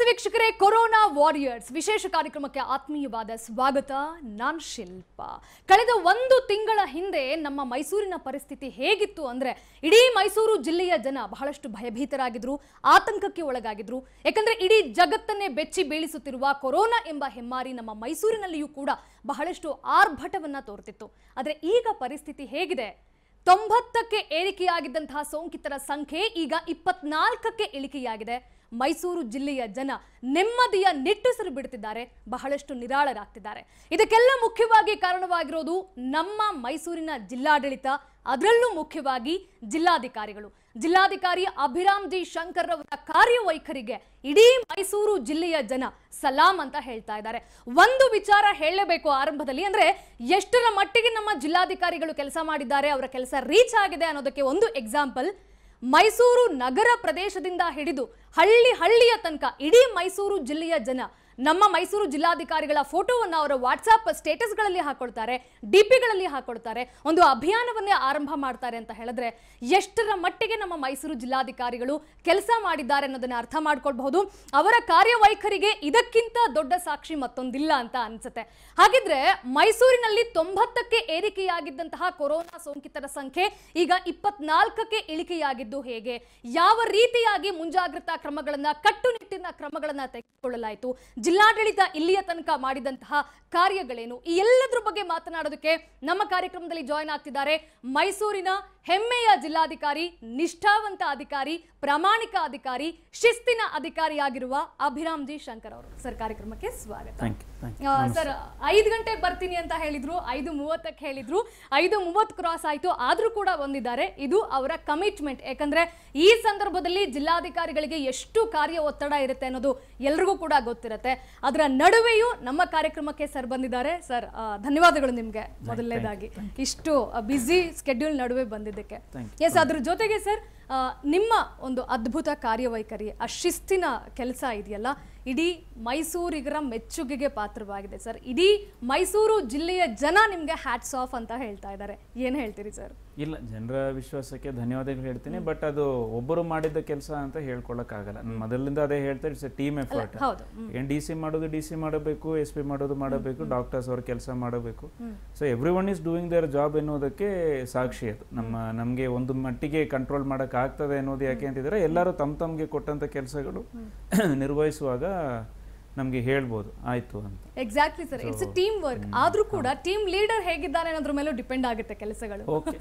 ನಮಸ್ತೆ ವೀಕ್ಷಕರೇ corona warriors ವಿಶೇಷ ಕಾರ್ಯಕ್ರಮಕ್ಕೆ ಆತ್ಮೀಯವಾದ ಸ್ವಾಗತ ನಾನ್ ಶಿಲ್ಪ ಕಳೆದ ಒಂದು ತಿಂಗಳ ಹಿಂದೆ ನಮ್ಮ ಮೈಸೂರಿನ ಪರಿಸ್ಥಿತಿ ಹೇಗಿತ್ತು ಅಂದ್ರೆ ಇಡೀ ಮೈಸೂರು ಜಿಲ್ಲೆಯ ಜನ ಬಹಳಷ್ಟು ಭಯಭೀತರಾಗಿದ್ರು ಆತಂಕಕ್ಕೆ ಒಳಗಾಗಿದ್ರು ಯಾಕಂದ್ರೆ ಇಡೀ ಜಗತ್ತನ್ನೇ ಬೆಚ್ಚಿ ಬೀಳಿಸುತ್ತಿರುವ ಕೊರೋನಾ ಎಂಬ ಹೆಮ್ಮಾರಿ ನಮ್ಮ ಮೈಸೂರಿನಲ್ಲಿಯೂ ಕೂಡ ಬಹಳಷ್ಟು ಆರ್ಭಟವನ್ನ ತೋರ್ತಿತ್ತು ಆದ್ರೆ ಈಗ ಪರಿಸ್ಥಿತಿ ಹೇಗಿದೆ ತೊಂಬತ್ತಕ್ಕೆ ಏರಿಕೆಯಾಗಿದ್ದಂತಹ ಸೋಂಕಿತರ ಸಂಖ್ಯೆ ಈಗ ಇಪ್ಪತ್ನಾಲ್ಕಕ್ಕೆ ಇಳಿಕೆಯಾಗಿದೆ ಮೈಸೂರು ಜಿಲ್ಲೆಯ ಜನ ನೆಮ್ಮದಿಯ ನಿಟ್ಟುಸಿರು ಬಿಡುತ್ತಿದ್ದಾರೆ ಬಹಳಷ್ಟು ನಿರಾಳರಾಗ್ತಿದ್ದಾರೆ ಇದಕ್ಕೆಲ್ಲ ಮುಖ್ಯವಾಗಿ ಕಾರಣವಾಗಿರೋದು ನಮ್ಮ ಮೈಸೂರಿನ ಜಿಲ್ಲಾಡಳಿತ ಅದರಲ್ಲೂ ಮುಖ್ಯವಾಗಿ ಜಿಲ್ಲಾಧಿಕಾರಿಗಳು ಜಿಲ್ಲಾಧಿಕಾರಿ ಅಭಿರಾಮ್ ಜಿ ಶಂಕರ್ ಅವರ ಕಾರ್ಯವೈಖರಿಗೆ ಇಡೀ ಮೈಸೂರು ಜಿಲ್ಲೆಯ ಜನ ಸಲಾಂ ಅಂತ ಹೇಳ್ತಾ ಇದ್ದಾರೆ ಒಂದು ವಿಚಾರ ಹೇಳಲೇಬೇಕು ಆರಂಭದಲ್ಲಿ ಅಂದ್ರೆ ಎಷ್ಟರ ಮಟ್ಟಿಗೆ ನಮ್ಮ ಜಿಲ್ಲಾಧಿಕಾರಿಗಳು ಕೆಲಸ ಮಾಡಿದ್ದಾರೆ ಅವರ ಕೆಲಸ ರೀಚ್ ಆಗಿದೆ ಅನ್ನೋದಕ್ಕೆ ಒಂದು ಎಕ್ಸಾಂಪಲ್ ಮೈಸೂರು ನಗರ ಪ್ರದೇಶದಿಂದ ಹಿಡಿದು ಹಳ್ಳಿ ಹಳ್ಳಿಯ ತನಕ ಇಡೀ ಮೈಸೂರು ಜಿಲ್ಲೆಯ ಜನ ನಮ್ಮ ಮೈಸೂರು ಜಿಲ್ಲಾಧಿಕಾರಿಗಳ ಫೋಟೋವನ್ನು ಅವರ ವಾಟ್ಸಾಪ್ ಸ್ಟೇಟಸ್ಗಳಲ್ಲಿ ಹಾಕೊಳ್ತಾರೆ ಡಿಪಿಗಳಲ್ಲಿ ಹಾಕೊಳ್ತಾರೆ ಒಂದು ಅಭಿಯಾನವನ್ನೇ ಆರಂಭ ಮಾಡ್ತಾರೆ ಅಂತ ಹೇಳಿದ್ರೆ ಎಷ್ಟರ ಮಟ್ಟಿಗೆ ನಮ್ಮ ಮೈಸೂರು ಜಿಲ್ಲಾಧಿಕಾರಿಗಳು ಕೆಲಸ ಮಾಡಿದ್ದಾರೆ ಅನ್ನೋದನ್ನ ಅರ್ಥ ಮಾಡ್ಕೊಳ್ಬಹುದು ಅವರ ಕಾರ್ಯವೈಖರಿಗೆ ಇದಕ್ಕಿಂತ ದೊಡ್ಡ ಸಾಕ್ಷಿ ಮತ್ತೊಂದಿಲ್ಲ ಅಂತ ಅನ್ಸುತ್ತೆ ಹಾಗಿದ್ರೆ ಮೈಸೂರಿನಲ್ಲಿ ತೊಂಬತ್ತಕ್ಕೆ ಏರಿಕೆಯಾಗಿದ್ದಂತಹ ಕೊರೋನಾ ಸೋಂಕಿತರ ಸಂಖ್ಯೆ ಈಗ ಇಪ್ಪತ್ನಾಲ್ಕಕ್ಕೆ ಇಳಿಕೆಯಾಗಿದ್ದು ಹೇಗೆ ಯಾವ ರೀತಿಯಾಗಿ ಮುಂಜಾಗ್ರತಾ ಕ್ರಮಗಳನ್ನ ಕಟ್ಟುನಿಟ್ಟಿನ ಕ್ರಮಗಳನ್ನ ತೆಗೆದುಕೊಳ್ಳಲಾಯಿತು ಜಿಲ್ಲಾಡಳಿತ ಇಲ್ಲಿಯ ತನಕ ಮಾಡಿದಂತಹ ಕಾರ್ಯಗಳೇನು ಈ ಎಲ್ಲದ್ರ ಬಗ್ಗೆ ಮಾತನಾಡೋದಕ್ಕೆ ನಮ್ಮ ಕಾರ್ಯಕ್ರಮದಲ್ಲಿ ಜಾಯ್ನ್ ಆಗ್ತಿದ್ದಾರೆ ಮೈಸೂರಿನ ಹೆಮ್ಮೆಯ ಜಿಲ್ಲಾಧಿಕಾರಿ ನಿಷ್ಠಾವಂತ ಅಧಿಕಾರಿ ಪ್ರಾಮಾಣಿಕ ಅಧಿಕಾರಿ ಶಿಸ್ತಿನ ಅಧಿಕಾರಿಯಾಗಿರುವ ಅಭಿರಾಮ್ ಜಿ ಶಂಕರ್ ಅವರು ಸರ್ ಕಾರ್ಯಕ್ರಮಕ್ಕೆ ಸ್ವಾಗತ ಥ್ಯಾಂಕ್ ಯು ಥ್ಯಾಂಕ್ ಯು ಆ, ಸರ್ ಐದು ಗಂಟೆಗೆ ಬರ್ತೀನಿ ಅಂತ ಹೇಳಿದ್ರು ಐದು ಮೂವತ್ತಕ್ಕೆ ಹೇಳಿದ್ರು ಐದು ಮೂವತ್ತು ಕ್ರಾಸ್ ಆಯ್ತು ಆದ್ರೂ ಕೂಡ ಬಂದಿದ್ದಾರೆ ಇದು ಅವರ ಕಮಿಟ್ಮೆಂಟ್ ಯಾಕಂದ್ರೆ ಈ ಸಂದರ್ಭದಲ್ಲಿ ಜಿಲ್ಲಾಧಿಕಾರಿಗಳಿಗೆ ಎಷ್ಟು ಕಾರ್ಯ ಒತ್ತಡ ಇರುತ್ತೆ ಅನ್ನೋದು ಎಲ್ರಿಗೂ ಕೂಡ ಗೊತ್ತಿರುತ್ತೆ ಅದರ ನಡುವೆಯೂ ನಮ್ಮ ಕಾರ್ಯಕ್ರಮಕ್ಕೆ ಸರ್ ಬಂದಿದ್ದಾರೆ ಸರ್ ಆ, ಧನ್ಯವಾದಗಳು ನಿಮ್ಗೆ ಮೊದಲನೇದಾಗಿ ಇಷ್ಟು ಬಿಸಿ ಸ್ಕೆಡ್ಯೂಲ್ ನಡುವೆ ಬಂದಿದ್ದಕ್ಕೆ Thank ಎಸ್ ಅದ್ರ ಜೊತೆಗೆ ಸರ್ ಆ, ನಿಮ್ಮ ಒಂದು ಅದ್ಭುತ ಕಾರ್ಯವೈಖರಿ ಆ ಶಿಸ್ತಿನ ಕೆಲಸ ಇದೆಯಲ್ಲ ಇಡೀ ಮೈಸೂರಿಗರ ಮೆಚ್ಚುಗೆಗೆ ಪಾತ್ರವಾಗಿದೆ ಸರ್ ಇಡೀ ಮೈಸೂರು ಜಿಲ್ಲೆಯ ಜನ ನಿಮ್ಗೆ ಹ್ಯಾಟ್ಸ್ ಆಫ್ ಅಂತ ಹೇಳ್ತಾ ಇದ್ದಾರೆ ಏನ್ ಹೇಳ್ತೀರಿ ಸರ್ ಇಲ್ಲ ಜನರ ವಿಶ್ವಾಸಕ್ಕೆ ಧನ್ಯವಾದಗಳು ಹೇಳ್ತೀನಿ ಬಟ್ ಅದು ಒಬ್ಬರು ಮಾಡಿದ ಕೆಲಸ ಅಂತ ಹೇಳ್ಕೊಳಕ್ಕಾಗಲ್ಲ ನಾನು ಮೊದಲಿಂದ ಅದೇ ಹೇಳ್ತಾ ಇಟ್ಸ್ ಟೀಮ್ ಎಫರ್ಟ್ ಹೌದು ಏನ್ ಡಿ ಸಿ ಮಾಡೋದು ಡಿ ಸಿ ಮಾಡಬೇಕು ಎಸ್ ಪಿ ಮಾಡೋದು ಮಾಡಬೇಕು ಡಾಕ್ಟರ್ಸ್ ಅವ್ರ ಕೆಲಸ ಮಾಡಬೇಕು so everyone is doing their job ಎನ್ನುವುದಕ್ಕೆ ಸಾಕ್ಷಿ ಅದು ನಮ್ಮ ನಮಗೆ ಒಂದು ಮಟ್ಟಿಗೆ ಕಂಟ್ರೋಲ್ ಮಾಡಕ್ ಆಗ್ತದೆ ಅನ್ನೋದು ಯಾಕೆ ಅಂತಿದ್ರೆ ಎಲ್ಲರೂ ತಮ್ಮ ತಮ್ಗೆ ಕೊಟ್ಟಂತ ಕೆಲಸಗಳು ನಿರ್ವಹಿಸುವಾಗ ನಮಗೆ ಹೇಳ್ಬೋದು ಆಯ್ತು ಅಂತ exactly sir it's teamwork ಆದ್ರೂ ಕೂಡ ಟೀಮ್ ಲೀಡರ್ ಹೇಗಿದ್ದಾನೆ ಅನ್ನೋದ್ರ ಮೇಲೂ ಡಿಪೆಂಡ್ ಆಗುತ್ತೆ ಕೆಲಸಗಳು ಓಕೆ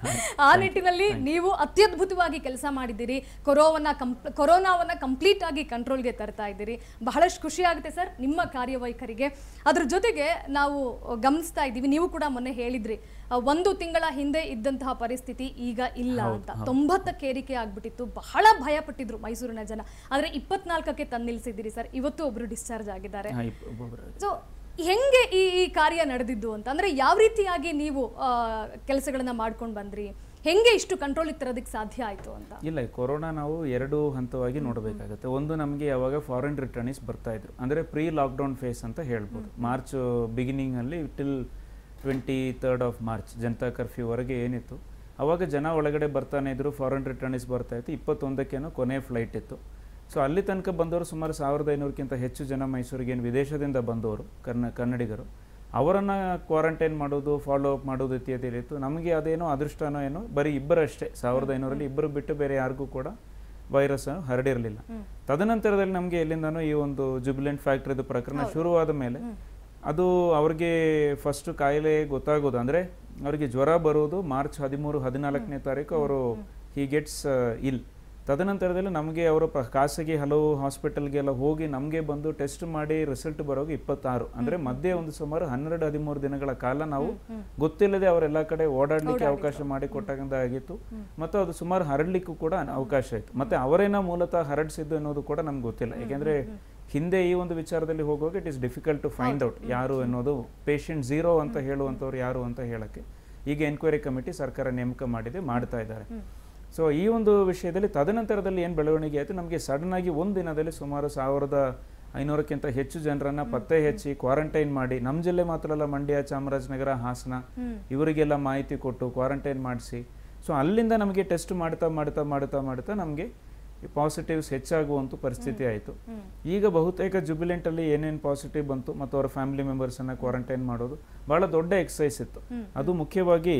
ಆ ನಿಟ್ಟಿನಲ್ಲಿ ನೀವು ಅತ್ಯದ್ಭುತವಾಗಿ ಕೆಲಸ ಮಾಡಿದ್ದೀರಿ ಕೊರೋವನ್ನ ಕಂಪ್ ಕೊರೋನಾವನ್ನ ಕಂಪ್ಲೀಟ್ ಆಗಿ ಕಂಟ್ರೋಲ್ಗೆ ತರ್ತಾ ಇದ್ದೀರಿ ಬಹಳಷ್ಟು ಖುಷಿ ಆಗುತ್ತೆ ಸರ್ ನಿಮ್ಮ ಕಾರ್ಯವೈಖರಿಗೆ ಅದ್ರ ಜೊತೆಗೆ ನಾವು ಗಮನಿಸ್ತಾ ಇದ್ದೀವಿ ನೀವು ಕೂಡ ಮೊನ್ನೆ ಹೇಳಿದ್ರಿ ಆ, ಒಂದು ತಿಂಗಳ ಹಿಂದೆ ಇದ್ದಂತಹ ಪರಿಸ್ಥಿತಿ ಈಗ ಇಲ್ಲ ಅಂತ ತೊಂಬತ್ತಕ್ಕೆ ಏರಿಕೆ ಆಗ್ಬಿಟ್ಟಿತ್ತು ಬಹಳ ಭಯ ಪಟ್ಟಿದ್ರು ಮೈಸೂರಿನ ಜನ ಆದ್ರೆ ಇಪ್ಪತ್ನಾಲ್ಕಕ್ಕೆ ತಂದು ನಿಲ್ಸಿದ್ದೀರಿ ಸರ್ ಇವತ್ತು ಒಬ್ರು ಡಿಸ್ಚಾರ್ಜ್ ಆಗಿದ್ದಾರೆ ಸೊ ಹೆಂಗೆ ಈ ಈ ಕಾರ್ಯ ನಡೆದಿದ್ದು ಅಂತ ಅಂದ್ರೆ ಯಾವ ರೀತಿಯಾಗಿ ನೀವು ಕೆಲಸಗಳನ್ನ ಮಾಡ್ಕೊಂಡು ಬಂದ್ರಿ ಹೆಂಗೆ ಇಷ್ಟು ಕಂಟ್ರೋಲಿಗೆ ತರೋದಕ್ಕೆ ಸಾಧ್ಯ ಆಯ್ತು ಅಂತ ಇಲ್ಲ ಈ ಕೊರೋನಾ ನಾವು ಎರಡು ಹಂತವಾಗಿ ನೋಡಬೇಕಾಗುತ್ತೆ ಒಂದು ನಮಗೆ ಯಾವಾಗ ಫಾರಿನ್ ರಿಟರ್ನಿಸ್ ಬರ್ತಾ ಇದ್ರು ಅಂದರೆ ಪ್ರೀ ಲಾಕ್ಡೌನ್ ಫೇಸ್ ಅಂತ ಹೇಳ್ಬೋದು ಮಾರ್ಚ್ ಬಿಗಿನಿಂಗ್ ಅಲ್ಲಿ till twenty third of March ಜನತಾ ಕರ್ಫ್ಯೂವರೆಗೆ ಏನಿತ್ತು ಅವಾಗ ಜನ ಒಳಗಡೆ ಬರ್ತಾನೆ ಇದ್ರು ಫಾರಿನ್ ರಿಟರ್ನಿಸ್ ಬರ್ತಾ ಇತ್ತು ಇಪ್ಪತ್ತೊಂದಕ್ಕೇನೋ ಕೊನೆ ಫ್ಲೈಟ್ ಇತ್ತು ಸೊ ಅಲ್ಲಿ ತನಕ ಬಂದವರು ಸುಮಾರು ಸಾವಿರದ ಐನೂರಕ್ಕಿಂತ ಹೆಚ್ಚು ಜನ ಮೈಸೂರಿಗೆ ಏನು ವಿದೇಶದಿಂದ ಬಂದವರು ಕರ್ನ ಕನ್ನಡಿಗರು ಅವರನ್ನು ಕ್ವಾರಂಟೈನ್ ಮಾಡೋದು ಫಾಲೋ ಅಪ್ ಮಾಡೋದು ಇತ್ಯಾದಿ ಇತ್ತು ನಮಗೆ ಅದೇನೋ ಅದೃಷ್ಟನೋ ಏನೋ ಬರೀ ಇಬ್ಬರಷ್ಟೇ ಸಾವಿರದ ಐನೂರಲ್ಲಿ ಇಬ್ಬರು ಬಿಟ್ಟು ಬೇರೆ ಯಾರಿಗೂ ಕೂಡ ವೈರಸ್ ಹರಡಿರಲಿಲ್ಲ ತದನಂತರದಲ್ಲಿ ನಮಗೆ ಎಲ್ಲಿಂದನೋ ಈ ಒಂದು ಜುಬಿಲೆಂಟ್ ಫ್ಯಾಕ್ಟ್ರಿದು ಪ್ರಕರಣ ಶುರುವಾದ ಮೇಲೆ ಅದು ಅವ್ರಿಗೆ ಫಸ್ಟ್ ಕಾಯಿಲೆ ಗೊತ್ತಾಗೋದು ಅಂದರೆ ಅವರಿಗೆ ಜ್ವರ ಬರೋದು ಮಾರ್ಚ್ ಹದಿಮೂರು ಹದಿನಾಲ್ಕನೇ ತಾರೀಕು ಅವರು ಹಿ ಗೆಟ್ಸ್ ಇಲ್ ತದನಂತರದಲ್ಲಿ ನಮಗೆ ಅವರ ಪ- ಖಾಸಗಿ ಹಲವು ಹಾಸ್ಪಿಟಲ್ಗೆಲ್ಲ ಹೋಗಿ ನಮಗೆ ಬಂದು ಟೆಸ್ಟ್ ಮಾಡಿ ರಿಸಲ್ಟ್ ಬರೋದು ಇಪ್ಪತ್ತಾರು ಅಂದ್ರೆ ಮಧ್ಯೆ ಒಂದು ಸುಮಾರು ಹನ್ನೆರಡು ಹದಿಮೂರು ದಿನಗಳ ಕಾಲ ನಾವು ಗೊತ್ತಿಲ್ಲದೆ ಅವರೆಲ್ಲ ಕಡೆ ಓಡಾಡ್ಲಿಕ್ಕೆ ಅವಕಾಶ ಮಾಡಿ ಕೊಟ್ಟಾಗಂತ ಆಗಿತ್ತು ಮತ್ತು ಅದು ಸುಮಾರು ಹರಡ್ಲಿಕ್ಕೂ ಕೂಡ ಅವಕಾಶ ಇತ್ತು ಮತ್ತೆ ಅವರೇನ ಮೂಲತಃ ಹರಡಿಸಿದ್ದು ಅನ್ನೋದು ಕೂಡ ನಮ್ಗೆ ಗೊತ್ತಿಲ್ಲ ಯಾಕೆಂದ್ರೆ ಹಿಂದೆ ಈ ಒಂದು ವಿಚಾರದಲ್ಲಿ ಹೋಗುವಾಗ it is difficult to find out ಯಾರು ಅನ್ನೋದು ಪೇಷಂಟ್ ಝೀರೋ ಅಂತ ಹೇಳುವಂಥವ್ರು ಯಾರು ಅಂತ ಹೇಳಕ್ಕೆ ಈಗ ಎನ್ಕ್ವೈರಿ ಕಮಿಟಿ ಸರ್ಕಾರ ನೇಮಕ ಮಾಡಿದೆ ಮಾಡ್ತಾ ಇದ್ದಾರೆ ಸೊ ಈ ಒಂದು ವಿಷಯದಲ್ಲಿ ತದನಂತರದಲ್ಲಿ ಏನು ಬೆಳವಣಿಗೆ ಆಯಿತು ನಮಗೆ ಸಡನ್ ಆಗಿ ಒಂದು ದಿನದಲ್ಲಿ ಸುಮಾರು ಸಾವಿರದ ಐನೂರಕ್ಕಿಂತ ಹೆಚ್ಚು ಜನರನ್ನ ಪತ್ತೆ ಹಚ್ಚಿ ಕ್ವಾರಂಟೈನ್ ಮಾಡಿ ನಮ್ಮ ಜಿಲ್ಲೆ ಮಾತ್ರ ಅಲ್ಲ ಮಂಡ್ಯ ಚಾಮರಾಜನಗರ ಹಾಸನ ಇವರಿಗೆಲ್ಲ ಮಾಹಿತಿ ಕೊಟ್ಟು ಕ್ವಾರಂಟೈನ್ ಮಾಡಿಸಿ ಸೊ ಅಲ್ಲಿಂದ ನಮಗೆ ಟೆಸ್ಟ್ ಮಾಡ್ತಾ ಮಾಡ್ತಾ ಮಾಡ್ತಾ ಮಾಡ್ತಾ ನಮಗೆ ಪಾಸಿಟಿವ್ಸ್ ಹೆಚ್ಚಾಗುವಂಥ ಪರಿಸ್ಥಿತಿ ಆಯಿತು ಈಗ ಬಹುತೇಕ ಜುಬಿಲೆಂಟ್ ಅಲ್ಲಿ ಏನೇನು ಪಾಸಿಟಿವ್ ಬಂತು ಮತ್ತು ಅವರ ಫ್ಯಾಮಿಲಿ ಮೆಂಬರ್ಸ್ ಅನ್ನ ಕ್ವಾರಂಟೈನ್ ಮಾಡೋದು ಬಹಳ ದೊಡ್ಡ ಎಕ್ಸಸೈಸ್ ಇತ್ತು ಅದು ಮುಖ್ಯವಾಗಿ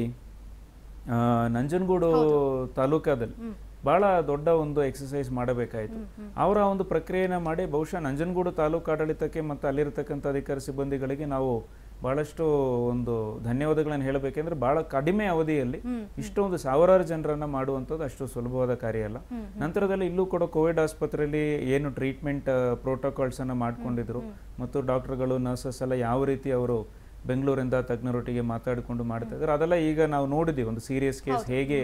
ಆ, ನಂಜನಗೂಡು ತಾಲೂಕಾದಲ್ಲಿ ಬಹಳ ದೊಡ್ಡ ಒಂದು ಎಕ್ಸಸೈಸ್ ಮಾಡಬೇಕಾಯಿತು ಅವರ ಒಂದು ಪ್ರಕ್ರಿಯೆನ ಮಾಡಿ ಬಹುಶಃ ನಂಜನಗೂಡು ತಾಲೂಕು ಆಡಳಿತಕ್ಕೆ ಮತ್ತು ಅಲ್ಲಿರತಕ್ಕಂಥ ಅಧಿಕಾರಿ ಸಿಬ್ಬಂದಿಗಳಿಗೆ ನಾವು ಬಹಳಷ್ಟು ಒಂದು ಧನ್ಯವಾದಗಳನ್ನು ಹೇಳಬೇಕೆಂದ್ರೆ ಬಹಳ ಕಡಿಮೆ ಅವಧಿಯಲ್ಲಿ ಇಷ್ಟೊಂದು ಸಾವಿರಾರು ಜನರನ್ನ ಮಾಡುವಂಥದ್ದು ಅಷ್ಟು ಸುಲಭವಾದ ಕಾರ್ಯ ಅಲ್ಲ ನಂತರದಲ್ಲಿ ಇಲ್ಲೂ ಕೂಡ ಕೋವಿಡ್ ಆಸ್ಪತ್ರೆಯಲ್ಲಿ ಏನು ಟ್ರೀಟ್ಮೆಂಟ್ ಪ್ರೋಟೋಕಾಲ್ಸ್ ಅನ್ನ ಮಾಡ್ಕೊಂಡಿದ್ರು ಮತ್ತು ಡಾಕ್ಟರ್ಗಳು ನರ್ಸಸ್ ಎಲ್ಲ ಯಾವ ರೀತಿ ಅವರು ಬೆಂಗಳೂರಿಂದ ತಜ್ಞರೊಟ್ಟಿಗೆ ಮಾತಾಡಿಕೊಂಡು ಮಾಡ್ತಾ ಇದ್ದಾರೆ ಅದೆಲ್ಲ ಈಗ ನಾವು ನೋಡಿದೀವಿ ಒಂದು ಸೀರಿಯಸ್ ಕೇಸ್ ಹೇಗೆ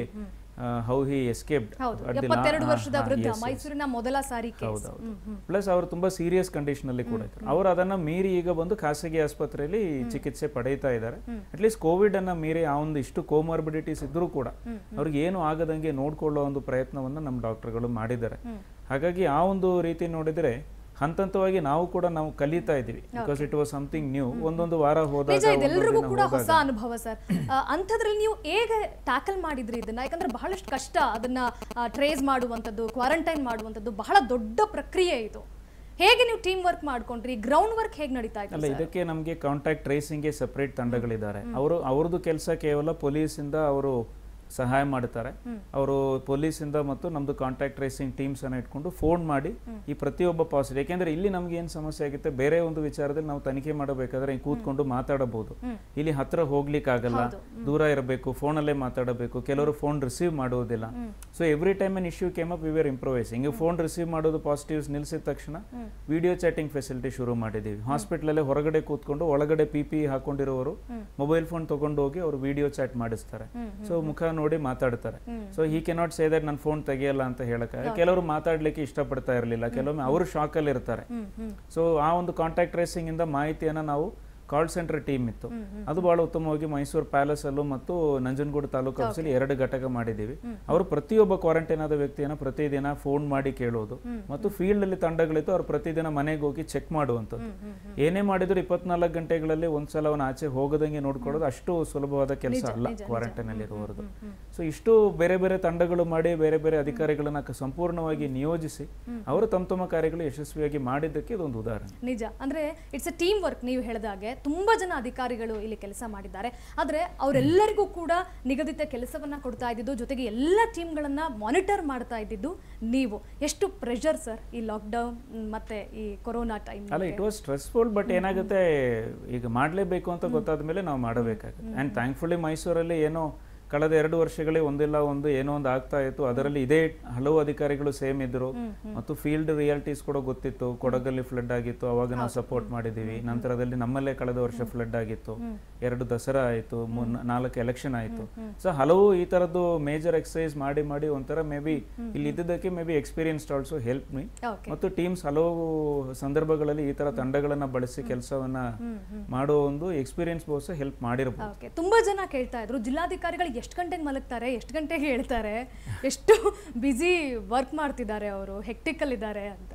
ಹೌ ಹಿ ಎಸ್ಕೇಪ್ಡ್ ಹೌದು ಎಪ್ಪತ್ತೆರಡು ವರ್ಷದ ವೃದ್ಧ ಮೈಸೂರಿನ ಮೊದಲ ಸಾರಿ ಕೇಸ್ ಪ್ಲಸ್ ಅವರು ತುಂಬಾ ಸೀರಿಯಸ್ ಕಂಡೀಷನ್ ಅಲ್ಲಿ ಕೂಡ ಇದ್ರು ಅವರು ಅದನ್ನ ಮೀರಿ ಈಗ ಬಂದು ಖಾಸಗಿ ಆಸ್ಪತ್ರೆಯಲ್ಲಿ ಚಿಕಿತ್ಸೆ ಪಡೆಯುತ್ತಾ ಇದ್ದಾರೆ ಅಟ್ಲೀಸ್ಟ್ ಕೋವಿಡ್ ಅನ್ನ ಮೀರಿ ಆ ಒಂದು ಇಷ್ಟು ಕೋಮಾರ್ಬಿಡಿಟೀಸ್ ಇದ್ರೂ ಕೂಡ ಅವ್ರಿಗೆ ಏನು ಆಗದಂಗೆ ನೋಡ್ಕೊಳ್ಳೋ ಒಂದು ಪ್ರಯತ್ನವನ್ನ ನಮ್ಮ ಡಾಕ್ಟರ್ಗಳು ಮಾಡಿದ್ದಾರೆ ಹಾಗಾಗಿ ಆ ಒಂದು ರೀತಿ ನೋಡಿದ್ರೆ ಹಂತ ಹಂತವಾಗಿ ನಾವು ಕೂಡ ನಾವು ಕಲಿತಾ ಇದೀವಿ because it was something new ಒಂದೊಂದು ವಾರ ಹೋದಾಗ ನಿಜ ಒಂದೊಂದು ಇದೆಲ್ಲರಿಗೂ ದಿನ ಕೂಡ ಹೋದಾಗ- ಹೊಸ ಅನುಭವ ಸರ್ ಅಂಥದ್ರಲ್ಲಿ ನೀವು ಹೇಗೆ ಟ್ಯಾಕಲ್ ಮಾಡಿದ್ರಿ ಇದನ್ನ ಯಾಕಂದ್ರೆ ಬಹಳಷ್ಟು ಕಷ್ಟ ಅದನ್ನ ಟ್ರೇಸ್ ಮಾಡುವಂಥದ್ದು ಕ್ವಾರಂಟೈನ್ ಮಾಡುವಂಥದ್ದು ಬಹಳ ದೊಡ್ಡ ಪ್ರಕ್ರಿಯೆ ಇದು ಹೇಗೆ ನೀವು ಟೀಮ್ ವರ್ಕ್ ಮಾಡ್ಕೊಂಡ್ರಿ ಗ್ರೌಂಡ್ ವರ್ಕ್ ಹೇಗೆ ನಡೀತಾ ಇತ್ತು ಅಲ್ಲ ಇದಕ್ಕೆ ನಮಗೆ ಕಾಂಟ್ಯಾಕ್ಟ್ ಟ್ರೇಸಿಂಗ್ಗೆ ಸಪರೇಟ್ ತಂಡಗಳಿದ್ದಾರೆ ಅವರು ಅವ್ರದ್ದು ಕೆಲಸ ಕೇವಲ ಪೊಲೀಸಿಂದ ಅವರು ಸಹಾಯ ಮಾಡ್ತಾರೆ ಅವರು ಪೊಲೀಸಿಂದ ಮತ್ತು ನಮ್ದು ಕಾಂಟ್ಯಾಕ್ಟ್ ಟ್ರೇಸಿಂಗ್ ಟೀಮ್ಸ್ ಅನ್ನ ಇಟ್ಕೊಂಡು ಫೋನ್ ಮಾಡಿ ಈ ಪ್ರತಿಯೊಬ್ಬ ಪಾಸಿಟಿವ್ ಯಾಕೆಂದ್ರೆ ಇಲ್ಲಿ ನಮ್ಗೆ ಏನ್ ಸಮಸ್ಯೆ ಆಗುತ್ತೆ ಬೇರೆ ಒಂದು ವಿಚಾರದಲ್ಲಿ ನಾವು ತನಿಖೆ ಮಾಡಬೇಕಾದ್ರೆ ಹಿಂಗ್ ಕೂತ್ಕೊಂಡು ಮಾತಾಡಬಹುದು ಇಲ್ಲಿ ಹತ್ರ ಹೋಗ್ಲಿಕ್ಕೆ ಆಗಲ್ಲ ದೂರ ಇರಬೇಕು ಫೋನಲ್ಲೇ ಮಾತಾಡಬೇಕು ಕೆಲವರು ಫೋನ್ ರಿಸೀವ್ ಮಾಡುವುದಿಲ್ಲ so every time an issue came up we are improvising phone receive ಮಾಡೋದು ಪಾಸಿಟಿವ್ಸ್ ನಿಲ್ಸಿದ ತಕ್ಷಣ ವಿಡಿಯೋ ಚಾಟಿಂಗ್ ಫೆಸಿಲಿಟಿ ಶುರು ಮಾಡಿದ್ದೀವಿ ಹಾಸ್ಪಿಟಲ್ ಹೊರಗಡೆ ಕೂತ್ಕೊಂಡು ಒಳಗಡೆ ಪಿ ಪಿ ಹಾಕೊಂಡಿರೋರು ಮೊಬೈಲ್ ಫೋನ್ ತಗೊಂಡು ಹೋಗಿ ಅವರು ವಿಡಿಯೋ ಚಾಟ್ ಮಾಡಿಸ್ತಾರೆ ಸೊ ಮುಖ ನೋಡಿ ಮಾತಾಡ್ತಾರೆ so he cannot say that ನನ್ನ ಫೋನ್ ತೆಗಿಯಲ್ಲ ಅಂತ ಹೇಳಕ್ಕೆ ಕೆಲವರು ಮಾತಾಡ್ಲಿಕ್ಕೆ ಇಷ್ಟಪಡ್ತಾ ಇರಲಿಲ್ಲ ಕೆಲವೊಮ್ಮೆ ಅವರು ಶಾಕಲ್ಲಿ ಇರ್ತಾರೆ ಸೊ ಆ ಒಂದು ಕಾಂಟ್ಯಾಕ್ಟ್ ಟ್ರೇಸಿಂಗ್ ಇಂದ ಮಾಹಿತಿಯನ್ನ ನಾವು ಕಾಲ್ ಸೆಂಟರ್ ಟೀಮ್ ಇತ್ತು ಅದು ಬಹಳ ಉತ್ತಮವಾಗಿ ಮೈಸೂರು ಪ್ಯಾಲೇಸ್ ಅಲ್ಲೂ ಮತ್ತು ನಂಜನಗೂಡು ತಾಲೂಕು ಆಫೀಸಲ್ಲಿ ಎರಡು ಘಟಕ ಮಾಡಿದ್ದೀವಿ ಅವರು ಪ್ರತಿಯೊಬ್ಬ ಕ್ವಾರಂಟೈನ್ ಆದ ವ್ಯಕ್ತಿಯನ್ನ ಪ್ರತಿದಿನ ಫೋನ್ ಮಾಡಿ ಕೇಳೋದು ಮತ್ತು ಫೀಲ್ಡ್ ಅಲ್ಲಿ ತಂಡಗಳಿತ್ತು ಅವ್ರು ಪ್ರತಿದಿನ ಮನೆಗೆ ಹೋಗಿ ಚೆಕ್ ಮಾಡುವಂಥದ್ದು ಏನೇ ಮಾಡಿದ್ರು ಇಪ್ಪತ್ನಾಲ್ಕು ಗಂಟೆಗಳಲ್ಲಿ ಒಂದ್ಸಲ ಅವನ ಆಚೆ ಹೋಗದಂಗೆ ನೋಡ್ಕೊಳ್ಳೋದು ಅಷ್ಟು ಸುಲಭವಾದ ಕೆಲಸ ಅಲ್ಲ ಕ್ವಾರಂಟೈನ್ ಅಲ್ಲಿ ಇರುವವರದು ಸೊ ಇಷ್ಟು ಬೇರೆ ಬೇರೆ ತಂಡಗಳು ಮಾಡಿ ಬೇರೆ ಬೇರೆ ಅಧಿಕಾರಿಗಳನ್ನ ಕ- ಸಂಪೂರ್ಣವಾಗಿ ನಿಯೋಜಿಸಿ ಅವರು ತಮ್ಮ ತಮ್ಮ ಕಾರ್ಯಗಳು ಯಶಸ್ವಿಯಾಗಿ ಮಾಡಿದ್ದಕ್ಕೆ ಇದೊಂದು ಉದಾಹರಣೆ ನಿಜ ಅಂದ್ರೆ ಇಟ್ಸ್ ಅ ಟೀಮ್ ವರ್ಕ್ ನೀವು ಹೇಳಿದಾಗೆ ತುಂಬಾ ಜನ ಅಧಿಕಾರಿಗಳು ಇಲ್ಲಿ ಕೆಲಸ ಮಾಡಿದ್ದಾರೆ ಆದ್ರೆ ಅವರೆಲ್ಲರಿಗೂ ಕೂಡ ನಿಗದಿತ ಕೆಲಸವನ್ನ ಕೊಡ್ತಾ ಇದ್ದಿದ್ದು ಜೊತೆಗೆ ಎಲ್ಲ ಟೀಮ್ಗಳನ್ನ ಮಾನಿಟರ್ ಮಾಡ್ತಾ ಇದ್ದಿದ್ದು ನೀವು ಎಷ್ಟು ಪ್ರೆಷರ್ ಸರ್ ಈ ಲಾಕ್ಡೌನ್ ಮತ್ತೆ ಈ ಕೊರೋನಾ ಟೈಮ್ ಅಲ್ಲ ಇಟ್ ವಾಸ್ ಸ್ಟ್ರೆಸ್ಫುಲ್ ಬಟ್ ಏನಾಗುತ್ತೆ ಈಗ ಮಾಡಲೇಬೇಕು ಅಂತ ಗೊತ್ತಾದ ಮೇಲೆ ನಾವು ಮಾಡಬೇಕಾಗುತ್ತೆ ಆ್ಯಂಡ್ ಥ್ಯಾಂಕ್ಫುಲಿ ಮೈಸೂರಲ್ಲಿ ಏನೋ ಕಳೆದ ಎರಡು ವರ್ಷಗಳೇ ಒಂದಿಲ್ಲ ಒಂದು ಏನೋ ಒಂದು ಆಗ್ತಾ ಇತ್ತು ಅದರಲ್ಲಿ ಇದೇ ಹಲವು ಅಧಿಕಾರಿಗಳು ಸೇಮ್ ಇದ್ರು ಮತ್ತು ಫೀಲ್ಡ್ ರಿಯಾಲಿಟೀಸ್ ಕೂಡ ಗೊತ್ತಿತ್ತು ಕೊಡಗಲ್ಲಿ ಫ್ಲಡ್ ಆಗಿತ್ತು ಅವಾಗ ನಾವು ಸಪೋರ್ಟ್ ಮಾಡಿದ್ದೀವಿ ನಂತರದಲ್ಲಿ ನಮ್ಮಲ್ಲೇ ಕಳೆದ ವರ್ಷ ಫ್ಲಡ್ ಆಗಿತ್ತು ಎರಡು ದಸರಾ ಆಯಿತು ನಾಲ್ಕು ಎಲೆಕ್ಷನ್ ಆಯಿತು ಸೊ ಹಲವು ಈ ತರದ್ದು ಮೇಜರ್ ಎಕ್ಸಸೈಸ್ ಮಾಡಿ ಮಾಡಿ ಒಂಥರ ಮೇ ಬಿ ಇಲ್ಲಿ ಇದ್ದಿದ್ದಕ್ಕೆ maybe experienced also help me okay ಮತ್ತು ಟೀಮ್ಸ್ ಹಲವು ಸಂದರ್ಭಗಳಲ್ಲಿ ಈ ತರ ತಂಡಗಳನ್ನ ಬಳಸಿ ಕೆಲಸವನ್ನ ಮಾಡೋ ಒಂದು ಎಕ್ಸ್ಪೀರಿಯನ್ಸ್ ಬಹುಶಃ ಹೆಲ್ಪ್ ಮಾಡಿರಬಹುದು ಓಕೆ ತುಂಬಾ ಜನ ಕೇಳ್ತಾ ಇದ್ರು ಜಿಲ್ಲಾಧಿಕಾರಿಗಳು ಎಷ್ಟು ಗಂಟೆಗೆ ಮಲಗ್ತಾರೆ ಎಷ್ಟು ಗಂಟೆಗೆ ಹೇಳ್ತಾರೆ ಎಷ್ಟು ಬ್ಯುಸಿ ವರ್ಕ್ ಮಾಡ್ತಿದ್ದಾರೆ ಅವರು ಹೆಕ್ಟಿಕಲ್ ಇದ್ದಾರೆ ಅಂತ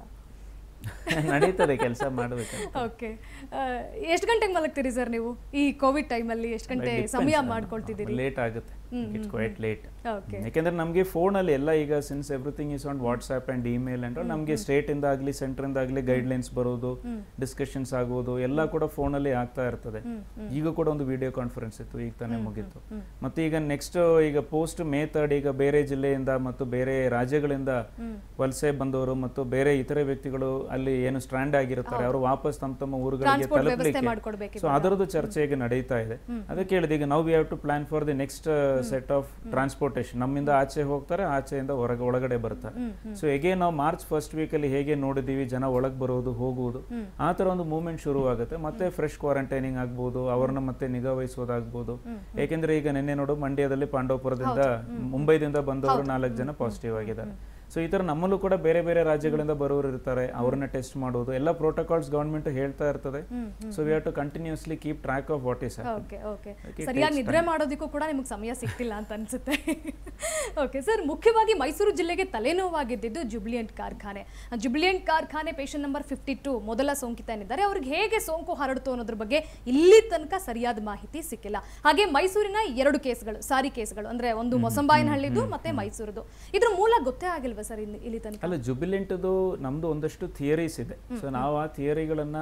ನಡೀತದೆ ಕೆಲಸ ಮಾಡಬೇಕು ಓಕೆ ಎಷ್ಟು ಗಂಟೆಗೆ ಮಲಗ್ತೀರಿ ಸರ್ ನೀವು ಈ ಕೋವಿಡ್ ಟೈಮಲ್ಲಿ ಎಷ್ಟು ಗಂಟೆ ಸಮಯ ಮಾಡ್ಕೊಳ್ತಿದ್ದೀರಿ ಲೇಟ್ ಆಗುತ್ತೆ ಇಟ್ಸ್ ಕ್ವೈಟ್ ಲೇಟ್ ಓಕೆ ಯಾಕೆಂದ್ರೆ ನಮಗೆ ಫೋನಲ್ಲಿ ಎಲ್ಲ ಈಗ since everything is on WhatsApp and email and ನಮಗೆ ಸ್ಟೇಟ್ ಇಂದ ಆಗಲಿ ಸೆಂಟರ್ ಇಂದ ಆಗಲಿ ಗೈಡ್ಲೈನ್ಸ್ ಬರೋದು ಡಿಸ್ಕಷನ್ಸ್ ಆಗೋದು ಎಲ್ಲ ಕೂಡ ಫೋನಲ್ಲಿ ಆಗ್ತಾ ಇರ್ತದೆ ಈಗ ಕೂಡ ಒಂದು ವಿಡಿಯೋ ಕಾನ್ಫರೆನ್ಸ್ ಇತ್ತು ಈಗ ತಾನೇ ಮುಗೀತು ಮತ್ತೆ ಈಗ ನೆಕ್ಸ್ಟ್ ಈಗ ಪೋಸ್ಟ್ ಮೇ ತರ್ಡ್ ಈಗ ಬೇರೆ ಜಿಲ್ಲೆಯಿಂದ ಮತ್ತು ಬೇರೆ ರಾಜ್ಯಗಳಿಂದ ವಲಸೆ ಬಂದವರು ಮತ್ತು ಬೇರೆ ಇತರೆ ವ್ಯಕ್ತಿಗಳು ಅಲ್ಲಿ ಏನು ಸ್ಟ್ರಾಂಡ್ ಆಗಿರ್ತಾರೆ ಅವರು ವಾಪಸ್ ತಮ್ಮ ತಮ್ಮ ಊರುಗಳಿಗೆ Transport ವ್ಯವಸ್ಥೆ ತಲುಪಲಿಕ್ಕೆ ಮಾಡ್ಕೊಡ್ಬೇಕು ಸೊ ಅದರದ್ದು ಚರ್ಚೆ ಈಗ ನಡೀತಾ ಇದೆ ಅದಕ್ಕೆ ಹೇಳಿದೆ ಈಗ ನಾವು we have to plan for the next set of transportation ನಮ್ಮಿಂದ ಆಚೆ ಹೋಗ್ತಾರೆ ಆಚೆಯಿಂದ ಹೊರಗೆ ಒಳಗಡೆ ಬರ್ತಾರೆ ಸೊ ಹೇಗೆ ನಾವು ಮಾರ್ಚ್ ಫಸ್ಟ್ ವೀಕ್ ಅಲ್ಲಿ ಹೇಗೆ ನೋಡಿದೀವಿ ಜನ ಒಳಗೆ ಬರೋದು ಹೋಗುವುದು ಆ ತರ ಒಂದು ಮೂವ್ಮೆಂಟ್ ಶುರು ಆಗುತ್ತೆ ಮತ್ತೆ ಫ್ರೆಶ್ ಕ್ವಾರಂಟೈನಿಂಗ್ ಆಗ್ಬೋದು ಅವ್ರನ್ನ ಮತ್ತೆ ನಿಗಾ ವಹಿಸೋದಾಗ್ಬೋದು ಯಾಕೆಂದ್ರೆ ಈಗ ನಿನ್ನೆ ನೋಡು ಮಂಡ್ಯದಲ್ಲಿ ಪಾಂಡವಪುರದಿಂದ ಮುಂಬೈದಿಂದ ಬಂದವರು ನಾಲ್ಕು ಜನ ಪಾಸಿಟಿವ್ ಆಗಿದ್ದಾರೆ ಸೊ ಈ ತರ ನಮ್ಮಲ್ಲೂ ಕೂಡ ಬೇರೆ ಬೇರೆ ರಾಜ್ಯಗಳಿಂದ ಬರೋರು ಇರ್ತಾರೆ ಅವ್ರನ್ನ ಟೆಸ್ಟ್ ಮಾಡೋದು ಎಲ್ಲ ಪ್ರೋಟೋಕಾಲ್ಸ್ ಗವರ್ಮೆಂಟ್ ಹೇಳ್ತಾ ಇರ್ತದೆ so we have to continuously keep track of what is okay okay Okay, ಸರಿಯಾಗಿ ನಿದ್ರೆ ಮಾಡೋದಕ್ಕೂ ಕೂಡ ನಿಮಗೆ ಸಮಯ ಸಿಗ್ತಿಲ್ಲ ಅಂತ ಅನ್ಸುತ್ತೆ ಓಕೆ ಸರ್ ಮುಖ್ಯವಾಗಿ ಮೈಸೂರು ಜಿಲ್ಲೆಗೆ ತಲೆನೋವಾಗಿದ್ದು ಜುಬ್ಲಿಯಂಟ್ ಕಾರ್ಖಾನೆ ಜುಬ್ಲಿಯಂಟ್ ಕಾರ್ಖಾನೆ ಪೇಷಂಟ್ ನಂಬರ್ ಫಿಫ್ಟಿ ಟು ಮೊದಲ ಸೋಂಕಿತ ಏನಿದ್ದಾರೆ ಅವ್ರಿಗೆ ಹೇಗೆ ಸೋಂಕು ಹರಡ್ತು ಅನ್ನೋದ್ರ ಬಗ್ಗೆ ಇಲ್ಲಿ ತನಕ ಸರಿಯಾದ ಮಾಹಿತಿ ಸಿಕ್ಕಿಲ್ಲ ಹಾಗೆ ಮೈಸೂರಿನ ಎರಡು ಕೇಸ್ಗಳು ಸಾರಿ ಕೇಸ್ಗಳು ಅಂದ್ರೆ ಒಂದು ಮೊಸಂಬಾಯನಹಳ್ಳಿದು ಮತ್ತೆ ಮೈಸೂರದು ಇದ್ರ ಮೂಲ ಗೊತ್ತೇ ಆಗಿಲ್ವೇ ಇಲ್ವಾ ಸರ್ ಇಲ್ಲಿ ಇಲ್ಲಿ ತನಕ ಅಲ್ಲ ಜುಬಿಲೆಂಟ್ದು ನಮ್ದು ಒಂದಷ್ಟು ಥಿಯರೀಸ್ ಇದೆ ಸೊ ನಾವು ಆ ಥಿಯರಿಗಳನ್ನ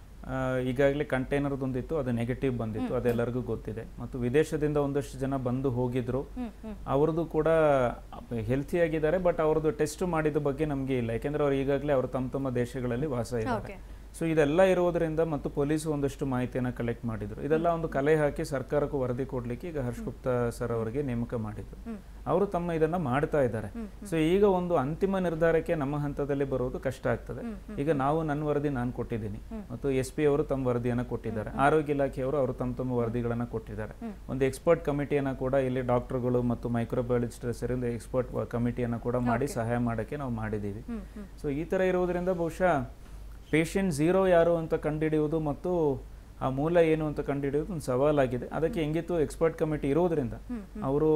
ಈಗಾಗಲೇ ಕಂಟೈನರ್ದೊಂದಿತ್ತು ಅದು ನೆಗೆಟಿವ್ ಬಂದಿತ್ತು ಅದೆಲ್ಲರಿಗೂ ಗೊತ್ತಿದೆ ಮತ್ತು ವಿದೇಶದಿಂದ ಒಂದಷ್ಟು ಜನ ಬಂದು ಹೋಗಿದ್ರು ಹ್ಮ್ ಹ್ಮ್ ಅವ್ರದ್ದು ಕೂಡ ಹೆಲ್ತಿ ಆಗಿದ್ದಾರೆ ಬಟ್ ಅವ್ರದ್ದು ಟೆಸ್ಟ್ ಮಾಡಿದ ಬಗ್ಗೆ ನಮಗೆ ಇಲ್ಲ ಯಾಕೆಂದ್ರೆ ಅವ್ರು ಈಗಾಗಲೇ ಅವ್ರ ತಮ್ಮ ತಮ್ಮ ದೇಶಗಳಲ್ಲಿ ವಾಸ ಇದ್ದಾರೆ ಓಕೆ ಸೊ ಇದೆಲ್ಲ ಇರೋದ್ರಿಂದ ಮತ್ತು ಪೊಲೀಸು ಒಂದಷ್ಟು ಮಾಹಿತಿಯನ್ನು ಕಲೆಕ್ಟ್ ಮಾಡಿದ್ರು ಇದೆಲ್ಲ ಒಂದು ಕಲೆ ಹಾಕಿ ಸರ್ಕಾರಕ್ಕೂ ವರದಿ ಕೊಡ್ಲಿಕ್ಕೆ ಈಗ ಹರ್ಷ್ ಗುಪ್ತಾ ಸರ್ ಅವರಿಗೆ ನೇಮಕ ಮಾಡಿದ್ರು ಹ್ಮ್. ಅವರು ತಮ್ಮ ಇದನ್ನ ಮಾಡ್ತಾ ಇದ್ದಾರೆ ಸೊ ಈಗ ಒಂದು ಅಂತಿಮ ನಿರ್ಧಾರಕ್ಕೆ ನಮ್ಮ ಹಂತದಲ್ಲಿ ಬರೋದು ಕಷ್ಟ ಆಗ್ತದೆ ಈಗ ನಾವು ನನ್ನ ವರದಿ ನಾನು ಕೊಟ್ಟಿದ್ದೀನಿ ಮತ್ತು ಎಸ್ ಪಿ ಅವರು ತಮ್ಮ ವರದಿಯನ್ನು ಕೊಟ್ಟಿದ್ದಾರೆ ಆರೋಗ್ಯ ಇಲಾಖೆಯವರು ಅವರು ತಮ್ಮ ತಮ್ಮ ವರದಿಗಳನ್ನು ಕೊಟ್ಟಿದ್ದಾರೆ ಒಂದು ಎಕ್ಸ್ಪರ್ಟ್ ಕಮಿಟಿಯನ್ನ ಕೂಡ ಇಲ್ಲಿ ಡಾಕ್ಟರ್ಗಳು ಮತ್ತು ಮೈಕ್ರೋಬಯಾಲಜಿಸ್ಟ್ ಸೇರಿ ಎಕ್ಸ್ಪರ್ಟ್ ಕಮಿಟಿಯನ್ನ ಕೂಡ ಮಾಡಿ ಸಹಾಯ ಮಾಡೋಕ್ಕೆ ನಾವು ಮಾಡಿದ್ದೀವಿ ಹ್ಮ್ ಹ್ಮ್ ಸೊ ಈ ಥರ ಇರೋದ್ರಿಂದ ಬಹುಶಃ ಪೇಷಂಟ್ ಝೀರೋ ಯಾರು ಅಂತ ಕಂಡುಹಿಡಿಯುವುದು ಮತ್ತು ಆ ಮೂಲ ಏನು ಅಂತ ಕಂಡುಹಿಡಿಯೋದು ಒಂದು ಸವಾಲಾಗಿದೆ ಅದಕ್ಕೆ ಹೆಂಗಿತ್ತು ಎಕ್ಸ್ಪರ್ಟ್ ಕಮಿಟಿ ಇರೋದ್ರಿಂದ ಅವರು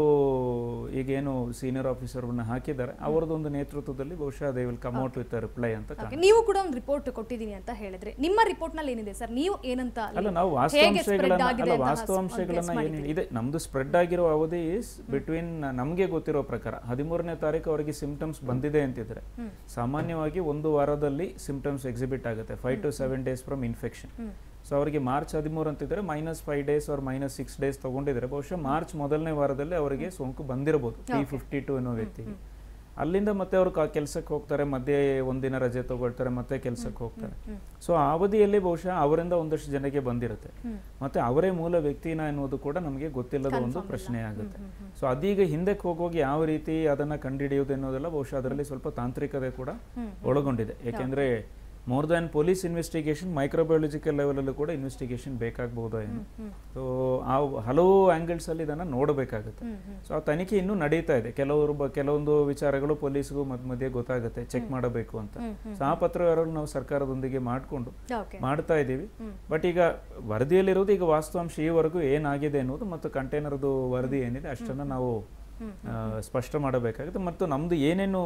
ಈಗೇನು ಸೀನಿಯರ್ ಆಫೀಸರ್ನ ಹಾಕಿದ್ದಾರೆ ಅವರದೊಂದು ನೇತೃತ್ವದಲ್ಲಿ ಬಹುಶಃ they will come out with reply ಅಂತ ಕಾಣುತ್ತೆ. Okay, ನೀವು ಕೂಡ ಒಂದು ರಿಪೋರ್ಟ್ ಕೊಟ್ಟಿದ್ದೀನಿ ಅಂತ ಹೇಳಿದ್ರಿ ನಿಮ್ಮ ರಿಪೋರ್ಟ್ ನಲ್ಲಿ ಏನಿದೆ ಸರ್ ನೀವು ಏನಂತ ಅಲ್ಲಿ ಅಲ್ಲ ನಾವು ಹೇಗೆ spread ವಾಸ್ತವಾಂಶಗಳನ್ನ ಆಗಿದೆ ಅಲ್ಲ ಅಂತ ವಾಸ್ತವಾಂಶಗಳನ್ನ guess ಏನಿದೆ ಇದೆ ನಮ್ದು ಸ್ಪ್ರೆಡ್ ಆಗಿರೋ ಅವಧಿ ಬಿಟ್ವೀನ್ ನಮಗೆ ಗೊತ್ತಿರೋ ಪ್ರಕಾರ ಹದಿಮೂರನೇ ತಾರೀಕು ಅವರಿಗೆ ಸಿಂಪ್ಟಮ್ಸ್ ಬಂದಿದೆ ಅಂತಿದ್ರೆ ಸಾಮಾನ್ಯವಾಗಿ ಒಂದು ವಾರದಲ್ಲಿ ಸಿಂಪ್ಟಮ್ಸ್ ಎಕ್ಸಿಬಿಟ್ ಆಗುತ್ತೆ five to seven days from infection so ಅವರಿಗೆ ಮಾರ್ಚ್ ಹದಿಮೂರು ಅಂತಿದ್ರೆ ಮೈನಸ್ ಫೈವ್ ಡೇಸ್ ಅವ್ರ ಮೈನಸ್ ಸಿಕ್ಸ್ ಡೇಸ್ ತಗೊಂಡಿದ್ರೆ ಬಹುಶಃ ಮಾರ್ಚ್ ಮೊದಲನೇ ವಾರದಲ್ಲಿ ಅವರಿಗೆ ಸೋಂಕು ಬಂದಿರಬಹುದು ಟಿ ಫಿಫ್ಟಿ ಟು ಅನ್ನೋ ವ್ಯಕ್ತಿಗೆ ಅಲ್ಲಿಂದ ಮತ್ತೆ ಅವರು ಕೆಲಸಕ್ಕೆ ಹೋಗ್ತಾರೆ ಮಧ್ಯೆ ಒಂದಿನ ರಜೆ ತಗೊಳ್ತಾರೆ ಮತ್ತೆ ಕೆಲಸಕ್ಕೆ ಹೋಗ್ತಾರೆ ಸೊ ಆ ಅವಧಿಯಲ್ಲಿ ಬಹುಶಃ ಅವರಿಂದ ಒಂದಷ್ಟು ಜನಕ್ಕೆ ಬಂದಿರುತ್ತೆ ಮತ್ತೆ ಅವರೇ ಮೂಲ ವ್ಯಕ್ತಿನ ಎನ್ನುವುದು ಕೂಡ ನಮಗೆ ಗೊತ್ತಿಲ್ಲದ ಒಂದು ಪ್ರಶ್ನೆ ಆಗುತ್ತೆ ಸೊ ಅದೀಗ ಹಿಂದಕ್ಕೆ ಹೋಗುವಾಗ ಯಾವ ರೀತಿ ಅದನ್ನ ಕಂಡುಹಿಡಿಯೋದು ಅನ್ನೋದೆಲ್ಲ ಬಹುಶಃ ಅದರಲ್ಲಿ ಸ್ವಲ್ಪ ತಾಂತ್ರಿಕತೆ ಕೂಡ ಒಳಗೊಂಡಿದೆ ಯಾಕೆಂದ್ರೆ more than police investigation microbiological ಲೆವೆಲಲ್ಲೂ ಕೂಡ ಇನ್ವೆಸ್ಟಿಗೇಷನ್ ಬೇಕಾಗಬಹುದು ಏನು ಸೊ ಆ ಹಲವು ಆಂಗಲ್ಸ್ ಅಲ್ಲಿ ಇದನ್ನ ನೋಡಬೇಕಾಗುತ್ತೆ ಸೊ ಆ ತನಿಖೆ ಇನ್ನೂ ನಡೀತಾ ಇದೆ ಕೆಲವರು ಬ- ಕೆಲವೊಂದು ವಿಚಾರಗಳು ಪೊಲೀಸ್ಗೂ ಮಧ್ಯ ಮಧ್ಯೆ ಗೊತ್ತಾಗುತ್ತೆ ಚೆಕ್ ಮಾಡಬೇಕು ಅಂತ ಸೊ ಆ ಪತ್ರವ್ಯವಹಾರಗಳು ನಾವು ಸರ್ಕಾರದೊಂದಿಗೆ ಮಾಡಿಕೊಂಡು ಓಕೆ ಮಾಡ್ತಾ ಇದ್ದೀವಿ ಬಟ್ ಈಗ ವರದಿಯಲ್ಲಿರೋದು ಈಗ ವಾಸ್ತವಾಂಶ ಈವರೆಗೂ ಏನಾಗಿದೆ ಅನ್ನೋದು ಮತ್ತು ಕಂಟೈನರ್ದು ವರದಿ ಏನಿದೆ ಅಷ್ಟನ್ನ ನಾವು ಆ, ಸ್ಪಷ್ಟ ಮಾಡಬೇಕಾಗುತ್ತೆ ಮತ್ತು ನಮ್ದು ಏನೇನು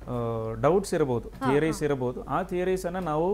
ಡೌಟ್ಸ್ ಇರಬಹುದು ಥಿಯರೀಸ್ ಇರಬಹುದು ಆ ಥಿಯರೀಸ್ ಅನ್ನ ನಾವು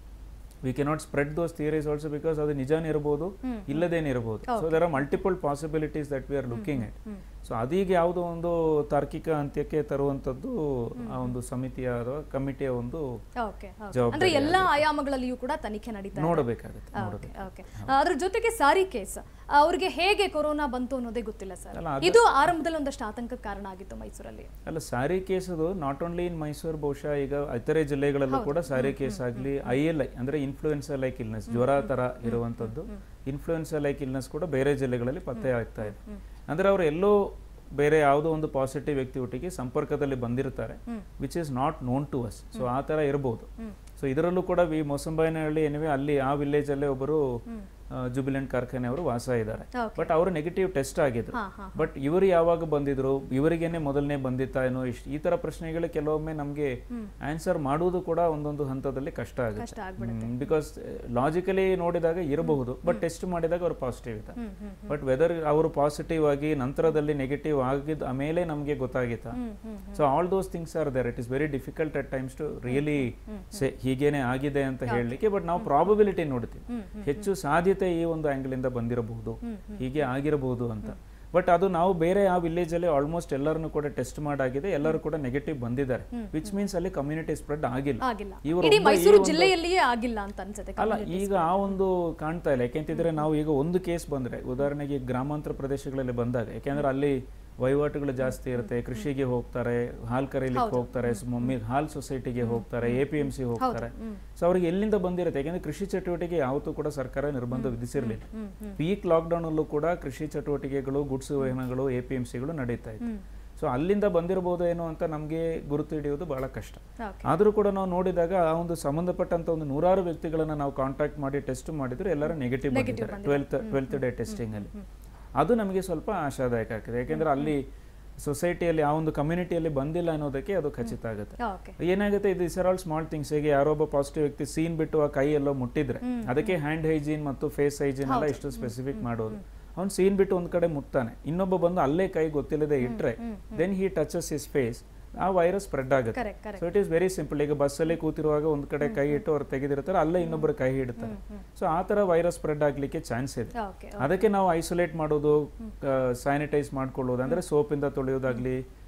we cannot spread those theories also because ಅದು ನಿಜಾನೇ ಇರಬಹುದು ಇಲ್ಲದೇನೆ ಇರಬಹುದು so there are multiple possibilities that we are looking at so ಅದೀಗ ಯಾವುದೋ ಒಂದು ತಾರ್ಕಿಕ ಅಂತ್ಯಕ್ಕೆ ತರುವಂತದ್ದು ಆ ಒಂದು ಸಮಿತಿಯ ಅಥವಾ ಕಮಿಟಿಯ ಒಂದು ಓಕೆ ಜವಾಬ್ದಾರಿ ಅಂದ್ರೆ ಎಲ್ಲಾ ಆಯಾಮಗಳಲ್ಲಿಯೂ ಕೂಡ ತನಿಖೆ ನಡೀತಾ ಇದೆ ನೋಡಬೇಕಾಗುತ್ತೆ ಓಕೆ ನೋಡಬೇಕು ಓಕೆ ಅದ್ರ ಜೊತೆಗೆ ಸಾರಿ ಕೇಸ್ ಅವ್ರಿಗೆ ಹೇಗೆ ಕೊರೋನಾ ಬಂತು ಅನ್ನೋದೇ ಗೊತ್ತಿಲ್ಲ ಸರ್ ಅಲ್ಲ, ಇದು ಆರಂಭದಲ್ಲಿ ಒಂದಷ್ಟು ಆತಂಕಕ್ಕೆ ಕಾರಣ ಆಗಿತ್ತು ಮೈಸೂರಲ್ಲಿ ಅಲ್ಲ ಸಾರಿ ಕೇಸ್ ಅದು ನಾಟ್ ಓನ್ಲಿ ಇನ್ ಮೈಸೂರು ಬಹುಶಃ ಈಗ ಇತರೆ ಜಿಲ್ಲೆಗಳಲ್ಲೂ ಕೂಡ ಸಾರಿ ಕೇಸ್ ಆಗಲಿ ಐ ಎಲ್ ಐ ಅಂದ್ರೆ ಇನ್ಫ್ಲೂಯೆನ್ಸಾ ಲೈಕ್ ಇಲ್ನೆಸ್ ಜ್ವರ ತರ ಇರುವಂತದ್ದು ಇನ್ಫ್ಲೂಯೆನ್ಸಾ ಲೈಕ್ ಇಲ್ನೆಸ್ ಕೂಡ ಬೇರೆ ಜಿಲ್ಲೆಗಳಲ್ಲಿ ಪತ್ತೆ ಆಗ್ತಾ ಇದೆ ಅಂದ್ರೆ ಅವರು ಎಲ್ಲೋ ಬೇರೆ ಯಾವುದೋ ಒಂದು ಪಾಸಿಟಿವ್ ವ್ಯಕ್ತಿ ಒಟ್ಟಿಗೆ ಸಂಪರ್ಕದಲ್ಲಿ ಬಂದಿರ್ತಾರೆ which is not known to us so ಆ ತರ ಇರಬಹುದು ಸೊ ಇದರಲ್ಲೂ ಕೂಡ ವಿ ಮೊಸಂಬೈನಹಳ್ಳಿ ಏನಿವೆ ಅಲ್ಲಿ ಆ ವಿಲೇಜ್ ಅಲ್ಲೇ ಒಬ್ಬರು ಜುಬಿಲೆಂಟ್ ಕಾರ್ಖಾನೆಯವರು ವಾಸ ಇದ್ದಾರೆ Okay. ಬಟ್ ಅವರು ನೆಗೆಟಿವ್ ಟೆಸ್ಟ್ ಆಗಿದ್ರು ಹಾ ಹಾ ಬಟ್ ಇವರು ಯಾವಾಗ ಬಂದಿದ್ರು ಇವರಿಗೇನೆ ಮೊದಲನೇ ಬಂದಿತ್ತಾ ಏನೋ ಇಷ್ಟು ಈ ತರ ಪ್ರಶ್ನೆಗಳು ಕೆಲವೊಮ್ಮೆ ನಮಗೆ ಆನ್ಸರ್ ಮಾಡುವುದು ಕೂಡ ಒಂದೊಂದು ಹಂತದಲ್ಲಿ ಕಷ್ಟ ಕಷ್ಟ ಆಗುತ್ತೆ ಬಿಕಾಸ್ ಲಾಜಿಕಲಿ ನೋಡಿದಾಗ ಇರಬಹುದು ಬಟ್ ಟೆಸ್ಟ್ ಮಾಡಿದಾಗ ಅವರು ಪಾಸಿಟಿವ್ ಇದ್ದಾರೆ ಹ್ಮ್ ಹ್ಮ್ ಬಟ್ ವೆದರ್ ಅವರು ಪಾಸಿಟಿವ್ ಆಗಿ ನಂತರದಲ್ಲಿ ನೆಗೆಟಿವ್ ಆಗಿದ್ದ ಆಮೇಲೆ ನಮಗೆ ಗೊತ್ತಾಗಿತ್ತಾ hmm hmm so all those things are there it is very difficult at times to really say ಹೀಗೇನೆ ಆಗಿದೆ ಅಂತ ಹೇಳಲಿಕ್ಕೆ ಬಟ್ ನಾವು ಪ್ರಾಬಬಿಲಿಟಿ ನೋಡ್ತೀವಿ ಹೆಚ್ಚು ಸಾಧ್ಯತೆ ಈ ಒಂದು ಆಂಗಲ್ ಇಂದ ಬಂದಿರಬಹುದು ಹೀಗೆ ಆಗಿರಬಹುದು ಅಂತ ಬಟ್ ಅದು ನಾವು ಬೇರೆ ಆ ವಿಲೇಜ್ ಅಲ್ಲಿ ಆಲ್ಮೋಸ್ಟ್ ಎಲ್ಲರನ್ನು ಕೂಡ ಟೆಸ್ಟ್ ಮಾಡಾಗಿದೆ ಎಲ್ಲರೂ ಕೂಡ ನೆಗೆಟಿವ್ ಬಂದಿದ್ದಾರೆ ವಿಚ್ ಮೀನ್ಸ್ ಅಲ್ಲಿ ಕಮ್ಯುನಿಟಿ ಸ್ಪ್ರೆಡ್ ಆಗಿಲ್ಲ ಆಗಿಲ್ಲ ಇವರು ಇಡೀ ಒಬ್ಬ ಈ ಮೈಸೂರು ಒಂದು- ಜಿಲ್ಲೆಯಲ್ಲಿಯೇ ಆಗಿಲ್ಲ ಅಂತ ಅನ್ಸುತ್ತೆ ಅಲ್ಲ ಈಗ ಆ ಒಂದು ಕಾಣ್ತಾ ಇಲ್ಲ ಯಾಕೆಂತಿದ್ರೆ ನಾವು ಈಗ ಒಂದು ಕೇಸ್ ಬಂದ್ರೆ ಉದಾಹರಣೆಗೆ ಗ್ರಾಮಾಂತರ ಪ್ರದೇಶಗಳಲ್ಲಿ ಬಂದಾಗ ಯಾಕೆಂದ್ರೆ ಅಲ್ಲಿ ವಹಿವಾಟುಗಳು ಜಾಸ್ತಿ ಇರುತ್ತೆ ಕೃಷಿಗೆ ಹೋಗ್ತಾರೆ ಹಾಲ್ ಕರೀಲಿಕ್ಕೆ ಹೋಗ್ತಾರೆ ಸ್- ಮಮ್ಮಿ ಹಾಲ್ ಸೊಸೈಟಿಗೆ ಹೋಗ್ತಾರೆ ಎ ಪಿ ಎಂ ಸಿ ಹೋಗ್ತಾರೆ ಸೊ ಅವ್ರಿಗೆ ಎಲ್ಲಿಂದ ಬಂದಿರುತ್ತೆ ಯಾಕೆಂದ್ರೆ ಕೃಷಿ ಚಟುವಟಿಕೆ ಯಾವತ್ತೂ ಕೂಡ ಸರ್ಕಾರ ನಿರ್ಬಂಧ ವಿಧಿಸಿರ್ಲಿಲ್ಲ ಪೀಕ್ ಲಾಕ್ಡೌನ್ ಅಲ್ಲೂ ಕೂಡ ಕೃಷಿ ಚಟುವಟಿಕೆಗಳು ಗುಡ್ಸ್ ವಾಹನಗಳು ಎ ಪಿ ಎಂ ಸಿಗಳು ನಡೀತಾ ಇತ್ತು ಸೊ ಅಲ್ಲಿಂದ ಬಂದಿರಬಹುದು ಏನೋ ಅಂತ ನಮಗೆ ಗುರುತು ಹಿಡಿಯೋದು ಬಹಳ ಕಷ್ಟ ಓಕೆ ಆದರೂ ಕೂಡ ನಾವು ನೋಡಿದಾಗ ಆ ಒಂದು ಸಂಬಂಧಪಟ್ಟಂತ ಒಂದು ನೂರಾರು ವ್ಯಕ್ತಿಗಳನ್ನ ನಾವು ಕಾಂಟ್ಯಾಕ್ಟ್ ಮಾಡಿ ಟೆಸ್ಟ್ ಮಾಡಿದ್ರು ಎಲ್ಲರೂ ನೆಗೆಟಿವ್ ಬಂದಿದ್ದಾರೆ ಟ್ವೆಲ್ತ್ ಟ್ವೆಲ್ತ್ ಡೇ ಟೆಸ್ಟಿಂಗ್ ಅಲ್ಲಿ ಅದು ನಮಗೆ ಸ್ವಲ್ಪ ಆಶಾದಾಯಕ ಆಗ್ತದೆ ಯಾಕೆಂದ್ರೆ ಅಲ್ಲಿ ಸೊಸೈಟಿಯಲ್ಲಿ ಆ ಒಂದು ಕಮ್ಯುನಿಟಿಯಲ್ಲಿ ಬಂದಿಲ್ಲ ಅನ್ನೋದಕ್ಕೆ ಅದು ಖಚಿತ ಆಗುತ್ತೆ ಓಕೆ ಏನಾಗುತ್ತೆ ಇದು is are all small things ಹೇಗೆ ಯಾರೊಬ್ಬ ಪಾಸಿಟಿವ್ ವ್ಯಕ್ತಿ ಸೀನ್ ಬಿಟ್ಟು ಆ ಕೈ ಎಲ್ಲೋ ಮುಟ್ಟಿದ್ರೆ ಅದಕ್ಕೆ ಹ್ಯಾಂಡ್ ಹೈಜೀನ್ ಮತ್ತು ಫೇಸ್ ಹೈಜೀನ್ ಎಲ್ಲ ಇಷ್ಟು ಸ್ಪೆಸಿಫಿಕ್ ಮಾಡೋದು ಅವ್ನು ಸೀನ್ ಬಿಟ್ಟು ಒಂದ್ ಕಡೆ ಮುಟ್ತಾನೆ ಇನ್ನೊಬ್ಬ ಬಂದು ಅಲ್ಲೇ ಕೈ ಗೊತ್ತಿಲ್ಲದೆ ಇಟ್ರೆ then he touches his face ಆ ವೈರಸ್ ಸ್ಪ್ರೆಡ್ ಆಗುತ್ತೆ correct correct so it is very simple ಈಗ ಬಸ್ಸಲ್ಲಿ ಕೂತಿರುವಾಗ ಒಂದ್ ಕಡೆ ಕೈ ಇಟ್ಟು ಅವ್ರು ತೆಗೆದಿರ್ತಾರೆ ಅಲ್ಲೇ ಇನ್ನೊಬ್ಬರು ಕೈ ಇಡ್ತಾರೆ ಸೊ ಆ ತರ ವೈರಸ್ ಸ್ಪ್ರೆಡ್ ಆಗ್ಲಿಕ್ಕೆ ಚಾನ್ಸ್ ಇದೆ ಓಕೆ ಅದಕ್ಕೆ ನಾವು ಐಸೋಲೇಟ್ ಮಾಡೋದು ಸ್ಯಾನಿಟೈಸ್ ಮಾಡ್ಕೊಳ್ಳೋದು ಅಂದ್ರೆ ಸೋಪಿಂದ ತೊಳೆಯೋದಾಗ್ಲಿ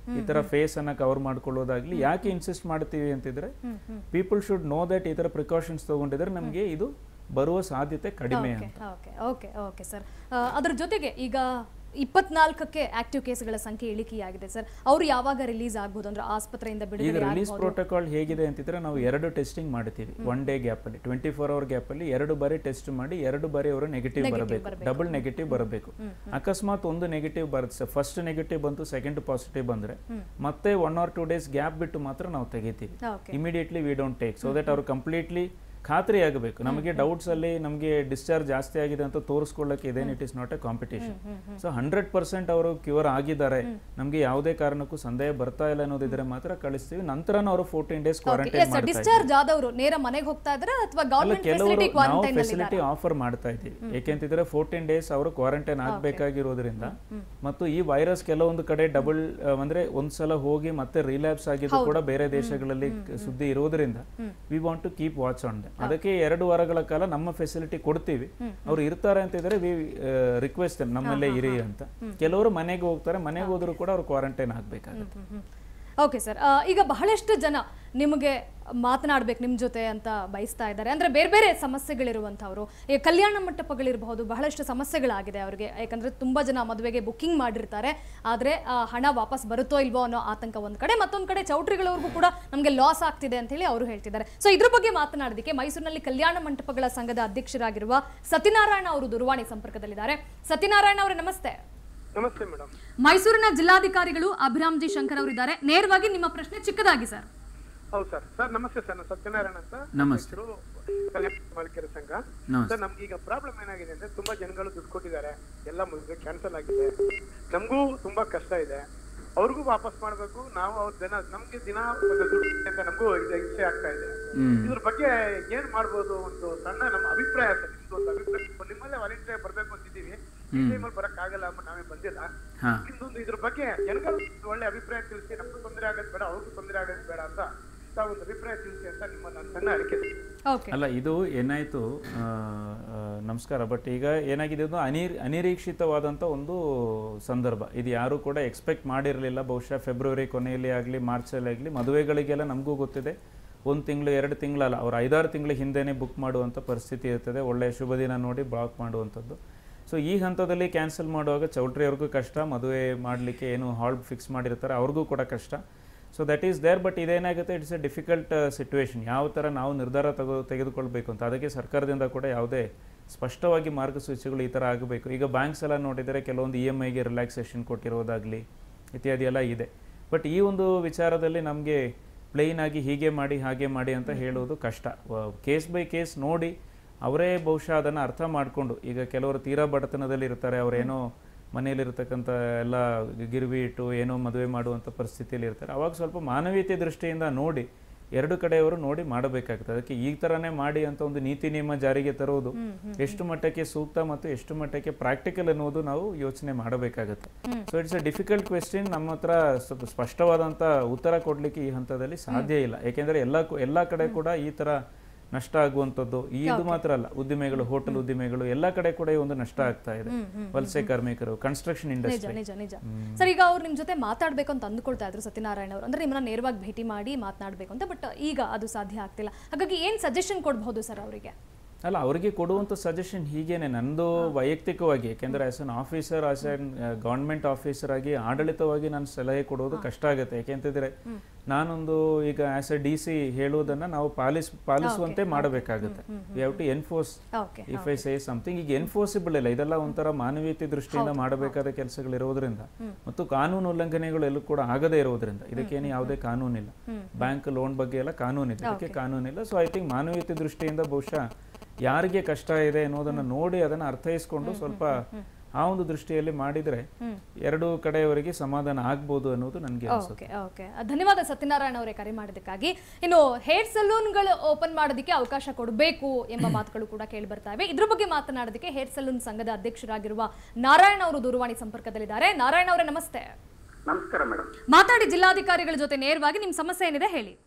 ಈ ತರ ಫೇಸ್ ಅನ್ನ ಕವರ್ ಮಾಡ್ಕೊಳ್ಳೋದಾಗ್ಲಿ ಯಾಕೆ ಇನ್ಸಿಸ್ಟ್ ಮಾಡ್ತೀವಿ ಅಂತಿದ್ರೆ ಪೀಪಲ್ ಶುಡ್ ನೋ ದಟ್ ಈ ತರ ಪ್ರಿಕಾಷನ್ಸ್ ತಗೊಂಡಿದ್ರೆ ನಮಗೆ ಇದು ಬರುವ ಸಾಧ್ಯತೆ ಕಡಿಮೆ ಓಕೆ ಅಂತ ಓಕೆ ಓಕೆ ಓಕೆ ಸರ್ ಅದ್ರ ಜೊತೆಗೆ ಈಗ ಇಪ್ಪತ್ನಾಲ್ಕಕ್ಕೆ ಆಕ್ಟಿವ್ ಕೇಸ್ಗಳ ಸಂಖ್ಯೆ ಇಳಿಕೆಯಾಗಿದೆ ಸರ್ ಅವರು ಯಾವಾಗ ರಿಲೀಸ್ ಆಗ್ಬೋದು ಅಂದ್ರೆ ಆಸ್ಪತ್ರೆಯಿಂದ ಈಗ ಬಿಡುಗಡೆ ರಿಲೀಸ್ ಆಗ್ಬೋದು ಪ್ರೋಟೋಕಾಲ್ ಹೇಗಿದೆ ಅಂತಿದ್ರೆ ನಾವು ಎರಡು ಟೆಸ್ಟಿಂಗ್ ಮಾಡ್ತೀವಿ ಒನ್ ಡೇ ಗ್ಯಾಪ್ ಅಲ್ಲಿ ಟ್ವೆಂಟಿ ಫೋರ್ ಅವರ್ ಗ್ಯಾಪ್ ಅಲ್ಲಿ ಎರಡು ಬಾರಿ ಟೆಸ್ಟ್ ಮಾಡಿ ಎರಡು ಬಾರಿ ಅವರು ನೆಗೆಟಿವ್ ಬರಬೇಕು ಡಬಲ್ ನೆಗೆಟಿವ್ ಬರಬೇಕು ಅಕಸ್ಮಾತ್ ಒಂದು ನೆಗೆಟಿವ್ ಬರುತ್ತೆ ಫಸ್ಟ್ ನೆಗೆಟಿವ್ ಬಂತು ಸೆಕೆಂಡ್ ಪಾಸಿಟಿವ್ ಬಂದ್ರೆ ಮತ್ತೆ one or two days gap ಬಿಟ್ಟು ಮಾತ್ರ ನಾವು ತೆಗಿತೀವಿ okay immediately we don't take so that ಅವ್ರು ಕಂಪ್ಲೀಟ್ಲಿ ಖಾತ್ರಿ ಆಗಬೇಕು ನಮಗೆ ಡೌಟ್ಸ್ ಅಲ್ಲಿ ನಮಗೆ ಡಿಸ್ಚಾರ್ಜ್ ಜಾಸ್ತಿ ಆಗಿದೆ ಅಂತ ತೋರಿಸ್ಕೊಳ್ಳಕ್ಕೆ ಇದೇನ್ it is not a competition so hundred percent ಅವರು ಕ್ಯೂರ್ ಆಗಿದ್ದಾರೆ ನಮಗೆ ಯಾವುದೇ ಕಾರಣಕ್ಕೂ ಸಂದೇಹ ಬರ್ತಾ ಇಲ್ಲ ಅನ್ನೋದಿದ್ರೆ ಮಾತ್ರ ಕಳಿಸ್ತೀವಿ ನಂತರನೂ ಅವರು ಫೋರ್ಟೀನ್ ಡೇಸ್ ಕ್ವಾರಂಟೈನ್ ಎಸ್ ಮಾಡ್ತಾ ಡಿಸ್ಚಾರ್ಜ್ ಆದವರು ನೇರ ಮನೆಗೆ ಹೋಗ್ತಾ ಇದ್ದಾರೆ ಅಥವಾ ಅಲ್ಲ ಗವರ್ಮೆಂಟ್ ಕೆಲವರು ಫೆಸಿಲಿಟಿ ನಾವು ಕ್ವಾರಂಟೈನ್ ಅಲ್ಲಿ ಫೆಸಿಲಿಟಿ ಆಫರ್ ಮಾಡ್ತಾ ಇದ್ದೀವಿ ಏಕೆಂತಿದ್ರೆ ಫೋರ್ಟೀನ್ ಡೇಸ್ ಅವರು ಕ್ವಾರಂಟೈನ್ ಆಗ್ಬೇಕಾಗಿರೋದ್ರಿಂದ ಮತ್ತು ಈ ವೈರಸ್ ಕೆಲವೊಂದು ಕಡೆ ಡಬಲ್ ಅಂದ್ರೆ ಒಂದ್ಸಲ ಹೋಗಿ ಮತ್ತೆ ರಿಲ್ಯಾಪ್ಸ್ ಆಗಿದ್ದು ಕೂಡ ಬೇರೆ ದೇಶಗಳಲ್ಲಿ ಸುದ್ದಿ ಇರೋದ್ರಿಂದ we want to keep watch on ಅದಕ್ಕೆ ಎರಡು ವಾರಗಳ ಕಾಲ ನಮ್ಮ ಫೆಸಿಲಿಟಿ ಕೊಡ್ತೀವಿ ಅವ್ರು ಇರ್ತಾರೆ ಅಂತಿದ್ರೆ ವಿ ರಿಕ್ವೆಸ್ಟ್ ನಮ್ಮಲ್ಲೇ ಇರಿ ಅಂತ ಕೆಲವರು ಮನೆಗೆ ಹೋಗ್ತಾರೆ ಮನೆಗೆ ಹೋದ್ರು ಕೂಡ ಅವ್ರು ಕ್ವಾರಂಟೈನ್ ಆಗ್ಬೇಕಾಗುತ್ತೆ ಓಕೆ ಸರ್ ಈಗ ಬಹಳಷ್ಟು ಜನ ನಿಮಗೆ ಮಾತನಾಡ್ಬೇಕು ನಿಮ್ಮ ಜೊತೆ ಅಂತ ಬಯಸ್ತಾ ಇದ್ದಾರೆ ಅಂದ್ರೆ ಬೇರೆ ಬೇರೆ ಸಮಸ್ಯೆಗಳಿರುವಂಥವ್ರು ಈಗ ಕಲ್ಯಾಣ ಮಂಟಪಗಳಿರಬಹುದು ಬಹಳಷ್ಟು ಸಮಸ್ಯೆಗಳಾಗಿದೆ ಅವರಿಗೆ ಯಾಕಂದ್ರೆ ತುಂಬಾ ಜನ ಮದುವೆಗೆ ಬುಕ್ಕಿಂಗ್ ಮಾಡಿರ್ತಾರೆ ಆದ್ರೆ ಆ, ಹಣ ವಾಪಸ್ ಬರುತ್ತೋ ಇಲ್ವೋ ಅನ್ನೋ ಆತಂಕ ಒಂದ್ ಕಡೆ ಮತ್ತೊಂದ್ ಕಡೆ ಚೌಟ್ರಿಗಳವ್ರಿಗೂ ಕೂಡ ನಮಗೆ ಲಾಸ್ ಆಗ್ತಿದೆ ಅಂತ ಹೇಳಿ ಅವರು ಹೇಳ್ತಿದ್ದಾರೆ ಸೊ ಇದ್ರ ಬಗ್ಗೆ ಮಾತನಾಡೋದಕ್ಕೆ ಮೈಸೂರಿನಲ್ಲಿ ಕಲ್ಯಾಣ ಮಂಟಪಗಳ ಸಂಘದ ಅಧ್ಯಕ್ಷರಾಗಿರುವ ಸತ್ಯನಾರಾಯಣ ಅವರು ದೂರವಾಣಿ ಸಂಪರ್ಕದಲ್ಲಿದ್ದಾರೆ ಸತ್ಯನಾರಾಯಣ ಅವರೇ ನಮಸ್ತೆ ನಮಸ್ತೆ ಮೇಡಮ್ ಮೈಸೂರಿನ ಜಿಲ್ಲಾಧಿಕಾರಿಗಳು ಅಭಿರಾಮ್ ಜಿ ಶಂಕರ್ ಅವರಿದ್ದಾರೆ ನೇರವಾಗಿ ನಿಮ್ಮ ಪ್ರಶ್ನೆ ಚಿಕ್ಕದಾಗಿ ಸರ್ ಹೌದು ಸರ್ ಸರ್ ನಮಸ್ತೆ ಸರ್ ನಾನು ಸತ್ಯನಾರಾಯಣ ಅಂತ ನಮಸ್ತೆ ಹೆಸರು ಕಲ್ಯಾಣ ಮಾಲೀಕರ ಸಂಘ ನಮಸ್ತೆ. ಸರ್ ನಮ್ಗೆ ಈಗ ಪ್ರಾಬ್ಲಮ್ ಏನಾಗಿದೆ ಅಂದ್ರೆ ತುಂಬಾ ಜನಗಳು ದುಡ್ಡು ಕೊಟ್ಟಿದ್ದಾರೆ ಎಲ್ಲ ಮುಗಿದು ಕ್ಯಾನ್ಸಲ್ ಆಗಿದೆ ನಮಗೂ ತುಂಬಾ ಕಷ್ಟ ಇದೆ ಅವ್ರಿಗೂ ವಾಪಸ್ ಮಾಡ್ಬೇಕು ನಾವು ಅವ್ರ ಜನ ನಮ್ಗೆ ದಿನ ಒಂದು ದುಡ್ಡು ಅಂತ ನಮಗೂ ಇದು ಹಿಂಸೆ ಆಗ್ತಾ ಇದೆ ಇದ್ರ ಬಗ್ಗೆ ಏನ್ ಮಾಡ್ಬೋದು ಒಂದು ಸಣ್ಣ ನಮ್ಮ ಅಭಿಪ್ರಾಯ ಸರ್ ನಿಮ್ದು ಒಂದು ಅಭಿಪ್ರಾಯ ನಿಮ್ಮಲ್ಲೇ ವಾಲಂಟಿಯರ್ ಬರ್ಬೇಕು ಅಂತಿದ್ದೀವಿ ಈ ಟೈಮಲ್ಲಿ ಬರಕ್ ಆಗಲ್ಲ ಅಂದ್ಬಿಟ್ಟು ನಾವೇ ಬಂದಿಲ್ಲ ಹಾ ಇನ್ನೊಂದು ಇದ್ರ ಬಗ್ಗೆ ಜನಗಳು ಒಳ್ಳೆ ಅಭಿಪ್ರಾಯ ತಿಳಿಸಿ ನಮಗೂ ತೊಂದರೆ ಆಗೋದು ಬೇಡ ಅವ್ರಿಗೂ ತೊಂದರೆ ಆಗೋದು ಬೇಡ ಅಂತ ತಾವು ಒಂದು ಅಭಿಪ್ರಾಯ ತಿಳಿಸಿ ಅಂತ ನಿಮ್ಮ ನನ್ನ ಸಣ್ಣ ಅರಿಕೆ ಓಕೆ ಅಲ್ಲ ಇದು ಏನಾಯ್ತು ಆ, ಆ, ನಮಸ್ಕಾರ ಬಟ್ ಈಗ ಏನಾಗಿದೆ ಇದು ಅನಿರ್ ಅನಿರೀಕ್ಷಿತವಾದಂಥ ಒಂದು ಸಂದರ್ಭ ಇದು ಯಾರು ಕೂಡ ಎಕ್ಸ್ಪೆಕ್ಟ್ ಮಾಡಿರಲಿಲ್ಲ ಬಹುಶಃ ಫೆಬ್ರವರಿ ಕೊನೆಯಲ್ಲಿ ಆಗಲಿ ಮಾರ್ಚಲ್ಲಿ ಆಗಲಿ ಮದುವೆಗಳಿಗೆಲ್ಲ ನಮಗೂ ಗೊತ್ತಿದೆ ಒಂದು ತಿಂಗಳು ಎರಡು ತಿಂಗಳಲ್ಲ ಅವ್ರು ಐದಾರು ತಿಂಗಳ ಹಿಂದೆನೇ ಬುಕ್ ಮಾಡುವಂಥ ಪರಿಸ್ಥಿತಿ ಇರ್ತದೆ ಒಳ್ಳೆಯ ಶುಭ ದಿನ ನೋಡಿ ಬ್ಲಾಕ್ ಮಾಡುವಂಥದ್ದು ಸೊ ಈ ಹಂತದಲ್ಲಿ ಕ್ಯಾನ್ಸಲ್ ಮಾಡುವಾಗ ಚೌಲ್ಟ್ರಿಯವ್ರಿಗೂ ಕಷ್ಟ ಮದುವೆ ಮಾಡಲಿಕ್ಕೆ ಏನು ಹಾಲ್ ಫಿಕ್ಸ್ ಮಾಡಿರ್ತಾರೆ ಅವ್ರಿಗೂ ಕೂಡ ಕಷ್ಟ so that is there but ಇದೇನಾಗುತ್ತೆ ಇಟ್ಸ್ ಎ ಡಿಫಿಕಲ್ಟ್ ಸಿಚುವೇಶನ್ ಯಾವ ಥರ ನಾವು ನಿರ್ಧಾರ ತಗೋ ತೆಗೆದುಕೊಳ್ಬೇಕು ಅಂತ ಅದಕ್ಕೆ ಸರ್ಕಾರದಿಂದ ಕೂಡ ಯಾವುದೇ ಸ್ಪಷ್ಟವಾಗಿ ಮಾರ್ಗಸೂಚಿಗಳು ಈ ಥರ ಆಗಬೇಕು ಈಗ ಬ್ಯಾಂಕ್ಸ್ ಎಲ್ಲ ನೋಡಿದರೆ ಕೆಲವೊಂದು ಇ ಎಮ್ ಐಗೆ ರಿಲ್ಯಾಕ್ಸೇಷನ್ ಕೊಟ್ಟಿರೋದಾಗಲಿ ಇತ್ಯಾದಿ ಎಲ್ಲ ಇದೆ ಬಟ್ ಈ ಒಂದು ವಿಚಾರದಲ್ಲಿ ನಮಗೆ ಪ್ಲೇನ್ ಆಗಿ ಹೀಗೆ ಮಾಡಿ ಹಾಗೆ ಮಾಡಿ ಅಂತ ಹೇಳುವುದು ಕಷ್ಟ ಕೇಸ್ ಬೈ ಕೇಸ್ ನೋಡಿ ಅವರೇ ಬಹುಶಃ ಅದನ್ನು ಅರ್ಥ ಮಾಡಿಕೊಂಡು ಈಗ ಕೆಲವರು ತೀರಾ ಬಡತನದಲ್ಲಿ ಇರ್ತಾರೆ ಅವರೇನೋ ಮನೆಯಲ್ಲಿರ್ತಕ್ಕಂಥ ಎಲ್ಲ ಗಿರ್ವಿ ಇಟ್ಟು ಏನೋ ಮದುವೆ ಮಾಡುವಂಥ ಪರಿಸ್ಥಿತಿಯಲ್ಲಿ ಇರ್ತಾರೆ ಅವಾಗ ಸ್ವಲ್ಪ ಮಾನವೀಯತೆ ದೃಷ್ಟಿಯಿಂದ ನೋಡಿ ಎರಡು ಕಡೆಯವರು ನೋಡಿ ಮಾಡಬೇಕಾಗ್ತದೆ ಅದಕ್ಕೆ ಈ ಥರನೇ ಮಾಡಿ ಅಂತ ಒಂದು ನೀತಿ ನಿಯಮ ಜಾರಿಗೆ ತರುವುದು ಎಷ್ಟು ಮಟ್ಟಕ್ಕೆ ಸೂಕ್ತ ಮತ್ತು ಎಷ್ಟು ಮಟ್ಟಕ್ಕೆ ಪ್ರಾಕ್ಟಿಕಲ್ ಅನ್ನೋದು ನಾವು ಯೋಚನೆ ಮಾಡಬೇಕಾಗುತ್ತೆ so it's a difficult question ನಮ್ಮ ಹತ್ರ ಸ್ವಲ್ಪ ಸ್ಪಷ್ಟವಾದಂಥ ಉತ್ತರ ಕೊಡಲಿಕ್ಕೆ ಈ ಹಂತದಲ್ಲಿ ಸಾಧ್ಯ ಇಲ್ಲ ಯಾಕೆಂದರೆ ಎಲ್ಲ ಕು- ಎಲ್ಲ ಕಡೆ ಕೂಡ ಈ ಥರ ನಷ್ಟ ಆಗುವಂಥದ್ದು ಈ ಇದು ಮಾತ್ರ ಅಲ್ಲ ಉದ್ದಿಮೆಗಳು ಹೋಟೆಲ್ ಉದ್ದಿಮೆಗಳು ಎಲ್ಲ ಕಡೆ ಕೂಡ ಈ ಒಂದು ನಷ್ಟ ಆಗ್ತಾ ಇದೆ ವಲಸೆ ಕಾರ್ಮಿಕರು ಕನ್ಸ್ಟ್ರಕ್ಷನ್ ನಿಜ ಇಂಡಸ್ಟ್ರಿ ನಿಜ ನಿಜ ಸರ್ ಈಗ ಅವ್ರು ನಿಮ್ ಜೊತೆ ಮಾತಾಡ್ಬೇಕು ಅಂತ ಅಂದ್ಕೊಳ್ತಾ ಇದ್ರು ಸತ್ಯನಾರಾಯಣ ಅವರು ಅಂದ್ರೆ ನಿಮ್ಮನ್ನ ನೇರವಾಗಿ ಭೇಟಿ ಮಾಡಿ ಮಾತನಾಡ್ಬೇಕು ಅಂತ ಬಟ್ ಈಗ ಅದು ಸಾಧ್ಯ ಆಗ್ತಿಲ್ಲ ಹಾಗಾಗಿ ಏನ್ ಸಜೆಷನ್ ಕೊಡಬಹುದು ಸರ್ ಅವರಿಗೆ ಅಲ್ಲ ಅವರಿಗೆ ಕೊಡುವಂಥ ಸಜೆಷನ್ ಹೀಗೇನೆ ನಂದು ವೈಯಕ್ತಿಕವಾಗಿ ಯಾಕೆಂದ್ರೆ as an officer as an government officer ಆಗಿ ಆಡಳಿತವಾಗಿ ನಾನು ಸಲಹೆ ಕೊಡೋದು ಕಷ್ಟ ಆಗುತ್ತೆ ಯಾಕೆಂತಿದ್ರೆ ನಾನೊಂದು ಈಗ ಆಸ್ ಎ ಡಿ ಸಿ ಹೇಳುವುದನ್ನ ನಾವು ಪಾಲಿಸ್ ಪಾಲಿಸುವಂತೆ ಮಾಡಬೇಕಾಗುತ್ತೆ we have to enforce okay if I say something ಈಗ ಎನ್ಫೋರ್ಸಿಬಲ್ ಇಲ್ಲ ಇದೆಲ್ಲ ಒಂಥರ ಮಾನವೀಯತೆ ದೃಷ್ಟಿಯಿಂದ ಮಾಡಬೇಕಾದ ಕೆಲಸಗಳಿರೋದ್ರಿಂದ ಮತ್ತು ಕಾನೂನು ಉಲ್ಲಂಘನೆಗಳು ಎಲ್ಲೂ ಕೂಡ ಆಗದೇ ಇರೋದ್ರಿಂದ ಇದಕ್ಕೇನು ಯಾವುದೇ ಕಾನೂನಿಲ್ಲ ಬ್ಯಾಂಕ್ ಲೋನ್ ಬಗ್ಗೆ ಎಲ್ಲ ಕಾನೂನಿದೆ ಇದಕ್ಕೆ ಕಾನೂನಿಲ್ಲ ಸೊ ಐ ಥಿಂಕ್ ಮಾನವೀಯತೆ ದೃಷ್ಟಿಯಿಂದ ಬಹುಶಃ ಯಾರಿಗೆ ಕಷ್ಟ ಇದೆ ಅನ್ನೋದನ್ನ ನೋಡಿ ಅದನ್ನ ಅರ್ಥೈಸ್ಕೊಂಡು ಸ್ವಲ್ಪ ಆ ಒಂದು ದೃಷ್ಟಿಯಲ್ಲಿ ಮಾಡಿದ್ರೆ ಎರಡು ಕಡೆಯವರಿಗೆ ಸಮಾಧಾನ ಆಗ್ಬೋದು ಅನ್ನೋದು ನನಗೆ ಅನ್ಸುತ್ತೆ ಓಕೆ ಓಕೆ ಧನ್ಯವಾದ ಸತ್ಯನಾರಾಯಣ ಅವರೇ ಕರೆ ಮಾಡಿದ್ದಕ್ಕಾಗಿ ಇನ್ನು ಹೇರ್ ಸಲೂನ್ಗಳು ಓಪನ್ ಮಾಡೋದಕ್ಕೆ ಅವಕಾಶ ಕೊಡಬೇಕು ಎಂಬ ಮಾತುಗಳು ಕೂಡ ಕೇಳಿ ಬರ್ತಾ ಇವೆ ಇದ್ರ ಬಗ್ಗೆ ಮಾತನಾಡೋದಕ್ಕೆ ಹೇರ್ ಸಲೂನ್ ಸಂಘದ ಅಧ್ಯಕ್ಷರಾಗಿರುವ ನಾರಾಯಣ ಅವರು ದೂರವಾಣಿ ಸಂಪರ್ಕದಲ್ಲಿದ್ದಾರೆ ನಾರಾಯಣ ಅವರೇ ನಮಸ್ತೆ ನಮಸ್ಕಾರ ಮೇಡಮ್ ಮಾತಾಡಿ ಜಿಲ್ಲಾಧಿಕಾರಿಗಳ ಜೊತೆ ನೇರವಾಗಿ ನಿಮ್ಮ ಸಮಸ್ಯೆ ಏನಿದೆ ಹೇಳಿ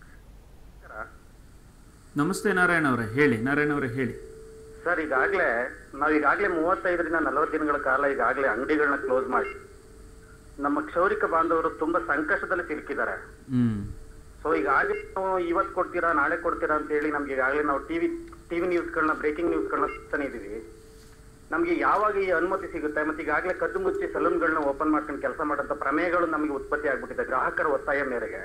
ನಮಸ್ತೆ ನಾರಾಯಣ ಅವರೇ ಹೇಳಿ ನಾರಾಯಣ ಅವರೇ ಹೇಳಿ ಸರ್ ಈಗಾಗಲೇ ನಾವು ಈಗಾಗಲೇ ಮೂವತ್ತೈದರಿಂದ ನಲವತ್ತು ದಿನಗಳ ಕಾಲ ಈಗಾಗಲೇ ಅಂಗಡಿಗಳನ್ನ ಕ್ಲೋಸ್ ಮಾಡಿ ನಮ್ಮ ಕ್ಷೌರಿಕ ಬಾಂಧವರು ತುಂಬಾ ಸಂಕಷ್ಟದಲ್ಲಿ ಸಿಲುಕಿದ್ದಾರೆ ಹ್ಮ್ ಸೊ ಈಗಾಗಲೇ ನಾವು ಇವತ್ತು ಕೊಡ್ತೀರಾ ನಾಳೆ ಕೊಡ್ತೀರಾ ಅಂತ ಹೇಳಿ ನಮ್ಗೆ ಈಗಾಗಲೇ ನಾವು ಟಿವಿ ಟಿವಿ ನ್ಯೂಸ್ಗಳನ್ನ ಬ್ರೇಕಿಂಗ್ ನ್ಯೂಸ್ಗಳನ್ನ ತಾನೇ ಇದೀವಿ ನಮ್ಗೆ ಯಾವಾಗ ಈ ಅನುಮತಿ ಸಿಗುತ್ತೆ ಮತ್ತೆ ಈಗಾಗಲೇ ಕದ್ದು ಮುಚ್ಚಿ ಸಲೂನ್ಗಳನ್ನ ಓಪನ್ ಮಾಡ್ಕೊಂಡು ಕೆಲಸ ಮಾಡೋಂಥ ಪ್ರಮೇಯಗಳು ನಮಗೆ ಉತ್ಪತ್ತಿ ಆಗ್ಬಿಟ್ಟಿದೆ ಗ್ರಾಹಕರ ಒತ್ತಾಯ ಮೇರೆಗೆ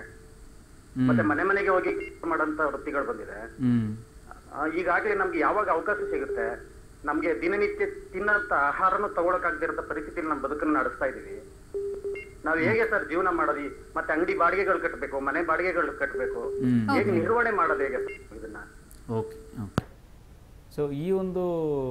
ಮತ್ತೆ ಮನೆ ಮನೆಗೆ ಹೋಗಿ ಕೆಲಸ ಮಾಡೋಂಥ ವೃತ್ತಿಗಳು ಬಂದಿದೆ ಹ್ಮ್ ಆ, ಈಗಾಗಲೇ ನಮ್ಗೆ ಯಾವಾಗ ಅವಕಾಶ ಸಿಗುತ್ತೆ ನಮ್ಗೆ ದಿನನಿತ್ಯ ತಿನ್ನಂತ ಆಹಾರನು ತಗೊಳಕಾಗದಿರೋ ಪರಿಸ್ಥಿತಿಯಲ್ಲಿ ನಮ್ಮ ಬದುಕನ್ನು ನಡೆಸ್ತಾ ಇದೀವಿ ನಾವ್ ಹೇಗೆ ಸರ್ ಜೀವನ ಮಾಡೋದು ಈ- ಮತ್ತೆ ಅಂಗಡಿ ಬಾಡಿಗೆಗಳು ಕಟ್ಟಬೇಕು ಮನೆ ಬಾಡಿಗೆಗಳು ಕಟ್ಟಬೇಕು ಹ್ಮ್. ಹೇಗೆ ನಿರ್ವಹಣೆ ಮಾಡೋದು ಹೇಗೆ sir ಇದನ್ನ ಓಕೆ ಓಕೆ ಸೊ ಈ ಒಂದು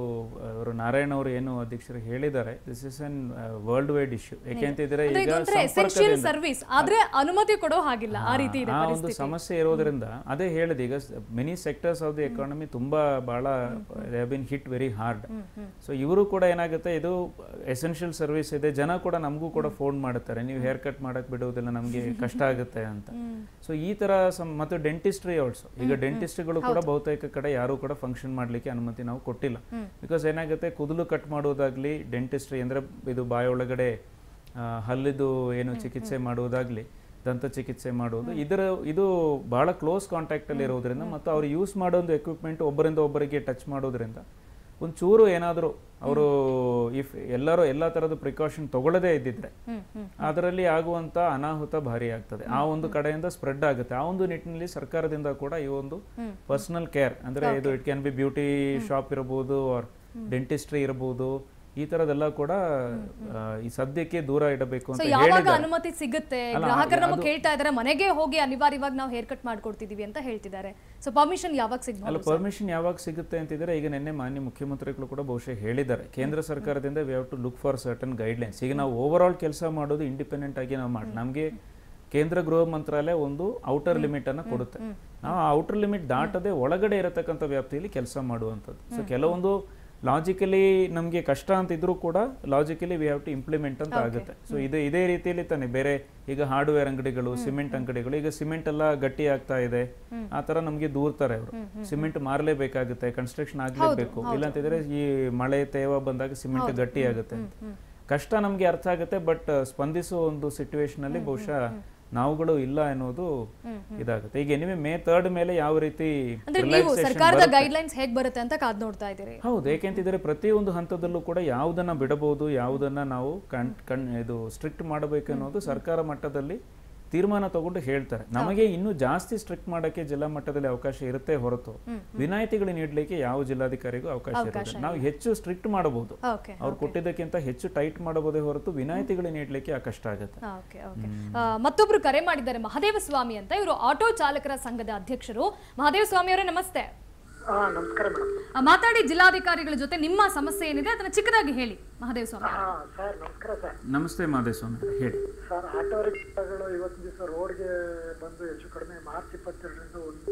ಅವರು ನಾರಾಯಣ ಅವರು ಏನು ಅಧ್ಯಕ್ಷರು ಹೇಳಿದ್ದಾರೆ this is an world wide issue ಯಾಕೆಂತಿದ್ರೆ ಅಂದ್ರೆ ಈಗ ಇದೊಂಥರ ಎಸೆನ್ಷಿಯಲ್ ಸಂಪರ್ಕದಿಂದ ಸರ್ವಿಸ್ ಆದ್ರೆ ಅನುಮತಿ ಕೊಡೋ ಹಾಗಿಲ್ಲ ಆ ರೀತಿ ಇದೆ ಆ ಒಂದು ಪರಿಸ್ಥಿತಿ ಸಮಸ್ಯೆ ಇರೋದ್ರಿಂದ ಅದೇ ಹೇಳಿದೆ ಈಗ many sectors of the economy ತುಂಬಾ ಬಹಳ they been hit very hard so ಇವರು ಕೂಡ ಏನಾಗುತ್ತೆ ಇದು ಎಸೆನ್ಷಿಯಲ್ ಸರ್ವಿಸ್ ಇದೆ ಜನ ಕೂಡ ನಮಗೂ ಕೂಡ ಫೋನ್ ಮಾಡುತ್ತಾರೆ ನೀವು ಹೇರ್ ಕಟ್ ಮಾಡಕ್ ಬಿಡುವುದಿಲ್ಲ ನಮಗೆ ಕಷ್ಟ ಆಗುತ್ತೆ ಅಂತ ಸೊ ಈ ತರ ಸಮ್ ಮತ್ತು ಡೆಂಟಿಸ್ಟ್ರಿ ಆಲ್ಸೋ ಈಗ ಡೆಂಟಿಸ್ಟ್ಗಳು ಕೂಡ ಬಹುತೇಕ ಕಡೆ ಯಾರು ಕೂಡ ಫಂಕ್ಷನ್ ಮಾಡ್ಲಿಕ್ಕೆ ಅನುಮತಿ ನಾವು ಕೊಟ್ಟಿಲ್ಲ ಬಿಕಾಸ್ ಏನಾಗುತ್ತೆ ಕೂದಲು ಕಟ್ ಮಾಡುವುದಾಗ್ಲಿ ಡೆಂಟಿಸ್ಟ್ರಿ ಅಂದ್ರೆ ಇದು ಬಾಯಿ ಒಳಗಡೆ ಆ, ಹಲ್ಲಿದು ಏನು ಚಿಕಿತ್ಸೆ ಮಾಡುವುದಾಗ್ಲಿ ದಂತ ಚಿಕಿತ್ಸೆ ಮಾಡುವುದು ಇದರ ಇದು ಬಹಳ ಕ್ಲೋಸ್ ಕಾಂಟ್ಯಾಕ್ಟ್ ಅಲ್ಲಿ ಇರೋದ್ರಿಂದ ಮತ್ತು ಅವ್ರು ಯೂಸ್ ಮಾಡೋ ಒಂದು ಎಕ್ವಿಪ್ಮೆಂಟ್ ಒಬ್ಬರಿಂದ ಒಬ್ಬರಿಗೆ ಟಚ್ ಮಾಡೋದ್ರಿಂದ ಒಂಚೂರು ಏನಾದರೂ ಅವರು ಇಫ್ ಎಲ್ಲರೂ ಎಲ್ಲ ಥರದ ಪ್ರಿಕಾಷನ್ ತಗೊಳ್ಳದೇ ಇದ್ದಿದ್ರೆ ಅದರಲ್ಲಿ ಆಗುವಂತ ಅನಾಹುತ ಭಾರಿ ಆಗ್ತದೆ ಆ ಒಂದು ಕಡೆಯಿಂದ ಸ್ಪ್ರೆಡ್ ಆಗುತ್ತೆ ಆ ಒಂದು ನಿಟ್ಟಿನಲ್ಲಿ ಸರ್ಕಾರದಿಂದ ಕೂಡ ಈ ಒಂದು ಪರ್ಸನಲ್ ಕೇರ್ ಅಂದ್ರೆ ಇದು it can be beauty shop ಇರಬಹುದು ಆರ್ ಡೆಂಟಿಸ್ಟ್ರಿ ಇರಬಹುದು ಈ ತರದೆಲ್ಲ ಕೂಡ ಆ, ಈ ಸದ್ಯಕ್ಕೆ ದೂರ ಇಡಬೇಕು ಸೊ ಅಂತ ಯಾವಾಗ ಹೇಳಿದ್ದಾರೆ ಅನುಮತಿ ಸಿಗುತ್ತೆ ಅಲ್ಲ, ಗ್ರಾಹಕರು ನಮಗೆ ಅದು- ಕೇಳ್ತಾ ಇದಾರೆ ಮನೆಗೆ ಹೋಗಿ ಅನಿವಾರ್ಯವಾಗಿ ನಾವು ಹೇರ್ ಕಟ್ ಮಾಡ್ಕೊಡ್ತಿದೀವಿ ಅಂತ ಹೇಳ್ತಿದ್ದಾರೆ ಸೊ ಪರ್ಮಿಷನ್ ಯಾವಾಗ ಅಲ್ಲ ಸಿಗ್ಬೋದು ಪರ್ಮಿಷನ್ ಯಾವಾಗ ಸಿಗುತ್ತೆ ಅಂತಿದ್ರೆ ಈಗ ನಿನ್ನೆ ಮಾನ್ಯ ಮುಖ್ಯಮಂತ್ರಿಗಳು ಕೂಡ ಬಹುಶಃ ಹೇಳಿದ್ದಾರೆ ಕೇಂದ್ರ ಸರ್ಕಾರದಿಂದ we have to look for certain guidelines ಈಗ ನಾವು ಓವರ್ ಆಲ್ ಕೆಲಸ ಮಾಡೋದು ಇಂಡಿಪೆಂಡೆಂಟ್ ಆಗಿ ನಾವು ಮಾಡಿ ನಮಗೆ ಕೇಂದ್ರ ಗೃಹ ಮಂತ್ರಾಲಯ ಒಂದು ಔಟರ್ ಲಿಮಿಟ್ ಅನ್ನ ಕೊಡುತ್ತೆ ನಾವು ಆ ಔಟರ್ ಲಿಮಿಟ್ ದಾಟದೆ ಒಳಗಡೆ ಇರತಕ್ಕಂಥ ವ್ಯಾಪ್ತಿಯಲ್ಲಿ ಕೆಲಸ ಮಾಡುವಂಥದ್ದು ಸೊ ಕೆಲವೊಂದು ಲಾಜಿಕಲಿ ನಮಗೆ ಕಷ್ಟ ಅಂತ ಇದ್ರೂ ಕೂಡ logically we have to implement ಅಂತ ಆಗುತ್ತೆ ಸೊ ಇದು ಇದೇ ರೀತಿಯಲ್ಲಿ ತಾನೆ ಬೇರೆ ಈಗ ಹಾರ್ಡ್ವೇರ್ ಅಂಗಡಿಗಳು ಸಿಮೆಂಟ್ ಅಂಗಡಿಗಳು ಈಗ ಸಿಮೆಂಟ್ ಎಲ್ಲ ಗಟ್ಟಿ ಆಗ್ತಾ ಇದೆ ಆ ತರ ನಮಗೆ ದೂರ್ತಾರೆ ಅವರು ಸಿಮೆಂಟ್ ಮಾರಲೇಬೇಕಾಗುತ್ತೆ ಕನ್ಸ್ಟ್ರಕ್ಷನ್ ಆಗ್ಲೇಬೇಕು ಇಲ್ಲಾಂತಿದ್ರೆ ಈ ಮಳೆ ತೇವ ಬಂದಾಗ ಸಿಮೆಂಟ್ ಗಟ್ಟಿ ಆಗುತ್ತೆ ಅಂತ ಕಷ್ಟ ನಮ್ಗೆ ಅರ್ಥ ಆಗುತ್ತೆ ಬಟ್ ಸ್ಪಂದಿಸುವ ಒಂದು ಸಿಚುವೇಶನ್ ಅಲ್ಲಿ ಬಹುಶಃ ನಾವುಗಳು ಇಲ್ಲ ಅನ್ನೋದು ಇದಾಗುತ್ತೆ ಈಗ ಎನಿವೆ ಮೇ ತರ್ಡ್ ಮೇಲೆ ಯಾವ ರೀತಿ ಅಂದ್ರೆ ನೀವು relaxation ಸರ್ಕಾರದ ಬರುತ್ತೆ. ಗೈಡ್ಲೈನ್ಸ್ ಹೇಗ್ ಬರುತ್ತೆ ಅಂತ ಕಾದ್ ನೋಡ್ತಾ ಇದ್ದೀರಿ ಹೌದು ಏಕೆಂತಿದ್ರೆ ಪ್ರತಿಯೊಂದು ಹಂತದಲ್ಲೂ ಕೂಡ ಯಾವುದನ್ನ ಬಿಡಬಹುದು ಯಾವುದನ್ನ ನಾವು ಕಣ್ ಕಣ್ ಇದು ಸ್ಟ್ರಿಕ್ಟ್ ಮಾಡಬೇಕು ಅನ್ನೋದು ಸರ್ಕಾರ ಮಟ್ಟದಲ್ಲಿ ತೀರ್ಮಾನ ತಗೊಂಡು ಹೇಳ್ತಾರೆ ನಮಗೆ ಇನ್ನೂ ಜಾಸ್ತಿ ಸ್ಟ್ರಿಕ್ಟ್ ಮಾಡಕ್ಕೆ ಜಿಲ್ಲಾ ಮಟ್ಟದಲ್ಲಿ ಅವಕಾಶ ಇರುತ್ತೆ ಹೊರತು ವಿನಾಯಿತಿಗಳು ನೀಡಲಿಕ್ಕೆ ಯಾವ ಜಿಲ್ಲಾಧಿಕಾರಿಗೂ ಅವಕಾಶ ಇರೋದಿಲ್ಲ ನಾವು ಹೆಚ್ಚು ಸ್ಟ್ರಿಕ್ಟ್ ಮಾಡಬಹುದು ಓಕೆ ಅವ್ರು ಕೊಟ್ಟಿದ್ದಕ್ಕಿಂತ ಹೆಚ್ಚು ಟೈಟ್ ಮಾಡಬಹುದೇ ಹೊರತು ವಿನಾಯಿತಿಗಳು ನೀಡಲಿಕ್ಕೆ ಆ ಕಷ್ಟ ಆಗುತ್ತೆ ಓಕೆ ಓಕೆ ಮತ್ತೊಬ್ರು ಕರೆ ಮಾಡಿದ್ದಾರೆ ಮಹದೇವ ಸ್ವಾಮಿ ಅಂತ ಇವರು ಆಟೋ ಚಾಲಕರ ಸಂಘದ ಅಧ್ಯಕ್ಷರು ಮಹದೇವ ಸ್ವಾಮಿ ಅವರೇ ನಮಸ್ತೆ ಹಾ ನಮಸ್ಕಾರ ಮೇಡಮ್ ಆ, ಮಾತಾಡಿ ಜಿಲ್ಲಾಧಿಕಾರಿಗಳ ಜೊತೆ ನಿಮ್ಮ ಸಮಸ್ಯೆ ಏನಿದೆ ಅದನ್ನ ಚಿಕ್ಕದಾಗಿ ಹೇಳಿ ಮಹದೇವ ಸ್ವಾಮಿ ಹಾ ಸರ್ ನಮಸ್ಕಾರ ಸರ್ ನಮಸ್ತೆ ಮಾದೇಸ್ವಾಮಿ ಹೇಳಿ ಸರ್ ಆಟೋ ರಿಕ್ಷಾಗಳು ಇವತ್ತಿನ ದಿವಸ ರೋಡ್ಗೆ ಬಂದು ಹೆಚ್ಚು ಕಡಿಮೆ ಮಾರ್ಚ್ ಇಪ್ಪತ್ತೆರಡರಿಂದ ಒಂದು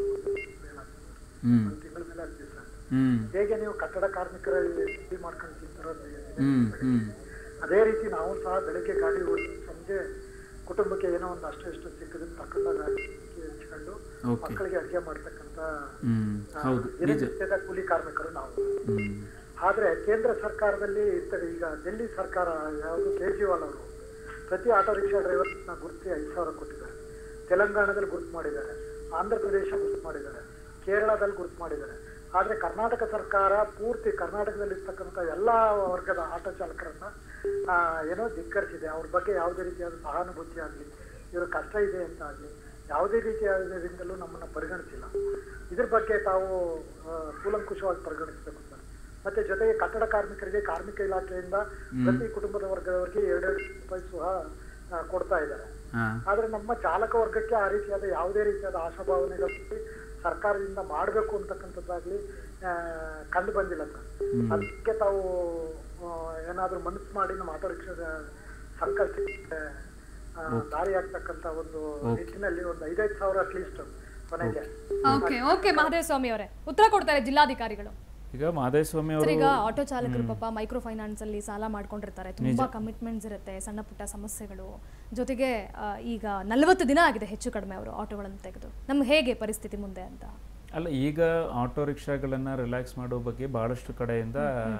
ಹ್ಮ್ ಒಂದು ತಿಂಗಳ ಮೇಲೆ ಆಗ್ತಿದೆ ಸರ್ ಹ್ಮ್ ಹೇಗೆ ನೀವು ಕಟ್ಟಡ ಕಾರ್ಮಿಕರ ಇದು ಮಾಡ್ಕೊಂಡು ತಿಂತಾರೋ ಅದೇ ಹ್ಮ್ ಹ್ಮ್ ಅದೇ ರೀತಿ ನಾವು ಸಹ ಬೆಳಗ್ಗೆ ಗಾಡಿ ಓಡಿಸಿ ಸಂಜೆ ಕುಟುಂಬಕ್ಕೆ ಏನೋ ಒಂದು ಅಷ್ಟು ಇಷ್ಟು ಸಿಕ್ಕದನ್ನ ತಕೊಂಡಾಗ ಹಂಚ್ಕೊಂಡು Okay. ಮಕ್ಕಳಿಗೆ ಅಡುಗೆ ಮಾಡ್ತಕ್ಕಂಥ ಹ್ಮ್ ಆ, ಹೌದು ನಿಜ ದಿನನಿತ್ಯದ ಕೂಲಿ ಕಾರ್ಮಿಕರು ನಾವು ಹ್ಮ್ ಆದ್ರೆ ಕೇಂದ್ರ ಸರ್ಕಾರದಲ್ಲಿ ಇರ್ತದೆ ಈಗ ಡೆಲ್ಲಿ ಸರ್ಕಾರ ಯಾವುದು ಕೇಜ್ರಿವಾಲ್ ಅವರು ಪ್ರತಿ ಆಟೋ ರಿಕ್ಷಾ ಡ್ರೈವರ್ನ ಗುರುತಿ ಐದು ಸಾವಿರ ಕೊಟ್ಟಿದ್ದಾರೆ ತೆಲಂಗಾಣದಲ್ಲಿ ಗುರುತು ಮಾಡಿದ್ದಾರೆ ಆಂಧ್ರ ಪ್ರದೇಶ ಗುರುತು ಮಾಡಿದ್ದಾರೆ ಕೇರಳದಲ್ಲಿ ಗುರುತು ಮಾಡಿದ್ದಾರೆ ಆದ್ರೆ ಕರ್ನಾಟಕ ಸರ್ಕಾರ ಪೂರ್ತಿ ಕರ್ನಾಟಕದಲ್ಲಿ ಇರ್ತಕ್ಕಂಥ ಎಲ್ಲಾ ವರ್ಗದ ಆಟೋ ಚಾಲಕರನ್ನ ಆ, ಏನೋ ಧಿಕ್ಕರಿಸಿದೆ ಅವ್ರ ಬಗ್ಗೆ ಯಾವುದೇ ರೀತಿಯಾದ ಸಹಾನುಭೂತಿ ಆಗಲಿ ಇವ್ರ ಕಷ್ಟ ಇದೆ ಅಂತ ಆಗಲಿ ಯಾವುದೇ ರೀತಿಯಾದ್ರಿಂದಲೂ ನಮ್ಮನ್ನ ಪರಿಗಣಿಸಿಲ್ಲ ಇದ್ರ ಬಗ್ಗೆ ತಾವು ಆ, ಕೂಲಂಕುಷವಾಗಿ ಪರಿಗಣಿಸಬೇಕು ಸರ್ ಮತ್ತೆ ಜೊತೆಗೆ ಕಟ್ಟಡ ಕಾರ್ಮಿಕರಿಗೆ ಕಾರ್ಮಿಕ ಇಲಾಖೆಯಿಂದ ಪ್ರತಿ ಕುಟುಂಬದ ವರ್ಗದವರಿಗೆ ಎರಡೆರಡು ರೂಪಾಯಿ ಸಹ ಆ, ಕೊಡ್ತಾ ಇದ್ದಾರೆ ಹಾ ಆದ್ರೆ ನಮ್ಮ ಚಾಲಕ ವರ್ಗಕ್ಕೆ ಆ ರೀತಿಯಾದ ಯಾವುದೇ ರೀತಿಯಾದ ಆಶಾಭಾವನೆಗಳು ಸರ್ಕಾರದಿಂದ ಮಾಡಬೇಕು ಅಂತಕ್ಕಂಥದ್ದಾಗ್ಲಿ ಆ, ಕಂಡು ಬಂದಿಲ್ಲ ಸರ್ ಅದಕ್ಕೆ ತಾವು ಆ, ಏನಾದ್ರೂ ಮನಸ್ಸು ಮಾಡಿ ನಮ್ಮ ಆಟೋ ರಿಕ್ಷಾದ ಸಂಕಲ್ಪಕ್ಕೆ ಆ, ದಾರಿ ಆಗ್ತಕ್ಕಂಥ ಒಂದು ನಿಟ್ಟಿನಲ್ಲಿ ಒಂದು ಐದೈದು ಸಾವಿರ ಅಟ್ಲೀಸ್ಟ್ ಕೊನೆಗೆ ಓಕೆ ಓಕೆ ಮಹದೇವ ಸ್ವಾಮಿ ಅವರೇ ಉತ್ತರ ಕೊಡ್ತಾರೆ ಜಿಲ್ಲಾಧಿಕಾರಿಗಳು ಈಗ ಮಾದೇಸ್ವಾಮಿ ಸರ್ ಅವರು ಈಗ ಆಟೋ ಚಾಲಕರು ಪಾಪ ಮೈಕ್ರೋ ಫೈನಾನ್ಸ್ ಅಲ್ಲಿ ಸಾಲ ಮಾಡ್ಕೊಂಡಿರ್ತಾರೆ ತುಂಬಾ ಕಮಿಟ್ಮೆಂಟ್ಸ್ ಇರುತ್ತೆ ಸಣ್ಣ ಪುಟ್ಟ ಸಮಸ್ಯೆಗಳು ಜೊತೆಗೆ ಆ, ಈಗ ನಲವತ್ತು ದಿನ ಆಗಿದೆ ಹೆಚ್ಚು ಕಡಿಮೆ ಅವರು ಆಟೋಗಳನ್ನು ತೆಗೆದು ನಮ್ಗೆ ಹೇಗೆ ಪರಿಸ್ಥಿತಿ ಮುಂದೆ ಅಂತ ಅಲ್ಲ ಈಗ ಆಟೋ ರಿಕ್ಷಾಗಳನ್ನ ರಿಲ್ಯಾಕ್ಸ್ ಮಾಡೋ ಬಗ್ಗೆ ಬಹಳಷ್ಟು ಕಡೆಯಿಂದ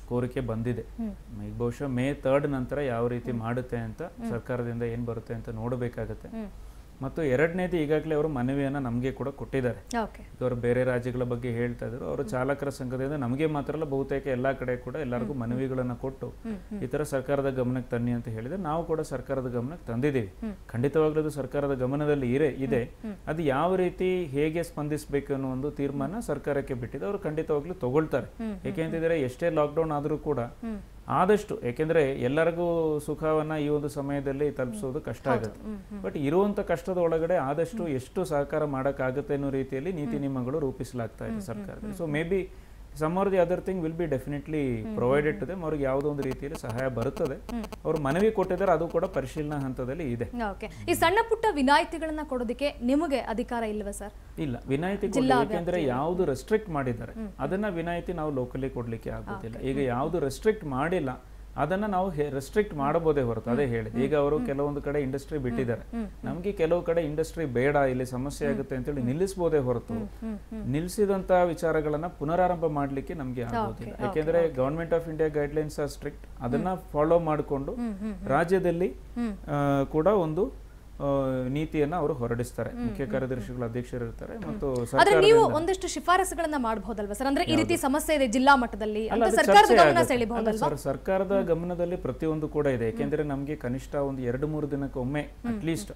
ಕೋರಿಕೆ ಬಂದಿದೆ ಈಗ ಬಹುಶಃ ಮೇ ತರ್ಡ್ ನಂತರ ಯಾವ ರೀತಿ ಮಾಡುತ್ತೆ ಅಂತ ಸರ್ಕಾರದಿಂದ ಏನು ಬರುತ್ತೆ ಅಂತ ನೋಡಬೇಕಾಗತ್ತೆ ಮತ್ತು ಎರಡನೇದು ಈಗಾಗಲೇ ಅವರು ಮನವಿಯನ್ನು ನಮಗೆ ಕೂಡ ಕೊಟ್ಟಿದ್ದಾರೆ ಓಕೆ ಈಗ ಅವರು ಬೇರೆ ರಾಜ್ಯಗಳ ಬಗ್ಗೆ ಹೇಳ್ತಾ ಇದ್ರು ಅವರು ಚಾಲಕರ ಸಂಘದಿಂದ ನಮಗೆ ಮಾತ್ರ ಅಲ್ಲ ಬಹುತೇಕ ಎಲ್ಲಾ ಕಡೆ ಕೂಡ ಎಲ್ಲರಿಗೂ ಮನವಿಗಳನ್ನ ಕೊಟ್ಟು ಈ ತರ ಸರ್ಕಾರದ ಗಮನಕ್ಕೆ ತನ್ನಿ ಅಂತ ಹೇಳಿದ್ರೆ ನಾವು ಕೂಡ ಸರ್ಕಾರದ ಗಮನಕ್ಕೆ ತಂದಿದ್ದೀವಿ ಖಂಡಿತವಾಗ್ಲೂ ಅದು ಸರ್ಕಾರದ ಗಮನದಲ್ಲಿ ಇರೆ ಇದೆ ಅದು ಯಾವ ರೀತಿ ಹೇಗೆ ಸ್ಪಂದಿಸಬೇಕು ಅನ್ನೋ ಒಂದು ತೀರ್ಮಾನ ಸರ್ಕಾರಕ್ಕೆ ಬಿಟ್ಟಿದೆ ಅವರು ಖಂಡಿತವಾಗ್ಲೂ ತಗೊಳ್ತಾರೆ ಯಾಕೆಂತಿದ್ರೆ ಎಷ್ಟೇ ಲಾಕ್ಡೌನ್ ಆದರೂ ಕೂಡ ಆದಷ್ಟು ಯಾಕೆಂದ್ರೆ ಎಲ್ಲರಿಗೂ ಸುಖವನ್ನ ಈ ಒಂದು ಸಮಯದಲ್ಲಿ ತಲುಪಿಸೋದು ಕಷ್ಟ ಆಗುತ್ತೆ ಬಟ್ ಇರುವಂತ ಕಷ್ಟದ ಒಳಗಡೆ ಆದಷ್ಟು ಎಷ್ಟು ಸಹಕಾರ ಮಾಡಕ್ಕಾಗುತ್ತೆ ಅನ್ನೋ ರೀತಿಯಲ್ಲಿ ನೀತಿ ನಿಯಮಗಳು ರೂಪಿಸಲಾಗ್ತಾ ಇದೆ ಸರ್ಕಾರದಲ್ಲಿ so may be some or the other thing will be definitely provided to them ಅವ್ರಿಗೆ ಯಾವುದೋ ಒಂದು ರೀತಿಯಲ್ಲಿ ಸಹಾಯ ಬರುತ್ತದೆ ಅವರು ಮನವಿ ಕೊಟ್ಟಿದ್ದಾರೆ ಅದು ಕೂಡ ಪರಿಶೀಲನಾ ಹಂತದಲ್ಲಿ ಇದೆ ಓಕೆ ಈ ಸಣ್ಣ ಪುಟ್ಟ ವಿನಾಯಿತಿಗಳನ್ನ ಕೊಡೋದಕ್ಕೆ ನಿಮಗೆ ಅಧಿಕಾರ ಇಲ್ವಾ ಸರ್ ಇಲ್ಲ ವಿನಾಯಿತಿ ಕೊಡ್ಲಿ. ಯಾಕೆಂದ್ರೆ ಯಾವುದು ರೆಸ್ಟ್ರಿಕ್ಟ್ ಮಾಡಿದ್ದಾರೆ ಅದನ್ನ ವಿನಾಯಿತಿ ನಾವು ಲೋಕಲಿ ಕೊಡ್ಲಿಕ್ಕೆ ಆಗೋದಿಲ್ಲ ಈಗ ಯಾವುದು ರೆಸ್ಟ್ರಿಕ್ಟ್ ಮಾಡಿಲ್ಲ ಅದನ್ನ ನಾವು ರೆಸ್ಟ್ರಿಕ್ಟ್ ಮಾಡಬಹುದೇ ಹೊರತು ಅದೇ ಹೇಳಿದೆ ಈಗ ಅವರು ಕೆಲವೊಂದು ಕಡೆ ಇಂಡಸ್ಟ್ರಿ ಬಿಟ್ಟಿದ್ದಾರೆ ನಮ್ಗೆ ಕೆಲವು ಕಡೆ ಇಂಡಸ್ಟ್ರಿ ಬೇಡ ಇಲ್ಲಿ ಸಮಸ್ಯೆ ಆಗುತ್ತೆ ಅಂತೇಳಿ ನಿಲ್ಲಿಸಬಹುದೇ ಹೊರತು ನಿಲ್ಲಿಸಿದಂತ ವಿಚಾರಗಳನ್ನ ಪುನರಾರಂಭ ಮಾಡ್ಲಿಕ್ಕೆ ನಮ್ಗೆ ಆಗೋದಿಲ್ಲ ಯಾಕೆಂದ್ರೆ government of India guidelines are strict ಅದನ್ನ ಫಾಲೋ ಮಾಡಿಕೊಂಡು ರಾಜ್ಯದಲ್ಲಿ ಆ, ಕೂಡ ಒಂದು ಆ, ನೀತಿಯನ್ನ ಅವರು ಹೊರಡಿಸ್ತಾರೆ ಮುಖ್ಯ ಕಾರ್ಯದರ್ಶಿಗಳು ಅಧ್ಯಕ್ಷರು ಇರ್ತಾರೆ ಮತ್ತು ಆದ್ರೆ ನೀವು ಸರ್ಕಾರದಿಂದ- ಒಂದಷ್ಟು ಶಿಫಾರಸುಗಳನ್ನ ಮಾಡಬಹುದಲ್ವಾ ಸರ್ ಅಂದ್ರೆ ಈ ರೀತಿ ಸಮಸ್ಯೆ ಇದೆ ಜಿಲ್ಲಾ ಮಟ್ಟದಲ್ಲಿ ಅಲ್ಲ, ಅಂತ ಅದು ಸರ್ಕಾರದ ಚರ್ಚೆ ಗಮನ ಆಗುತ್ತೆ. ಸೆಳಿಬಹುದಲ್ವಾ ಅಲ್ಲ, ಸರ್, ಸರ್ಕಾರದ ಗಮನದಲ್ಲಿ ಪ್ರತಿಯೊಂದು ಕೂಡ ಇದೆ ಯಾಕೆಂದ್ರೆ ನಮ್ಗೆ ಕನಿಷ್ಠ ಒಂದು ಎರಡು ಮೂರು ದಿನಕ್ಕೊಮ್ಮೆ ಅಟ್ಲೀಸ್ಟ್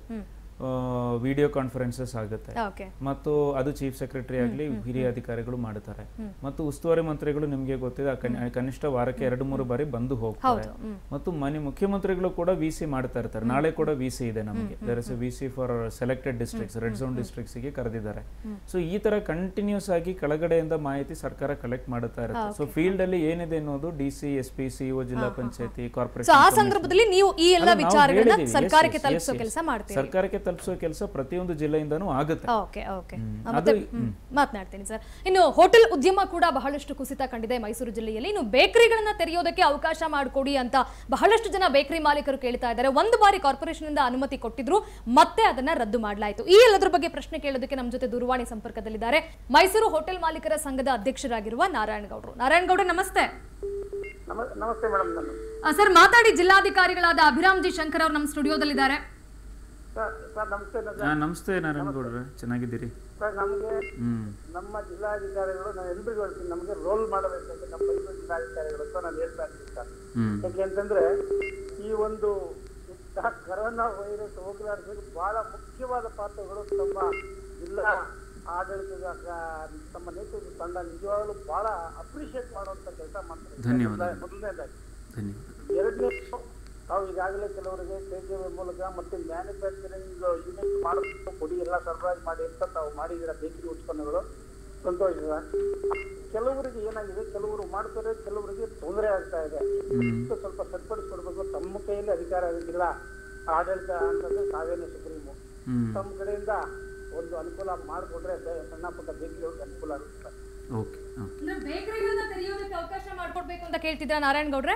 ವಿಡಿಯೋ ಕಾನ್ಫರೆನ್ಸಸ್ ಆಗುತ್ತೆ ಓಕೆ ಮತ್ತು ಅದು ಚೀಫ್ ಸೆಕ್ರೆಟರಿ ಆಗಲಿ ಹಿರಿಯ ಅಧಿಕಾರಿಗಳು ಮಾಡ್ತಾರೆ ಮತ್ತು ಉಸ್ತುವಾರಿ ಮಂತ್ರಿಗಳು ನಿಮಗೆ ಗೊತ್ತಿದೆ ಆ ಕನಿ- ಕನಿಷ್ಠ ವಾರಕ್ಕೆ ಎರಡು ಮೂರು ಬಾರಿ ಬಂದು ಹೋಗ್ತಾರೆ ಮತ್ತು ಮನೆ ಮುಖ್ಯಮಂತ್ರಿಗಳು ಕೂಡ ವಿ ಸಿ ಮಾಡ್ತಾ ಇರ್ತಾರೆ ನಾಳೆ ಕೂಡ ವಿ ಸಿ ಇದೆ ನಮಗೆ there is V C for selected districts red zone districts ಗೆ ಕರೆದಿದ್ದಾರೆ ಸೊ ಈ ತರ ಕಂಟಿನ್ಯೂಸ್ ಆಗಿ ಕೆಳಗಡೆಯಿಂದ ಮಾಹಿತಿ ಸರ್ಕಾರ ಕಲೆಕ್ಟ್ ಮಾಡುತ್ತಾ ಇರುತ್ತೆ ಸೊ ಫೀಲ್ಡ್ ಅಲ್ಲಿ ಏನಿದೆ ಅನ್ನೋದು D C S P CEO ಜಿಲ್ಲಾ ಪಂಚಾಯತಿ ಸೊ ಕಾರ್ಪೊರೇಷನ್ ಆ ಸಂದರ್ಭದಲ್ಲಿ ನೀವು ಈ ಎಲ್ಲ ಅಲ್ಲ, ನಾವು ವಿಚಾರಗಳನ್ನ ಹೇಳಿದೀವಿ. Yes, ಸರ್ಕಾರಕ್ಕೆ yes, ತಲುಪಿಸೋ yes, yes. ಕೆಲಸ ಮಾಡ್ತೀವಿ ಸರ್ಕಾರಕ್ಕೆ ತಲುಪಿಸೋ ಕೆಲಸ ಪ್ರತಿಯೊಂದು ಜಿಲ್ಲೆಯಿಂದನೂ ಆಗುತ್ತೆ ಓಕೆ ಓಕೆ ಹ್ಮ್. ಮತ್ತೆ ಅದು- ಹ್ಮ್, ಮಾತನಾಡ್ತೀನಿ ಸರ್ ಇನ್ನು ಹೋಟೆಲ್ ಉದ್ಯಮ ಕೂಡ ಬಹಳಷ್ಟು ಕುಸಿತ ಕಂಡಿದೆ ಮೈಸೂರು ಜಿಲ್ಲೆಯಲ್ಲಿ ಇನ್ನು ಬೇಕರಿಗಳನ್ನ ತೆರೆಯೋದಕ್ಕೆ ಅವಕಾಶ ಮಾಡಿಕೊಡಿ ಅಂತ ಬಹಳಷ್ಟು ಜನ ಬೇಕರಿ ಮಾಲೀಕರು ಕೇಳ್ತಾ ಇದ್ದಾರೆ ಒಂದು ಬಾರಿ ಕಾರ್ಪೊರೇಷನ್ ಇಂದ ಅನುಮತಿ ಕೊಟ್ಟಿದ್ರು ಮತ್ತೆ ಅದನ್ನ ರದ್ದು ಮಾಡಲಾಯಿತು ಈ ಎಲ್ಲದ್ರ ಬಗ್ಗೆ ಪ್ರಶ್ನೆ ಕೇಳೋದಕ್ಕೆ ನಮ್ಮ ಜೊತೆ ದೂರವಾಣಿ ಸಂಪರ್ಕದಲ್ಲಿದ್ದಾರೆ ಮೈಸೂರು ಹೋಟೆಲ್ ಮಾಲೀಕರ ಸಂಘದ ಅಧ್ಯಕ್ಷರಾಗಿರುವ ನಾರಾಯಣ ಗೌಡ್ರು ನಾರಾಯಣ ಗೌಡ್ರೆ ನಮಸ್ತೆ ನಮ- ನಮಸ್ತೆ ಮೇಡಮ್ ನಾನು ಆ, ಸರ್ ಮಾತಾಡಿ ಜಿಲ್ಲಾಧಿಕಾರಿಗಳಾದ ಅಭಿರಾಮ್ ಜಿ ಶಂಕರ್ ಅವರು ನಮ್ಮ ಸ್ಟುಡಿಯೋದಲ್ಲಿದ್ದಾರೆ ಸರ್ ಸರ್ ನಮಸ್ತೆ ನ- ಆ, ನಮಸ್ತೆ ನಾರಾಯಣಗೌಡ್ರೆ ಚೆನ್ನಾಗಿದ್ದೀರಿ ಸರ್ ನಮಗೆ ಹ್ಮ್ ನಮ್ಮ ಜಿಲ್ಲಾಧಿಕಾರಿಗಳು ನಾನು ಎಲ್ರಿಗೂ ಹೇಳ್ತೀನಿ ನಮಗೆ ರೋಲ್ ಮಾಡಬೇಕಂತ ನಮ್ಮ ಮೈಸೂರು ಜಿಲ್ಲಾಧಿಕಾರಿಗಳು ಅಂತ ನಾನು ಹೇಳ್ತಾ ಇರ್ತೀನಿ ಸರ್ ಹ್ಮ್ ಯಾಕೆ ಅಂತಂದ್ರೆ ಈ ಒಂದು ಇಂತಹ ಕರೋನಾ ವೈರಸ್ ಹೋಗಲಾಡಿಸಲು ಬಹಳ ಮುಖ್ಯವಾದ ಪಾತ್ರಗಳು ತಮ್ಮ ಜಿಲ್ಲಾ ಆಡಳಿತದ ಕ- ತಮ್ಮ ನೇತೃತ್ವದ ತಂಡ ನಿಜವಾಗಲೂ ಬಹಳ ಅಪ್ರಿಷಿಯೇಟ್ ಮಾಡುವಂತ ಕೆಲಸ ಮಾಡ್ತಾರೆ ಧನ್ಯವಾದಗಳು. ಮೊದಲನೇದಾಗಿ ಧನ್ಯವಾದ ಎರಡನೇ ತಾವು ಈಗಾಗಲೇ ಕೆಲವರಿಗೆ ಕೆಜಿಎ ಮೂಲಕ ಮತ್ತೆ ಮ್ಯಾನುಫ್ಯಾಕ್ಚರಿಂಗ್ ಯೂನಿಟ್ ಮಾಡಬೇಕು ಕೊಡಿ ಎಲ್ಲ ಸರಬರಾಜು ಮಾಡಿ ಅಂತ ತಾವು ಮಾಡಿದಿರ ಬೇಕರಿ ಉತ್ಪನ್ನಗಳು ಸಂತೋಷ ಸರ್. ಕೆಲವರಿಗೆ ಏನಾಗಿದೆ ಕೆಲವರು ಮಾಡ್ತಾರೆ ಕೆಲವರಿಗೆ ತೊಂದರೆ ಆಗ್ತಾ ಇದೆ ಇದು ಸ್ವಲ್ಪ ಸರಿಪಡಿಸ್ಕೊಡ್ಬೇಕು ತಮ್ಮ ಕೈಯಲ್ಲಿ ಅಧಿಕಾರ ಆಗಿಲ್ಲ ಆಡಳಿತ ಅಂತಂದ್ರೆ ತಾವೇನೇ ಸುಪ್ರೀಮು ಹ್ಮ್ ತಮ್ಮ ಕಡೆಯಿಂದ ಒಂದು ಅನುಕೂಲ ಮಾಡಿಕೊಟ್ರೆ ಸಣ್ಣ ಪುಟ್ಟ ಬೇಕರಿಗಳಿಗೆ ಅನುಕೂಲ ಆಗುತ್ತೆ ಸರ್ ಓಕೆ ಓಕೆ ಬೇಕರಿಗಳನ್ನ ತೆರೆಯೋದಕ್ಕೆ ಅವಕಾಶ ಮಾಡ್ಕೊಡ್ಬೇಕು ಅಂತ ಕೇಳ್ತಿದ್ರ ನಾರಾಯಣ ಗೌಡ್ರೆ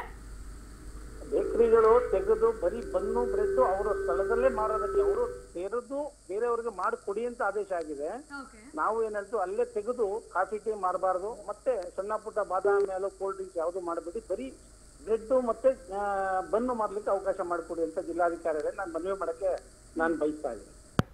ಬೇಕರಿಗಳು ತೆಗೆದು ಬರೀ ಬನ್ನು ಬ್ರೆಡ್ ಅವರ ಸ್ಥಳದಲ್ಲೇ ಮಾರೋದಕ್ಕೆ ಅವರು ತೆರೆದು ಬೇರೆಯವ್ರಿಗೆ ಮಾಡಿ ಕೊಡಿ ಅಂತ ಆದೇಶ ಆಗಿದೆ ನಾವು ಏನ್ ಹೇಳ್ತೀವಿ ಅಲ್ಲೇ ತೆಗೆದು ಕಾಫಿ ಟೀ ಮಾಡಬಾರ್ದು ಮತ್ತೆ ಸಣ್ಣ ಪುಟ್ಟ ಬಾದಾಮಿ ಹಾಲು ಕೋಲ್ಡ್ ಡ್ರಿಂಕ್ಸ್ ಯಾವುದು ಮಾಡಬೇಡಿ ಬರೀ ಬ್ರೆಡ್ ಮತ್ತೆ ಆ, ಬನ್ನು ಮಾಡ್ಲಿಕ್ಕೆ ಅವಕಾಶ ಮಾಡಿಕೊಡಿ ಅಂತ ಜಿಲ್ಲಾಧಿಕಾರಿಗಳೇ ನಾನು ಮನವಿ ಮಾಡಕ್ಕೆ ನಾನು ಬಯಸ್ತಾ ಇದ್ದೀನಿ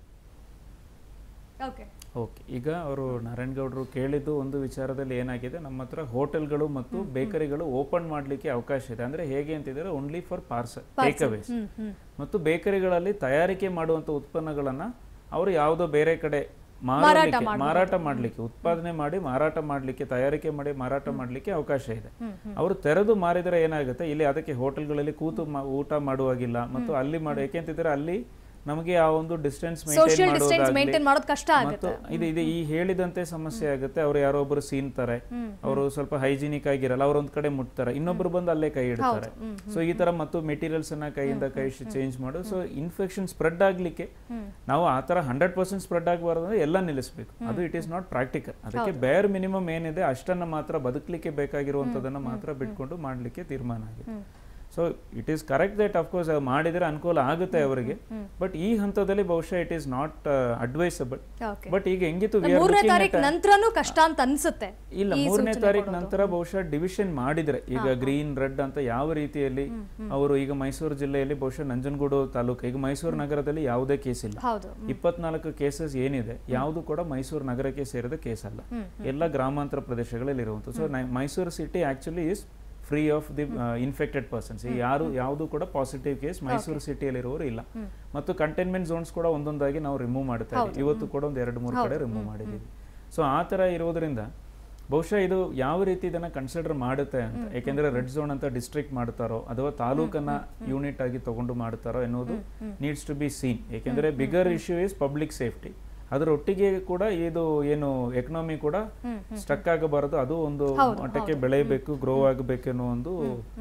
ಓಕೆ ಓಕೆ ಈಗ ಅವರು ನಾರಾಯಣಗೌಡರು ಕೇಳಿದ್ದು ಒಂದು ವಿಚಾರದಲ್ಲಿ ಏನಾಗಿದೆ ನಮ್ಮ ಹತ್ರ ಹೋಟೆಲ್ಗಳು ಮತ್ತು ಬೇಕರಿಗಳು ಓಪನ್ ಮಾಡಲಿಕ್ಕೆ ಅವಕಾಶ ಇದೆ ಅಂದ್ರೆ ಹೇಗೆ ಅಂತಿದ್ದಾರೆ only for parcel take aways ಮತ್ತು ಬೇಕರಿಗಳಲ್ಲಿ ತಯಾರಿಕೆ ಮಾಡುವಂತ ಉತ್ಪನ್ನಗಳನ್ನ ಅವರು ಯಾವುದೋ ಬೇರೆ ಕಡೆ ಮಾರಲಿಕ್ಕೆ ಮಾರಾಟ ಮಾಡಲಿಕ್ಕೆ ಉತ್ಪಾದನೆ ಮಾಡಿ ಮಾರಾಟ ಮಾಡಲಿಕ್ಕೆ ತಯಾರಿಕೆ ಮಾಡಿ ಮಾರಾಟ ಮಾಡಲಿಕ್ಕೆ ಅವಕಾಶ ಇದೆ ಅವರು ತೆರೆದು ಮಾರಿದರೆ ಏನಾಗುತ್ತೆ ಇಲ್ಲಿ ಅದಕ್ಕೆ ಹೋಟೆಲ್ಗಳಲ್ಲಿ ಕೂತು ಮಾ- ಊಟ ಮಾಡುವಾಗಿಲ್ಲ ಮತ್ತು ಅಲ್ಲಿ ಮಾಡಿ ಯಾಕೆಂತಿದ್ರೆ ಅಲ್ಲಿ ನಮಗೆ ಆ ಒಂದು ಡಿಸ್ಟೆನ್ಸ್ ಸೋಷಿಯಲ್ ಮೇಂಟೈನ್ ಡಿಸ್ಟೆನ್ಸ್ ಮಾಡೋದಾಗ್ಲಿ ಮೇಂಟೈನ್ ಮಾಡೋದು ಕಷ್ಟ ಮತ್ತು ಆಗುತ್ತೆ ಇದು ಇದು ಈ ಹೇಳಿದಂತೆ ಸಮಸ್ಯೆ ಆಗುತ್ತೆ ಅವ್ರು ಯಾರೋ ಒಬ್ರು ಸೀನ್ತಾರೆ ಅವರು ಸ್ವಲ್ಪ ಹೈಜಿನಿಕ್ ಆಗಿರಲ್ಲ ಅವ್ರ ಒಂದ್ ಕಡೆ ಮುಟ್ತಾರೆ ಇನ್ನೊಬ್ರು ಬಂದು ಅಲ್ಲೇ ಕೈ ಇಡ್ತಾರೆ ಸೊ ಈ ತರ ಮತ್ತು ಮೆಟೀರಿಯಲ್ಸ್ ಅನ್ನ ಕೈಯಿಂದ ಕೈ ಚೇಂಜ್ ಮಾಡು ಸೊ ಇನ್ಫೆಕ್ಷನ್ ಸ್ಪ್ರೆಡ್ ಆಗ್ಲಿಕ್ಕೆ ನಾವು ಆ ತರ ಹಂಡ್ರೆಡ್ ಪರ್ಸೆಂಟ್ ಸ್ಪ್ರೆಡ್ ಆಗಬಾರ್ದು ಅಂದ್ರೆ ಎಲ್ಲ ನಿಲ್ಲಿಸಬೇಕು ಅದು ಇಟ್ ಈಸ್ ನಾಟ್ ಪ್ರಾಕ್ಟಿಕಲ್ ಅದಕ್ಕೆ ಬೇರ್ ಮಿನಿಮಮ್ ಏನಿದೆ ಅಷ್ಟನ್ನ ಮಾತ್ರ ಬದುಕಲಿಕ್ಕೆ ಬೇಕಾಗಿರುವಂತದನ್ನ ಮಾತ್ರ ಬಿಟ್ಕೊಂಡು ಮಾಡ್ಲಿಕ್ಕೆ ತೀರ್ಮಾನ ಆಗಿದೆ so it is correct that of course ಮಾಡಿದರೆ ಅನುಕೂಲ ಆಗುತ್ತೆ ಅವರಿಗೆ ಬಟ್ ಈ ಹಂತದಲ್ಲಿ ಬಹುಶಃ it is not advisable okay but ಈಗ ಹೆಂಗಿತ್ತು we are ಮೂರನೇ looking at ತಾರೀಕು a- ನಂತರನೂ ಕಷ್ಟ ಅಂತ ಅನ್ಸುತ್ತೆ ಇಲ್ಲ ಈ ಮೂರನೇ ಸೂಚನೆ ತಾರೀಕು ಕೊಡೋದು. ನಂತರ ಬಹುಶಃ ಡಿವಿಷನ್ ಮಾಡಿದ್ರೆ ಈಗ ಗ್ರೀನ್ ರೆಡ್ ಅಂತ ಯಾವ ರೀತಿಯಲ್ಲಿ ಅವರು ಈಗ ಮೈಸೂರು ಜಿಲ್ಲೆಯಲ್ಲಿ ಬಹುಶಃ ನಂಜನಗೂಡು ತಾಲೂಕು ಈಗ ಮೈಸೂರು ನಗರದಲ್ಲಿ ಯಾವುದೇ ಕೇಸ್ ಇಲ್ಲ ಹೌದು ಇಪ್ಪತ್ನಾಲ್ಕು ಕೇಸಸ್ ಏನಿದೆ ಯಾವುದು ಕೂಡ ಮೈಸೂರು ನಗರಕ್ಕೆ ಸೇರಿದ ಕೇಸ್ ಅಲ್ಲ ಎಲ್ಲ ಗ್ರಾಮಾಂತರ ಪ್ರದೇಶಗಳಲ್ಲಿ ಇರುವಂಥದ್ದು so Mysuru city actually is free of the infected persons ಯಾರು ಯಾವುದು ಕೂಡ ಪಾಸಿಟಿವ್ ಕೇಸ್ ಮೈಸೂರು ಸಿಟಿಯಲ್ಲಿರುವವರು ಇಲ್ಲ ಮತ್ತು ಕಂಟೈನ್ಮೆಂಟ್ ಝೋನ್ಸ್ ಕೂಡ ಒಂದೊಂದಾಗಿ ನಾವು ರಿಮೂವ್ ಮಾಡ್ತಾ ಇದ್ದೀವಿ ಇವತ್ತು ಕೂಡ ಒಂದು ಎರಡು ಮೂರು ಕಡೆ ರಿಮೂವ್ ಮಾಡಿದ್ದೀವಿ ಸೊ ಆ ಥರ ಇರೋದ್ರಿಂದ ಬಹುಶಃ ಇದು ಯಾವ ರೀತಿ ಇದನ್ನ ಕನ್ಸಿಡರ್ ಮಾಡುತ್ತೆ ಅಂತ ಯಾಕೆಂದ್ರೆ ರೆಡ್ ಝೋನ್ ಅಂತ ಡಿಸ್ಟ್ರಿಕ್ಟ್ ಮಾಡ್ತಾರೋ ಅಥವಾ ತಾಲೂಕನ್ನ ಯೂನಿಟ್ ಆಗಿ ತಗೊಂಡು ಮಾಡ್ತಾರೋ ಎನ್ನುವುದು ನೀಡ್ಸ್ ಟು ಬಿ ಸೀನ್ ಯಾಕೆಂದ್ರೆ bigger issue is public safety ಅದರೊಟ್ಟಿಗೆ ಕೂಡ ಇದು ಏನು ಎಕನಾಮಿ ಕೂಡ ಸ್ಟಕ್ ಆಗಬಾರದು ಅದು ಒಂದು ಮಟ್ಟಕ್ಕೆ ಬೆಳೆಯಬೇಕು ಗ್ರೋ ಆಗಬೇಕು ಅನ್ನೋ ಒಂದು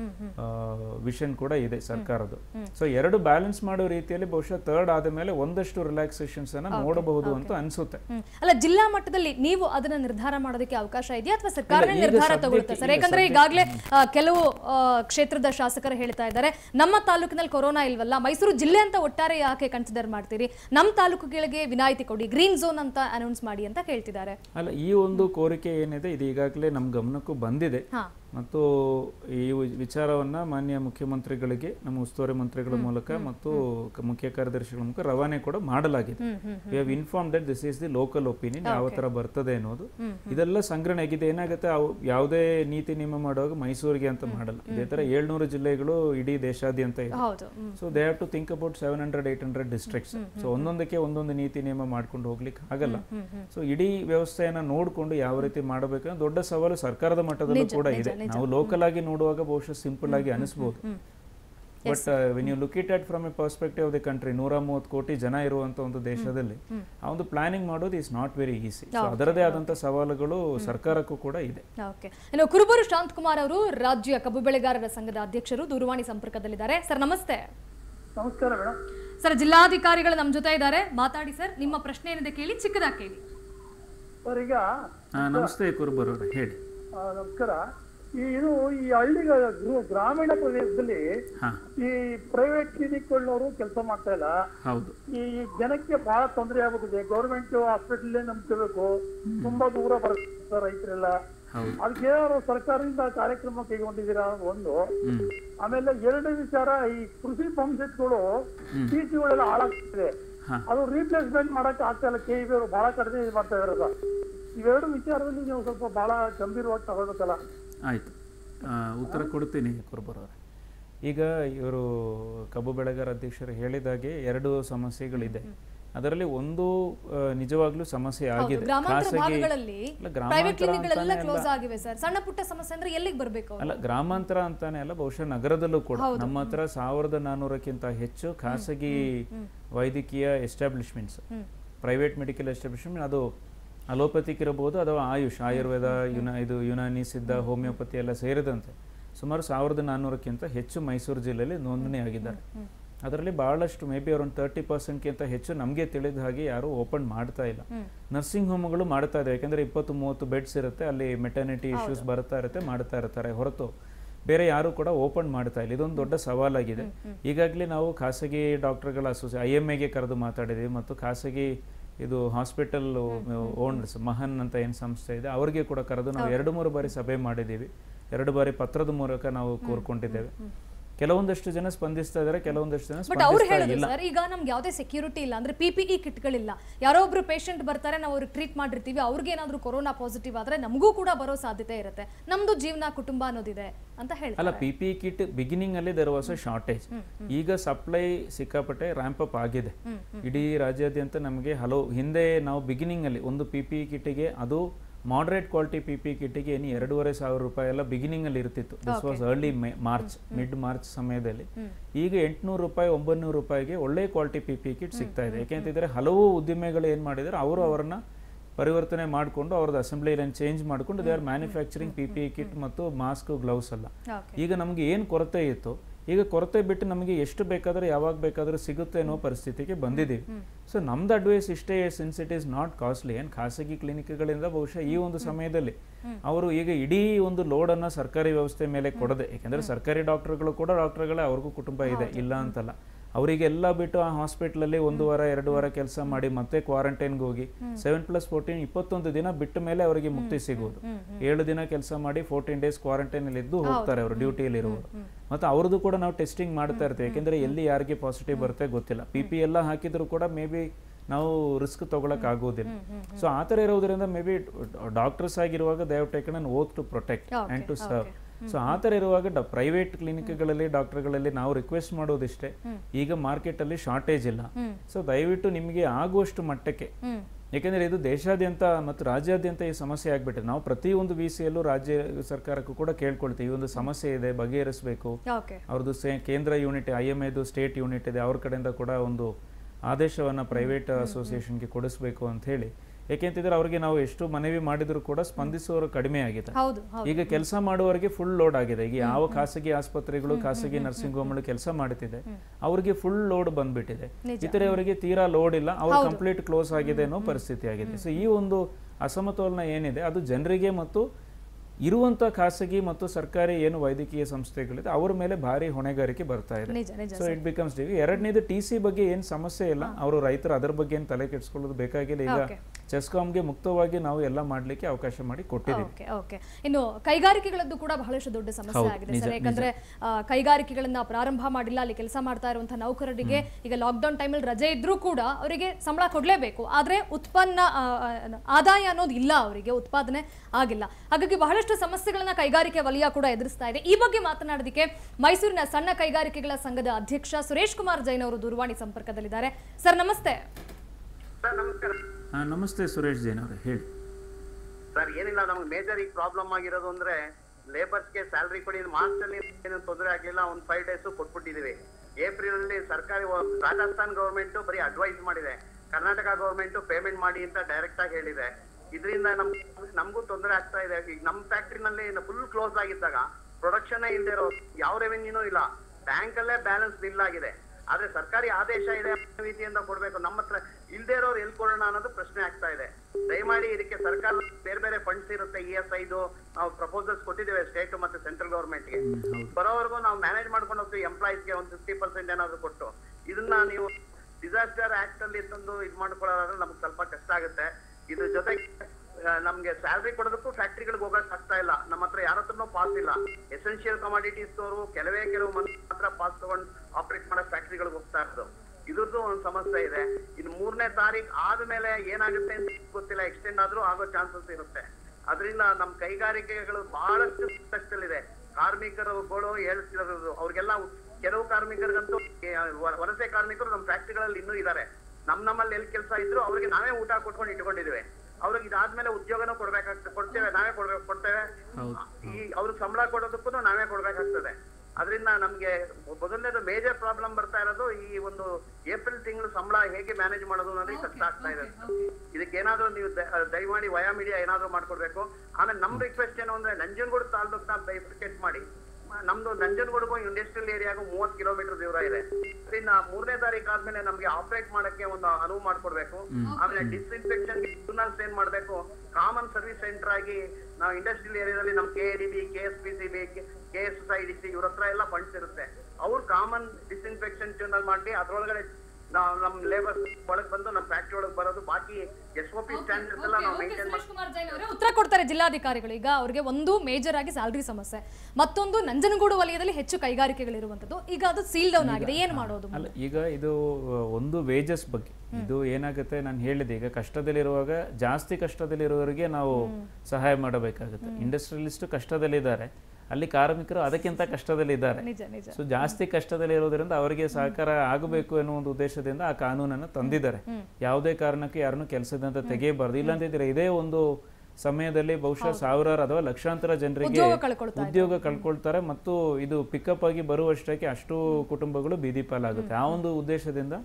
ವಿಷನ್ ಕೂಡ ಇದೆ ಸರ್ಕಾರದ್ದು ಸೊ ಎರಡು ಬ್ಯಾಲೆನ್ಸ್ ಮಾಡೋ ರೀತಿಯಲ್ಲಿ ಬಹುಶಃ ಥರ್ಡ್ ಆದ ಮೇಲೆ ಒಂದಷ್ಟು ರಿಲ್ಯಾಕ್ಸೇಷನ್ಸ್ ಅನ್ನ ನೋಡಬಹುದು ಅಂತ ಅನ್ಸುತ್ತೆ ಹ್ಮ್. ಅಲ್ಲ ಜಿಲ್ಲಾ ಮಟ್ಟದಲ್ಲಿ ನೀವು ಅದನ್ನ ನಿರ್ಧಾರ ಮಾಡೋದಕ್ಕೆ ಅವಕಾಶ ಇದೆಯಾ ಅಥವಾ ಸರ್ಕಾರ ಇಲ್ಲ, ಈಗ ನಿರ್ಧಾರ ಸದ್ಯಕ್ಕೆ- ತಗೊಳುತ್ತೆ ಸರ್ ಈಗ ಯಾಕಂದ್ರೆ ಈಗಾಗಲೇ ಆ, ಕೆಲವು ಆ, ಕ್ಷೇತ್ರದ ಶಾಸಕರು ಹೇಳ್ತಾ ಇದ್ದಾರೆ ನಮ್ಮ ತಾಲೂಕಿನಲ್ಲಿ ಕೊರೋನಾ ಇಲ್ವಲ್ಲ ಮೈಸೂರು ಜಿಲ್ಲೆ ಅಂತ ಒಟ್ಟಾರೆ ಯಾಕೆ ಕನ್ಸಿಡರ್ ಮಾಡ್ತೀರಿ ನಮ್ಮ ತಾಲೂಕುಗಳಿಗೆ ವಿನಾಯಿತಿ ಕೊಡಿ ಗ್ರೀನ್ ಝೋನ್ ಅಂತ ಅನೌನ್ಸ್ ಮಾಡಿ ಅಂತ ಕೇಳ್ತಿದ್ದಾರೆ ಅಲ್ಲ ಈ ಒಂದು ಕೋರಿಕೆ ಏನಿದೆ ಇದು ಈಗಾಗಲೇ ನಮ್ಮ ಗಮನಕ್ಕೂ ಬಂದಿದೆ ಹಾ ಮತ್ತು ಈ ವಿ- ವಿಚಾರವನ್ನ ಮಾನ್ಯ ಮುಖ್ಯಮಂತ್ರಿಗಳಿಗೆ ನಮ್ಮ ಉಸ್ತುವಾರಿ ಮಂತ್ರಿಗಳ ಮೂಲಕ ಮತ್ತು ಕ- ಮುಖ್ಯ ಕಾರ್ಯದರ್ಶಿಗಳ ಮೂಲಕ ರವಾನೆ ಕೂಡ ಮಾಡಲಾಗಿದೆ we have inform that this is the local opinion ಯಾವ ತರ ಬರ್ತದೆ ಅನ್ನೋದು ಇದೆಲ್ಲ ಸಂಗ್ರಹಣೆ ಆಗಿದೆ ಏನಾಗುತ್ತೆ ಅವು ಯಾವುದೇ ನೀತಿ ನಿಯಮ ಮಾಡುವಾಗ ಮೈಸೂರಿಗೆ ಅಂತ ಮಾಡಲ್ಲ ಇದೇ ತರ ಏಳ್ನೂರು ಜಿಲ್ಲೆಗಳು ಇಡೀ ದೇಶಾದ್ಯಂತ ಇದೆ ಹೌದು hmm. So they have to think about seven hundred eight hundred districts so ಒಂದೊಂದಕ್ಕೆ ಒಂದೊಂದು ನೀತಿ ನಿಯಮ ಮಾಡ್ಕೊಂಡು ಹೋಗ್ಲಿಕ್ಕೆ ಆಗಲ್ಲ ಸೊ ಇಡೀ ವ್ಯವಸ್ಥೆಯನ್ನ ನೋಡಿಕೊಂಡು ಯಾವ ರೀತಿ ಮಾಡಬೇಕು ಅನ್ನೋ ದೊಡ್ಡ ಸವಾಲು ಸರ್ಕಾರದ ಮಟ್ಟದಲ್ಲೂ ಕೂಡ ಇದೆ ನಾವು ಲೋಕಲ್ ಆಗಿ ನೋಡುವಾಗ ಬಹುಶಃ ಸಿಂಪಲ್ ಆಗಿ ಅನಿಸ್ಬೋದು but when you look it at from a perspective of the country ನೂರ ಮೂವತ್ತು ಕೋಟಿ ಜನ ಇರುವಂತ ಒಂದು ದೇಶದಲ್ಲಿ ಆ ಒಂದು ಪ್ಲಾನಿಂಗ್ ಮಾಡೋದು is not very easy so ಅದರದೇ ಆದಂತ ಸವಾಲುಗಳು ಸರ್ಕಾರಕ್ಕೂ ಕೂಡ ಇದೆ ಓಕೆ ಇನ್ನು ಕುರುಬೂರು ಶಾಂತಕುಮಾರ್ ಅವರು ರಾಜ್ಯ ಕಬ್ಬು ಬೆಳೆಗಾರರ ಸಂಘದ ಅಧ್ಯಕ್ಷರು ದೂರವಾಣಿ ಸಂಪರ್ಕದಲ್ಲಿದ್ದಾರೆ ಸರ್ ನಮಸ್ತೆ ನಮಸ್ಕಾರ ಮೇಡಮ್ ಸರ್ ಜಿಲ್ಲಾಧಿಕಾರಿಗಳು ನಮ್ಮ ಜೊತೆ ಇದ್ದಾರೆ ಮಾತಾಡಿ ಸರ್ ನಿಮ್ಮ ಪ್ರಶ್ನೆ ಏನಿದೆ ಕೇಳಿ ಚಿಕ್ಕದಾಗಿ ಕೇಳಿ ಸರ್ ಈಗ ಹಾ ನಮಸ್ತೆ ಕುರುಬರ್ ಅವರೇ ಹೇಳಿ ಆ, ನಮಸ್ಕಾರ ಈ ಇದು ಈ ಹಳ್ಳಿಗಳ ಗೃ- ಗ್ರಾಮೀಣ ಪ್ರದೇಶದಲ್ಲಿ ಹಾ ಈ ಪ್ರೈವೇಟ್ ಕ್ಲಿನಿಕ್ಗಳವರು ಕೆಲಸ ಮಾಡ್ತಾ ಇಲ್ಲ ಹೌದು ಈ ಜನಕ್ಕೆ ಬಹಳ ತೊಂದರೆ ಆಗ್ಬಿಟ್ಟಿದೆ ಗೌರ್ಮೆಂಟ್ ಹಾಸ್ಪಿಟಲ್ ನಂಬ್ಕೋಬೇಕು ತುಂಬಾ ದೂರ ಬರುತ್ತೆ ರೈತರೆಲ್ಲ ಹೌದು ಅದಕ್ಕೆ ಏನಾದ್ರು ಸರ್ಕಾರದಿಂದ ಕಾರ್ಯಕ್ರಮ ಕೈಗೊಂಡಿದ್ದೀರಾ ಅನ್ನೋದು ಒಂದು ಹ್ಮ್ ಆಮೇಲೆ ಎರಡನೇ ವಿಚಾರ ಈ ಕೃಷಿ ಪಂಪ್ ಸೆಟ್ಗಳು ಸಿಟಿಗಳೆಲ್ಲ ಹಾಳಾಗ್ತಿದೆ ಹಾ. ಅದು ರೀಪ್ಲೇಸ್ಮೆಂಟ್ ಮಾಡಕ್ ಆಗ್ತಾ ಇಲ್ಲ ಕೆ ಅವರು ಬಹಳ ಕಡಿಮೆ ಇದು ಮಾಡ್ತಾ ಇದಾರೆ ಸರ್ ಇವೆರಡು ವಿಚಾರದಲ್ಲಿ ನೀವು ಸ್ವಲ್ಪ ಬಹಳ ಗಂಭೀರವಾಗಿ ತಗೋಬೇಕಲ್ಲ ಆಯಿತು ಉತ್ತರ ಕೊಡ್ತೀನಿ ಕುರುಬರ್ ಅವರೇ ಈಗ ಇವರು ಕಬ್ಬು ಬೆಳೆಗಾರ ಅಧ್ಯಕ್ಷರು ಹೇಳಿದಾಗೆ ಎರಡು ಸಮಸ್ಯೆಗಳಿದೆ ಅದರಲ್ಲಿ ಒಂದು ಆ, ನಿಜವಾಗ್ಲೂ ಸಮಸ್ಯೆ ಆಗಿದೆ ಗ್ರಾಮಾಂತರ ಖಾಸಗಿ ಭಾಗಗಳಲ್ಲಿ ಅಲ್ಲ, ಪ್ರೈವೇಟ್ ಗ್ರಾಮಾಂತರ ಕ್ಲಿನಿಕ್ಗಳೆಲ್ಲ ಅಂತಾನೆ ಕ್ಲೋಸ್ ಅಲ್ಲ. ಆಗಿವೆ ಸರ್ ಸಣ್ಣ ಪುಟ್ಟ ಸಮಸ್ಯೆ ಅಂದ್ರೆ ಎಲ್ಲಿಗೆ ಬರಬೇಕು ಅಲ್ಲ ಗ್ರಾಮಾಂತರ ಅಂತಾನೆ ಅಲ್ಲ ಬಹುಶಃ ನಗರದಲ್ಲೂ ಕೂಡ ನಮ್ಮ ಹತ್ರ ಸಾವಿರದ ನಾನ್ನೂರಕ್ಕಿಂತ ಹೆಚ್ಚು ಖಾಸಗಿ ವೈದ್ಯಕೀಯ ಎಸ್ಟಾಬ್ಲಿಷ್ಮೆಂಟ್ಸ್ ಪ್ರೈವೇಟ್ ಮೆಡಿಕಲ್ ಎಸ್ಟಾಬ್ಲಿಷ್ಮೆಂಟ್ ಅದು ಅಲೋಪತಿಕ್ ಇರಬಹುದು ಅಥವಾ ಆಯುಷ್ ಆಯುರ್ವೇದ ಯುನ ಇದು ಯುನಾನಿ ಸಿದ್ಧ ಹೋಮಿಯೋಪತಿ ಎಲ್ಲ ಸೇರಿದಂತೆ ಸುಮಾರು ಸಾವಿರದ ನಾನ್ನೂರಕ್ಕಿಂತ ಹೆಚ್ಚು ಮೈಸೂರು ಜಿಲ್ಲೆಯಲ್ಲಿ ನೋಂದಣಿ ಆಗಿದ್ದಾರೆ ಅದರಲ್ಲಿ ಬಹಳಷ್ಟು ಮೇ ಬಿ ಅರೌಂಡ್ ತರ್ಟಿ ಪರ್ಸೆಂಟ್ಗಿಂತ ಹೆಚ್ಚು ನಮಗೆ ತಿಳಿದ ಹಾಗೆ ಯಾರು ಓಪನ್ ಮಾಡ್ತಾ ಇಲ್ಲ ನರ್ಸಿಂಗ್ ಹೋಮ್ಗಳು ಮಾಡ್ತಾ ಇದ್ದಾರೆ ಯಾಕಂದ್ರೆ ಇಪ್ಪತ್ತು ಮೂವತ್ತು ಬೆಡ್ಸ್ ಇರುತ್ತೆ ಅಲ್ಲಿ ಮೆಟರ್ನಿಟಿ ಇಶ್ಯೂಸ್ ಬರ್ತಾ ಇರುತ್ತೆ ಮಾಡ್ತಾ ಇರ್ತಾರೆ ಹೊರತು ಬೇರೆ ಯಾರು ಕೂಡ ಓಪನ್ ಮಾಡ್ತಾ ಇಲ್ಲ ಇದೊಂದು ದೊಡ್ಡ ಸವಾಲಾಗಿದೆ ಈಗಾಗಲೇ ನಾವು ಖಾಸಗಿ ಡಾಕ್ಟರ್ಗಳ ಅಸೋಸಿ ಐ ಎಮ್ ಎಗೆ ಕರೆದು ಮಾತಾಡಿದ್ದೀವಿ ಮತ್ತು ಖಾಸಗಿ ಇದು ಹಾಸ್ಪಿಟಲ್ ಓನರ್ಸ್ ಮಹನ್ ಅಂತ ಏನು ಸಂಸ್ಥೆ ಇದೆ ಅವರಿಗೆ ಕೂಡ ಕರೆದು ನಾವು ಎರಡು ಮೂರು ಬಾರಿ ಸಭೆ ಮಾಡಿದ್ದೀವಿ ಎರಡು ಬಾರಿ ಪತ್ರದ ಮೂಲಕ ನಾವು ಕೋರ್ಕೊಂಡಿದ್ದೇವೆ ಕೆಲವೊಂದಷ್ಟು ಜನ ಸ್ಪಂದಿಸ್ತಾ ಇದ್ದಾರೆ ಕೆಲವೊಂದಷ್ಟು ಜನ ಬಟ್ ಅವ್ರು ಸ್ಪಂದಿಸ್ತಾ ಹೇಳೋದು ಇಲ್ಲ ಸರ್ ಈಗ ನಮ್ಗೆ ಯಾವುದೇ ಸೆಕ್ಯೂರಿಟಿ ಇಲ್ಲ ಅಂದ್ರೆ ಪಿಪಿಇ ಕಿಟ್ಗಳಿಲ್ಲ ಯಾರೋ ಒಬ್ರು ಪೇಷಂಟ್ ಬರ್ತಾರೆ ನಾವು ಅವ್ರಿಗೆ ಟ್ರೀಟ್ ಮಾಡಿರ್ತೀವಿ ಅವ್ರಿಗೆ ಏನಾದ್ರು ಕೊರೋನಾ ಪಾಸಿಟಿವ್ ಆದ್ರೆ ನಮಗೂ ಕೂಡ ಬರೋ ಸಾಧ್ಯತೆ ಇರುತ್ತೆ ನಮ್ದು ಜೀವನ ಕುಟುಂಬ ಅನ್ನೋದಿದೆ ಅಂತ ಹೇಳ್ತಾರೆ ಅಲ್ಲ ಪಿ ಪಿ ಕಿಟ್ ಬಿಗಿನಿಂಗ್ ಅಲ್ಲಿ ದರ್ ವಾಸ್ ಅ ಶಾರ್ಟೇಜ್ ಈಗ ಸಪ್ಲೈ ಸಿಕ್ಕಾಪಟ್ಟೆ ರ್ಯಾಂಪ್ ಅಪ್ ಆಗಿದೆ ಇಡೀ ರಾಜ್ಯಾದ್ಯಂತ ನಮಗೆ ಹಲವು ಹಿಂದೆ ನಾವು ಬಿಗಿನಿಂಗ್ ಅಲ್ಲಿ ಒಂದು ಪಿ ಪಿ ಕಿಟ್ಗೆ ಅದು ಮಾಡರೇಟ್ ಕ್ವಾಲಿಟಿ ಪಿ ಪಿ ಕಿಟ್ಗೆ ಏನು ಎರಡೂವರೆ ಸಾವಿರ ರೂಪಾಯಿ ಎಲ್ಲ ಬಿಗಿನಿಂಗ್ ಅಲ್ಲಿ ಇರ್ತಿತ್ತು this was early March mid March ಸಮಯದಲ್ಲಿ ಈಗ ಎಂಟುನೂರು ರೂಪಾಯಿ ಒಂಬೈನೂರು ರೂಪಾಯಿಗೆ ಒಳ್ಳೆ ಕ್ವಾಲಿಟಿ ಪಿ ಪಿ ಕಿಟ್ ಸಿಗ್ತಾ ಇದೆ ಯಾಕೆಂತಿದ್ರೆ ಹಲವು ಉದ್ದಿಮೆಗಳು ಏನ್ ಮಾಡಿದ್ದಾರೆ ಅವರು ಅವರನ್ನ ಪರಿವರ್ತನೆ ಮಾಡಿಕೊಂಡು ಅವ್ರದ್ದು ಅಸೆಂಬ್ಲಿ ಲೈನ್ ಚೇಂಜ್ ಮಾಡಿಕೊಂಡು they are manufacturing P P kit ಮತ್ತು ಮಾಸ್ಕ್ ಗ್ಲೌಸ್ ಎಲ್ಲ Okay. ಈಗ ನಮ್ಗೆ ಏನು ಕೊರತೆ ಇತ್ತು ಈಗ ಕೊರತೆ ಬಿಟ್ಟು ನಮಗೆ ಎಷ್ಟು ಬೇಕಾದ್ರೆ ಯಾವಾಗ ಬೇಕಾದ್ರೂ ಸಿಗುತ್ತೆ ಅನ್ನೋ ಪರಿಸ್ಥಿತಿಗೆ ಬಂದಿದ್ದೀವಿ ಸೊ ನಮ್ದು ಅಡ್ವೈಸ್ ಇಷ್ಟೇ since it is not costly ಏನು ಖಾಸಗಿ ಕ್ಲಿನಿಕ್ಗಳಿಂದ ಬಹುಶಃ ಈ ಒಂದು ಸಮಯದಲ್ಲಿ ಅವರು ಈಗ ಇಡೀ ಒಂದು ಲೋಡನ್ನು ಸರ್ಕಾರಿ ವ್ಯವಸ್ಥೆ ಮೇಲೆ ಕೊಡದೆ ಯಾಕೆಂದ್ರೆ ಸರ್ಕಾರಿ ಡಾಕ್ಟರ್ಗಳು ಕೂಡ ಡಾಕ್ಟರ್ಗಳೇ ಅವ್ರಿಗೂ ಕುಟುಂಬ ಇದೆ ಇಲ್ಲ ಅಂತಲ್ಲ ಅವರಿಗೆಲ್ಲ ಬಿಟ್ಟು ಆ ಹಾಸ್ಪಿಟ್ಲಲ್ಲಿ ಒಂದು ವಾರ ಎರಡು ವಾರ ಕೆಲಸ ಮಾಡಿ ಮತ್ತೆ ಕ್ವಾರಂಟೈನ್ಗೆ ಹೋಗಿ ಸೆವೆನ್ ಪ್ಲಸ್ ಫೋರ್ಟೀನ್ ಇಪ್ಪತ್ತೊಂದು ದಿನ ಬಿಟ್ಟ ಮೇಲೆ ಅವರಿಗೆ ಮುಕ್ತಿ ಸಿಗುವುದು ಏಳು ದಿನ ಕೆಲಸ ಮಾಡಿ ಫೋರ್ಟೀನ್ ಡೇಸ್ ಕ್ವಾರಂಟೈನಲ್ಲಿ ಇದ್ದು ಹೋಗ್ತಾರೆ ಅವರು ಡ್ಯೂಟಿಯಲ್ಲಿ ಇರುವರು ಮತ್ತು ಅವ್ರದ್ದು ಕೂಡ ನಾವು ಟೆಸ್ಟಿಂಗ್ ಮಾಡ್ತಾ ಇರ್ತೀವಿ ಯಾಕೆಂದ್ರೆ ಎಲ್ಲಿ ಯಾರಿಗೆ ಪಾಸಿಟಿವ್ ಬರುತ್ತೆ ಗೊತ್ತಿಲ್ಲ ಪಿ ಪಿ ಎಲ್ಲ ಹಾಕಿದ್ರು ಕೂಡ ಮೇ ಬಿ ನಾವು ರಿಸ್ಕ್ ತಗೊಳಕ್ ಆಗೋದಿಲ್ಲ ಸೊ ಆ ಥರ ಇರೋದ್ರಿಂದ ಮೇ ಬಿ ಡಾಕ್ಟರ್ಸ್ ಆಗಿರುವಾಗ they've taken oath to protect and to serve so ಆ ಥರ ಇರುವಾಗ ಪ್ರೈವೇಟ್ ಕ್ಲಿನಿಕ್ಗಳಲ್ಲಿ ಡಾಕ್ಟರ್ಗಳಲ್ಲಿ ನಾವು ರಿಕ್ವೆಸ್ಟ್ ಮಾಡೋದಿಷ್ಟೇ ಈಗ ಮಾರ್ಕೆಟಲ್ಲಿ ಶಾರ್ಟೇಜ್ ಇಲ್ಲ ಸೊ ದಯವಿಟ್ಟು ನಿಮಗೆ ಆಗುವಷ್ಟು ಮಟ್ಟಕ್ಕೆ ಯಾಕೆಂದ್ರೆ ಇದು ದೇಶಾದ್ಯಂತ ಮತ್ತು ರಾಜ್ಯಾದ್ಯಂತ ಈ ಸಮಸ್ಯೆ ಆಗ್ಬಿಟ್ಟಿದೆ ನಾವು ಪ್ರತಿಯೊಂದು ವಿ ಸಿಯಲ್ಲೂ ರಾಜ್ಯ ಸರ್ಕಾರಕ್ಕೂ ಕೂಡ ಕೇಳ್ಕೊಳ್ತೀವಿ ಈ ಒಂದು ಸಮಸ್ಯೆ ಇದೆ ಬಗೆಹರಿಸಬೇಕು ಓಕೆ ಅವ್ರದ್ದು ಸೇ ಕೇಂದ್ರ ಯೂನಿಟ್ ಐ ಎಮ್ ಎದು ಸ್ಟೇಟ್ ಯೂನಿಟ್ ಇದೆ ಅವ್ರ ಕಡೆಯಿಂದ ಕೂಡ ಒಂದು ಆದೇಶವನ್ನು ಪ್ರೈವೇಟ್ ಅಸೋಸಿಯೇಷನ್ಗೆ ಕೊಡಿಸ್ಬೇಕು ಅಂತ ಹೇಳಿ ಯಾಕೆಂತಿದ್ರೆ ಅವ್ರಿಗೆ ನಾವು ಎಷ್ಟು ಮನವಿ ಮಾಡಿದ್ರು ಕೂಡ ಸ್ಪಂದಿಸುವವರು ಕಡಿಮೆ ಆಗಿದೆ ಹೌದು ಹೌದು ಈಗ ಕೆಲಸ ಮಾಡುವವರಿಗೆ ಫುಲ್ ಲೋಡ್ ಆಗಿದೆ ಈಗ ಯಾವ ಖಾಸಗಿ ಆಸ್ಪತ್ರೆಗಳು ಖಾಸಗಿ ನರ್ಸಿಂಗ್ ಹೋಮ್ಗಳು ಕೆಲಸ ಮಾಡುತ್ತಿದೆ ಅವ್ರಿಗೆ ಫುಲ್ ಲೋಡ್ ಬಂದ್ಬಿಟ್ಟಿದೆ ಇತರೆಯವರಿಗೆ ತೀರಾ ಲೋಡ್ ಇಲ್ಲ ಅವ್ರು ಕಂಪ್ಲೀಟ್ ಕ್ಲೋಸ್ ಆಗಿದೆ ಅನ್ನೋ ಪರಿಸ್ಥಿತಿ ಆಗಿದೆ ಸೊ ಈ ಒಂದು ಅಸಮತೋಲನ ಏನಿದೆ ಅದು ಜನರಿಗೆ ಮತ್ತು ಇರುವಂತ ಖಾಸಗಿ ಮತ್ತು ಸರ್ಕಾರಿ ಏನು ವೈದ್ಯಕೀಯ ಸಂಸ್ಥೆಗಳಿದೆ ಅವ್ರ ಮೇಲೆ ಭಾರಿ ಹೊಣೆಗಾರಿಕೆ ಬರ್ತಾ ಇದೆ ನಿಜ ನಿಜ ಸೊ ಇಟ್ ಬಿಕಮ್ಸ್ ಎರಡನೇದು ಟಿ ಸಿ ಬಗ್ಗೆ ಏನು ಸಮಸ್ಯೆ ಇಲ್ಲ ಅವರು ರೈತರು ಅದರ ಬಗ್ಗೆ ಏನು ತಲೆ ಕೆಡಿಸ್ಕೊಳ್ಳೋದು ಬೇಕಾಗಿಲ್ಲ ಈಗ Okay. ಚೆಸ್ಕಾಮ್ಗೆ ಮುಕ್ತವಾಗಿ ನಾವು ಎಲ್ಲ ಮಾಡ್ಲಿಕ್ಕೆ ಅವಕಾಶ ಮಾಡಿ ಕೊಟ್ಟಿದ್ದೀವಿ ಓಕೆ ಓಕೆ ಇನ್ನು ಕೈಗಾರಿಕೆಗಳದ್ದು ಕೂಡ ಬಹಳಷ್ಟು ದೊಡ್ಡ ಸಮಸ್ಯೆ ಹೌದು, ಆಗಿದೆ ನಿಜ, ಸರ್ ಯಾಕಂದ್ರೆ ಆ, ಕೈಗಾರಿಕೆಗಳನ್ನ ಪ್ರಾರಂಭ ಮಾಡಿಲ್ಲ ಅಲ್ಲಿ ಕೆಲಸ ಮಾಡ್ತಾ ಇರುವಂತಹ ನೌಕರರಿಗೆ ಈಗ ಲಾಕ್ಡೌನ್ ಟೈಮಲ್ಲಿ ರಜೆ ಇದ್ರೂ ಕೂಡ ಅವರಿಗೆ ಸಂಬಳ ಕೊಡಲೇಬೇಕು ಆದ್ರೆ ಉತ್ಪನ್ನ ಆ, ಆ, ಆದಾಯ ಅನ್ನೋದು ಇಲ್ಲ ಅವರಿಗೆ ಉತ್ಪಾದನೆ ಆಗಿಲ್ಲ ಹಾಗಾಗಿ ಬಹಳಷ್ಟು ಸಮಸ್ಯೆಗಳನ್ನ ಕೈಗಾರಿಕೆ ವಲಯ ಕೂಡ ಎದುರಿಸ್ತಾ ಇದೆ ಈ ಬಗ್ಗೆ ಮಾತನಾಡೋದಕ್ಕೆ ಮೈಸೂರಿನ ಸಣ್ಣ ಕೈಗಾರಿಕೆಗಳ ಸಂಘದ ಅಧ್ಯಕ್ಷ ಸುರೇಶ್ ಕುಮಾರ್ ಜೈನ್ ಅವರು ದೂರವಾಣಿ ಸಂಪರ್ಕದಲ್ಲಿದ್ದಾರೆ ಸರ್ ನಮಸ್ತೆ ಸರ್ ನಮಸ್ಕಾರ ಹಾ ನಮಸ್ತೆ ಸುರೇಶ್ ಜೈನ್ ಅವರೇ ಹೇಳಿ ಸರ್ ಏನಿಲ್ಲ ನಮ್ಗೆ ಮೇಜರ್ ಈಗ ಪ್ರಾಬ್ಲಮ್ ಆಗಿರೋದು ಅಂದ್ರೆ ಲೇಬರ್ಸ್ಗೆ ಸ್ಯಾಲ್ರಿ ಕೊಡಿ ಮಾರ್ಚ್ ಅಲ್ಲಿ ಏನು ತೊಂದರೆ ಆಗ್ಲಿಲ್ಲ ಒಂದ್ ಫೈವ್ ಡೇಸ್ ಕೊಟ್ಬಿಟ್ಟಿದೀವಿ ಏಪ್ರಿಲ್ ಅಲ್ಲಿ ಸರ್ಕಾರಿ ವ- ರಾಜಸ್ಥಾನ್ ಗವರ್ಮೆಂಟ್ ಬರೀ ಅಡ್ವೈಸ್ ಮಾಡಿದೆ ಕರ್ನಾಟಕ ಗವರ್ಮೆಂಟ್ ಪೇಮೆಂಟ್ ಮಾಡಿ ಅಂತ ಡೈರೆಕ್ಟ್ ಆಗಿ ಹೇಳಿದೆ ಇದರಿಂದ ನಮ್ ನಮಗೂ ತೊಂದರೆ ಆಗ್ತಾ ಇದೆ ಈಗ ನಮ್ಮ ಫ್ಯಾಕ್ಟ್ರಿನಲ್ಲಿ ಫುಲ್ ಕ್ಲೋಸ್ ಆಗಿದ್ದಾಗ ಪ್ರೊಡಕ್ಷನ್ ಇಲ್ಲದೆ ಇರೋ ಯಾವ ರೆವೆನ್ಯೂನೂ ಇಲ್ಲ ಬ್ಯಾಂಕ್ ಅಲ್ಲೇ ಬ್ಯಾಲೆನ್ಸ್ ಬಿಲ್ ಆಗಿದೆ ಆದ್ರೆ ಸರ್ಕಾರಿ ಆದೇಶ ಇದೆ ರೀತಿಯಿಂದ ಕೊಡ್ಬೇಕು ನಮ್ಮ ಹತ್ರ ಇಲ್ದೇ ಇರೋರು ಎಲ್ಲಿ ಕೊಡೋಣ ಅನ್ನೋದು ಪ್ರಶ್ನೆ ಆಗ್ತಾ ಇದೆ ದಯಮಾಡಿ ಇದಕ್ಕೆ ಸರ್ಕಾರ ಬೇರೆ ಬೇರೆ ಫಂಡ್ಸ್ ಇರುತ್ತೆ ಇ ಎಸ್ ಐದು ನಾವು ಪ್ರಪೋಸಲ್ಸ್ ಕೊಟ್ಟಿದ್ದೇವೆ ಸ್ಟೇಟ್ ಮತ್ತೆ ಸೆಂಟ್ರಲ್ ಗವರ್ಮೆಂಟ್ಗೆ ಬರೋವರೆಗೂ ನಾವು ಮ್ಯಾನೇಜ್ ಮಾಡ್ಕೊಂಡು ಹೋಗ್ತೀವಿ ಎಂಪ್ಲಾಯೀಸ್ಗೆ ಒಂದು ಫಿಫ್ಟಿ ಪರ್ಸೆಂಟ್ ಏನಾದ್ರು ಕೊಟ್ಟು ಇದನ್ನ ನೀವು ಡಿಸಾಸ್ಟರ್ ಆಕ್ಟ್ ಅಲ್ಲಿ ತಂದು ಇದು ಮಾಡ್ಕೊಳ್ಳೋದಾದ್ರೆ ನಮ್ಗೆ ಸ್ವಲ್ಪ ಕಷ್ಟ ಆಗುತ್ತೆ ಇದ್ರ ಜೊತೆಗೆ ಆ, ನಮ್ಗೆ ಸ್ಯಾಲ್ರಿ ಕೊಡೋದಕ್ಕೂ ಫ್ಯಾಕ್ಟ್ರಿಗಳಿಗೆ ಹೋಗಕ್ ಆಗ್ತಾ ಇಲ್ಲ ನಮ್ಮ ಹತ್ರ ಯಾರ ಹತ್ರನೂ ಪಾಸ್ ಇಲ್ಲ ಎಸೆನ್ಷಿಯಲ್ ಕಮಾಡಿಟೀಸ್ ಅವರು ಕೆಲವೇ ಕೆಲವು ಮಂದಿ ಮಾತ್ರ ಪಾಸ್ ತಗೊಂಡು ಆಪರೇಟ್ ಮಾಡೋ ಫ್ಯಾಕ್ಟ್ರಿಗಳಿಗೆ ಹೋಗ್ತಾ ಇರೋದು ಇದ್ರದ್ದು ಒಂದು ಸಮಸ್ಯೆ ಇದೆ ಇನ್ನು ಮೂರನೇ ತಾರೀಕು ಆದ್ಮೇಲೆ ಏನಾಗುತ್ತೆ ಅಂತ ಗೊತ್ತಿಲ್ಲ ಎಕ್ಸ್ಟೆಂಡ್ ಆದ್ರೂ ಆಗೋ ಚಾನ್ಸಸ್ ಇರುತ್ತೆ ಅದರಿಂದ ನಮ್ಮ ಕೈಗಾರಿಕೆಗಳು ಬಹಳಷ್ಟು ಕಷ್ಟದಲ್ಲಿದೆ ಕಾರ್ಮಿಕರುಗಳು ಹೇಳ್ತಿರೋದು ಅವ್ರಿಗೆಲ್ಲ ಕೆಲವು ಕಾರ್ಮಿಕರಿಗಂತೂ ಏ, ವ- ವಲಸೆ ಕಾರ್ಮಿಕರು ನಮ್ಮ ಫ್ಯಾಕ್ಟ್ರಿಗಳಲ್ಲಿ ಇನ್ನೂ ಇದ್ದಾರೆ ನಮ್ ನಮ್ಮಲ್ಲಿ ಎಲ್ಲಿ ಕೆಲಸ ಇದ್ರು ಅವ್ರಿಗೆ ನಾವೇ ಊಟ ಕೊಟ್ಕೊಂಡು ಇಟ್ಕೊಂಡಿದೀವಿ ಅವ್ರಿಗೆ ಇದಾದ್ಮೇಲೆ ಉದ್ಯೋಗನೂ ಕೊಡ್ಬೇಕಾಗ್ತದೆ ಕೊಡ್ತೇವೆ ನಾವೇ ಕೊಡ್ಬೇಕು ಕೊಡ್ತೇವೆ ಈ ಅವ್ರಿಗೆ ಸಂಬಳ ಕೊಡೋದಕ್ಕೂ ನಾವೇ ಕೊಡ್ಬೇಕಾಗ್ತದೆ ಅದರಿಂದ ನಮ್ಗೆ ಮೊದಲನೇದು ಮೇಜರ್ ಪ್ರಾಬ್ಲಮ್ ಬರ್ತಾ ಇರೋದು ಈ ಒಂದು ಏಪ್ರಿಲ್ ತಿಂಗಳು ಸಂಬಳ ಹೇಗೆ ಮ್ಯಾನೇಜ್ ಮಾಡೋದು ಅನ್ನೋದು ಕಷ್ಟ ಆಗ್ತಾ ಇದೆ ಇದಕ್ಕೆ ಏನಾದ್ರು ನೀವು ದ- ದಯಮಾಡಿ ವಯಾ ಮೀಡಿಯಾ ಏನಾದ್ರು ಮಾಡ್ಕೊಡ್ಬೇಕು ಆಮೇಲೆ ನಮ್ ರಿಕ್ವೆಸ್ಟ್ ಏನು ಅಂದ್ರೆ ನಂಜನಗೂಡು ತಾಲೂಕ್ನ ಬೈಫಿಕೇಟ್ ಮಾಡಿ ಮ- ನಮ್ದು ನಂಜನಗೂಡಿಗೂ ಇಂಡಸ್ಟ್ರಿಯಲ್ ಏರಿಯಾಗೂ ಮೂವತ್ತು ಕಿಲೋಮೀಟರ್ ದೂರ ಇದೆ ಅದರಿಂದ ಮೂರನೇ ತಾರೀಕು ಆದ್ಮೇಲೆ ನಮ್ಗೆ ಆಪರೇಟ್ ಮಾಡಕ್ಕೆ ಒಂದು ಅನುವು ಮಾಡ್ಕೊಡ್ಬೇಕು ಆಮೇಲೆ ಡಿಸ್ಇನ್ಫೆಕ್ಷನ್ ಟ್ರಿಬ್ಯುನಲ್ಸ್ ಏನ್ ಮಾಡ್ಬೇಕು ಕಾಮನ್ ಸರ್ವಿಸ್ ಸೆಂಟರ್ ಆಗಿ ನಾವು ಇಂಡಸ್ಟ್ರಿಯಲ್ ಏರಿಯಾದಲ್ಲಿ ನಮ್ K D B K S P C B K S I D C ಇವ್ರ ಹತ್ರ ಎಲ್ಲ ಫಂಡ್ಸ್ ಇರುತ್ತೆ ಅವ್ರು ಕಾಮನ್ ಡಿಸ್ಇನ್ಫೆಕ್ಷನ್ ಟ್ಯೂನಲ್ ಮಾಡಿ ಅದ್ರೊಳಗಡೆ ನಾವು ನಮ್ ಲೇಬರ್ ಒಳಗ್ ಬಂದು ನಮ್ ಫ್ಯಾಕ್ಟ್ರಿ ಒಳಗ್ ಬರೋದು ಬಾಕಿ ಎಸ್ ಒ ಪಿ ಸ್ಟ್ಯಾಂಡರ್ಡ್ಸ್ ಎಲ್ಲ ನಾವು ಮೇಂಟೈನ್ ಸುರೇಶ್ ಕುಮಾರ್ ಜೈನ್ ಅವರೇ ಉತ್ತರ ಕೊಡ್ತಾರೆ ಜಿಲ್ಲಾಧಿಕಾರಿಗಳು ಈಗ ಅವರಿಗೆ ಒಂದು ಮೇಜರ್ ಆಗಿ ಸ್ಯಾಲ್ರಿ ಸಮಸ್ಯೆ ಮತ್ತೊಂದು ನಂಜನಗೂಡು ವಲಯದಲ್ಲಿ ಹೆಚ್ಚು ಕೈಗಾರಿಕೆಗಳಿರುವಂತದ್ದು ಈಗ ಅದು ಸೀಲ್ ಡೌನ್ ಆಗಿದೆ ಏನ್ ಮಾಡೋದು ಅಲ್ಲ ಈಗ ಇದು ಆ, ಒಂದು ವೇಜಸ್ ಬಗ್ಗೆ ಇದು ಏನಾಗುತ್ತೆ ನಾನು ಹೇಳಿದೆ ಈಗ ಕಷ್ಟದಲ್ಲಿರುವಾಗ ಜಾಸ್ತಿ ಕಷ್ಟದಲ್ಲಿರುವವರಿಗೆ ನಾವು ಸಹಾಯ ಮಾಡಬೇಕಾಗುತ್ತೆ ಇಂಡಸ್ಟ್ರಿಯಲಿಸ್ಟ್ ಕಷ್ಟದಲ್ಲಿದ್ದಾರೆ ಅಲ್ಲಿ ಕಾರ್ಮಿಕರು ಅದಕ್ಕಿಂತ ಕಷ್ಟದಲ್ಲಿದ್ದಾರೆ ನಿಜ ನಿಜ ಸೊ ಜಾಸ್ತಿ ಕಷ್ಟದಲ್ಲಿ ಇರೋದ್ರಿಂದ ಅವರಿಗೆ ಸಹಕಾರ ಆಗಬೇಕು ಅನ್ನೋ ಒಂದು ಉದ್ದೇಶದಿಂದ ಆ ಕಾನೂನನ್ನು ತಂದಿದ್ದಾರೆ ಯಾವುದೇ ಕಾರಣಕ್ಕೆ ಯಾರನ್ನು ಕೆಲಸದಿಂದ ತೆಗೆಯಬಾರ್ದು ಇಲ್ಲಾಂತಿದ್ರೆ ಇದೇ ಒಂದು ಸಮಯದಲ್ಲಿ ಬಹುಶಃ ಸಾವಿರಾರು ಅಥವಾ ಲಕ್ಷಾಂತರ ಜನರಿಗೆ ಉದ್ಯೋಗ ಕಳ್ಕೊಳ್ತಾ ಉದ್ಯೋಗ ಕಳ್ಕೊಳ್ತಾರೆ ಮತ್ತು ಇದು ಪಿಕಪ್ ಆಗಿ ಬರುವಷ್ಟಕ್ಕೆ ಅಷ್ಟು ಕುಟುಂಬಗಳು ಬೀದಿ ಪಾಲಾಗುತ್ತೆ ಆ ಒಂದು ಉದ್ದೇಶದಿಂದ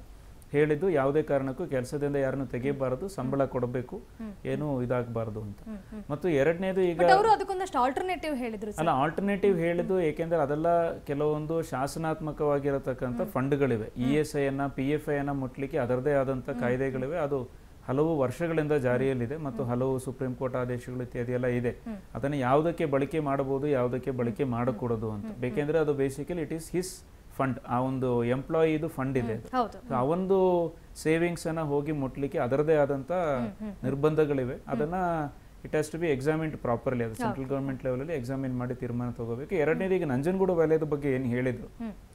ಹೇಳಿದ್ದು ಯಾವುದೇ ಕಾರಣಕ್ಕೂ ಕೆಲಸದಿಂದ ಯಾರನ್ನು ತೆಗಿಬಾರದು ಸಂಬಳ ಕೊಡಬೇಕು ಏನು ಇದಾಗಬಾರ್ದು ಅಂತ ಮತ್ತು ಎರಡನೇದು ಈಗ ಬಟ್ ಅವರು ಅದಕ್ಕೊಂದಷ್ಟು ಆಲ್ಟರ್ನೇಟಿವ್ ಹೇಳಿದ್ರು ಸರ್ ಅಲ್ಲ ಆಲ್ಟರ್ನೇಟಿವ್ ಹೇಳಿದ್ದು ಏಕೆಂದ್ರೆ ಅದೆಲ್ಲ ಕೆಲವೊಂದು ಶಾಸನಾತ್ಮಕವಾಗಿರತಕ್ಕಂಥ ಫಂಡ್ಗಳಿವೆ ಇ ಎಸ್ ಐ ಅನ್ನ ಪಿ ಎಫ್ ಐ ಅನ್ನ ಮುಟ್ಲಿಕ್ಕೆ ಅದರದೇ ಆದಂಥ ಕಾಯ್ದೆಗಳಿವೆ ಅದು ಹಲವು ವರ್ಷಗಳಿಂದ ಜಾರಿಯಲ್ಲಿದೆ ಮತ್ತು ಹಲವು ಸುಪ್ರೀಂ ಕೋರ್ಟ್ ಆದೇಶಗಳು ಇತ್ಯಾದಿ ಎಲ್ಲ ಇದೆ ಅದನ್ನು ಯಾವುದಕ್ಕೆ ಬಳಕೆ ಮಾಡಬಹುದು ಯಾವುದಕ್ಕೆ ಬಳಕೆ ಮಾಡಕೂಡದು ಅಂತ ಬೇಕೆಂದ್ರೆ ಅದು basically it is his fund ಆ ಒಂದು ಎಂಪ್ಲಾಯಿದು ಫಂಡ್ ಇದೆ ಅದು ಹೌದು So, ಆ ಒಂದು ಸೇವಿಂಗ್ಸ್ ಅನ್ನ ಹೋಗಿ ಮುಟ್ಲಿಕ್ಕೆ ಅದರದೇ ಆದಂತ ನಿರ್ಬಂಧಗಳಿವೆ ಅದನ್ನ it has to be examined properly ಅದು ಸೆಂಟ್ರಲ್ ಗೌರ್ಮೆಂಟ್ ಲೆವೆಲಲ್ಲಿ ಎಕ್ಸಾಮಿನ್ ಮಾಡಿ ತೀರ್ಮಾನ ತಗೋಬೇಕು ಎರಡನೇದು ಈಗ ನಂಜನಗೂಡು ವಲಯದ ಬಗ್ಗೆ ಏನು ಹೇಳಿದ್ರು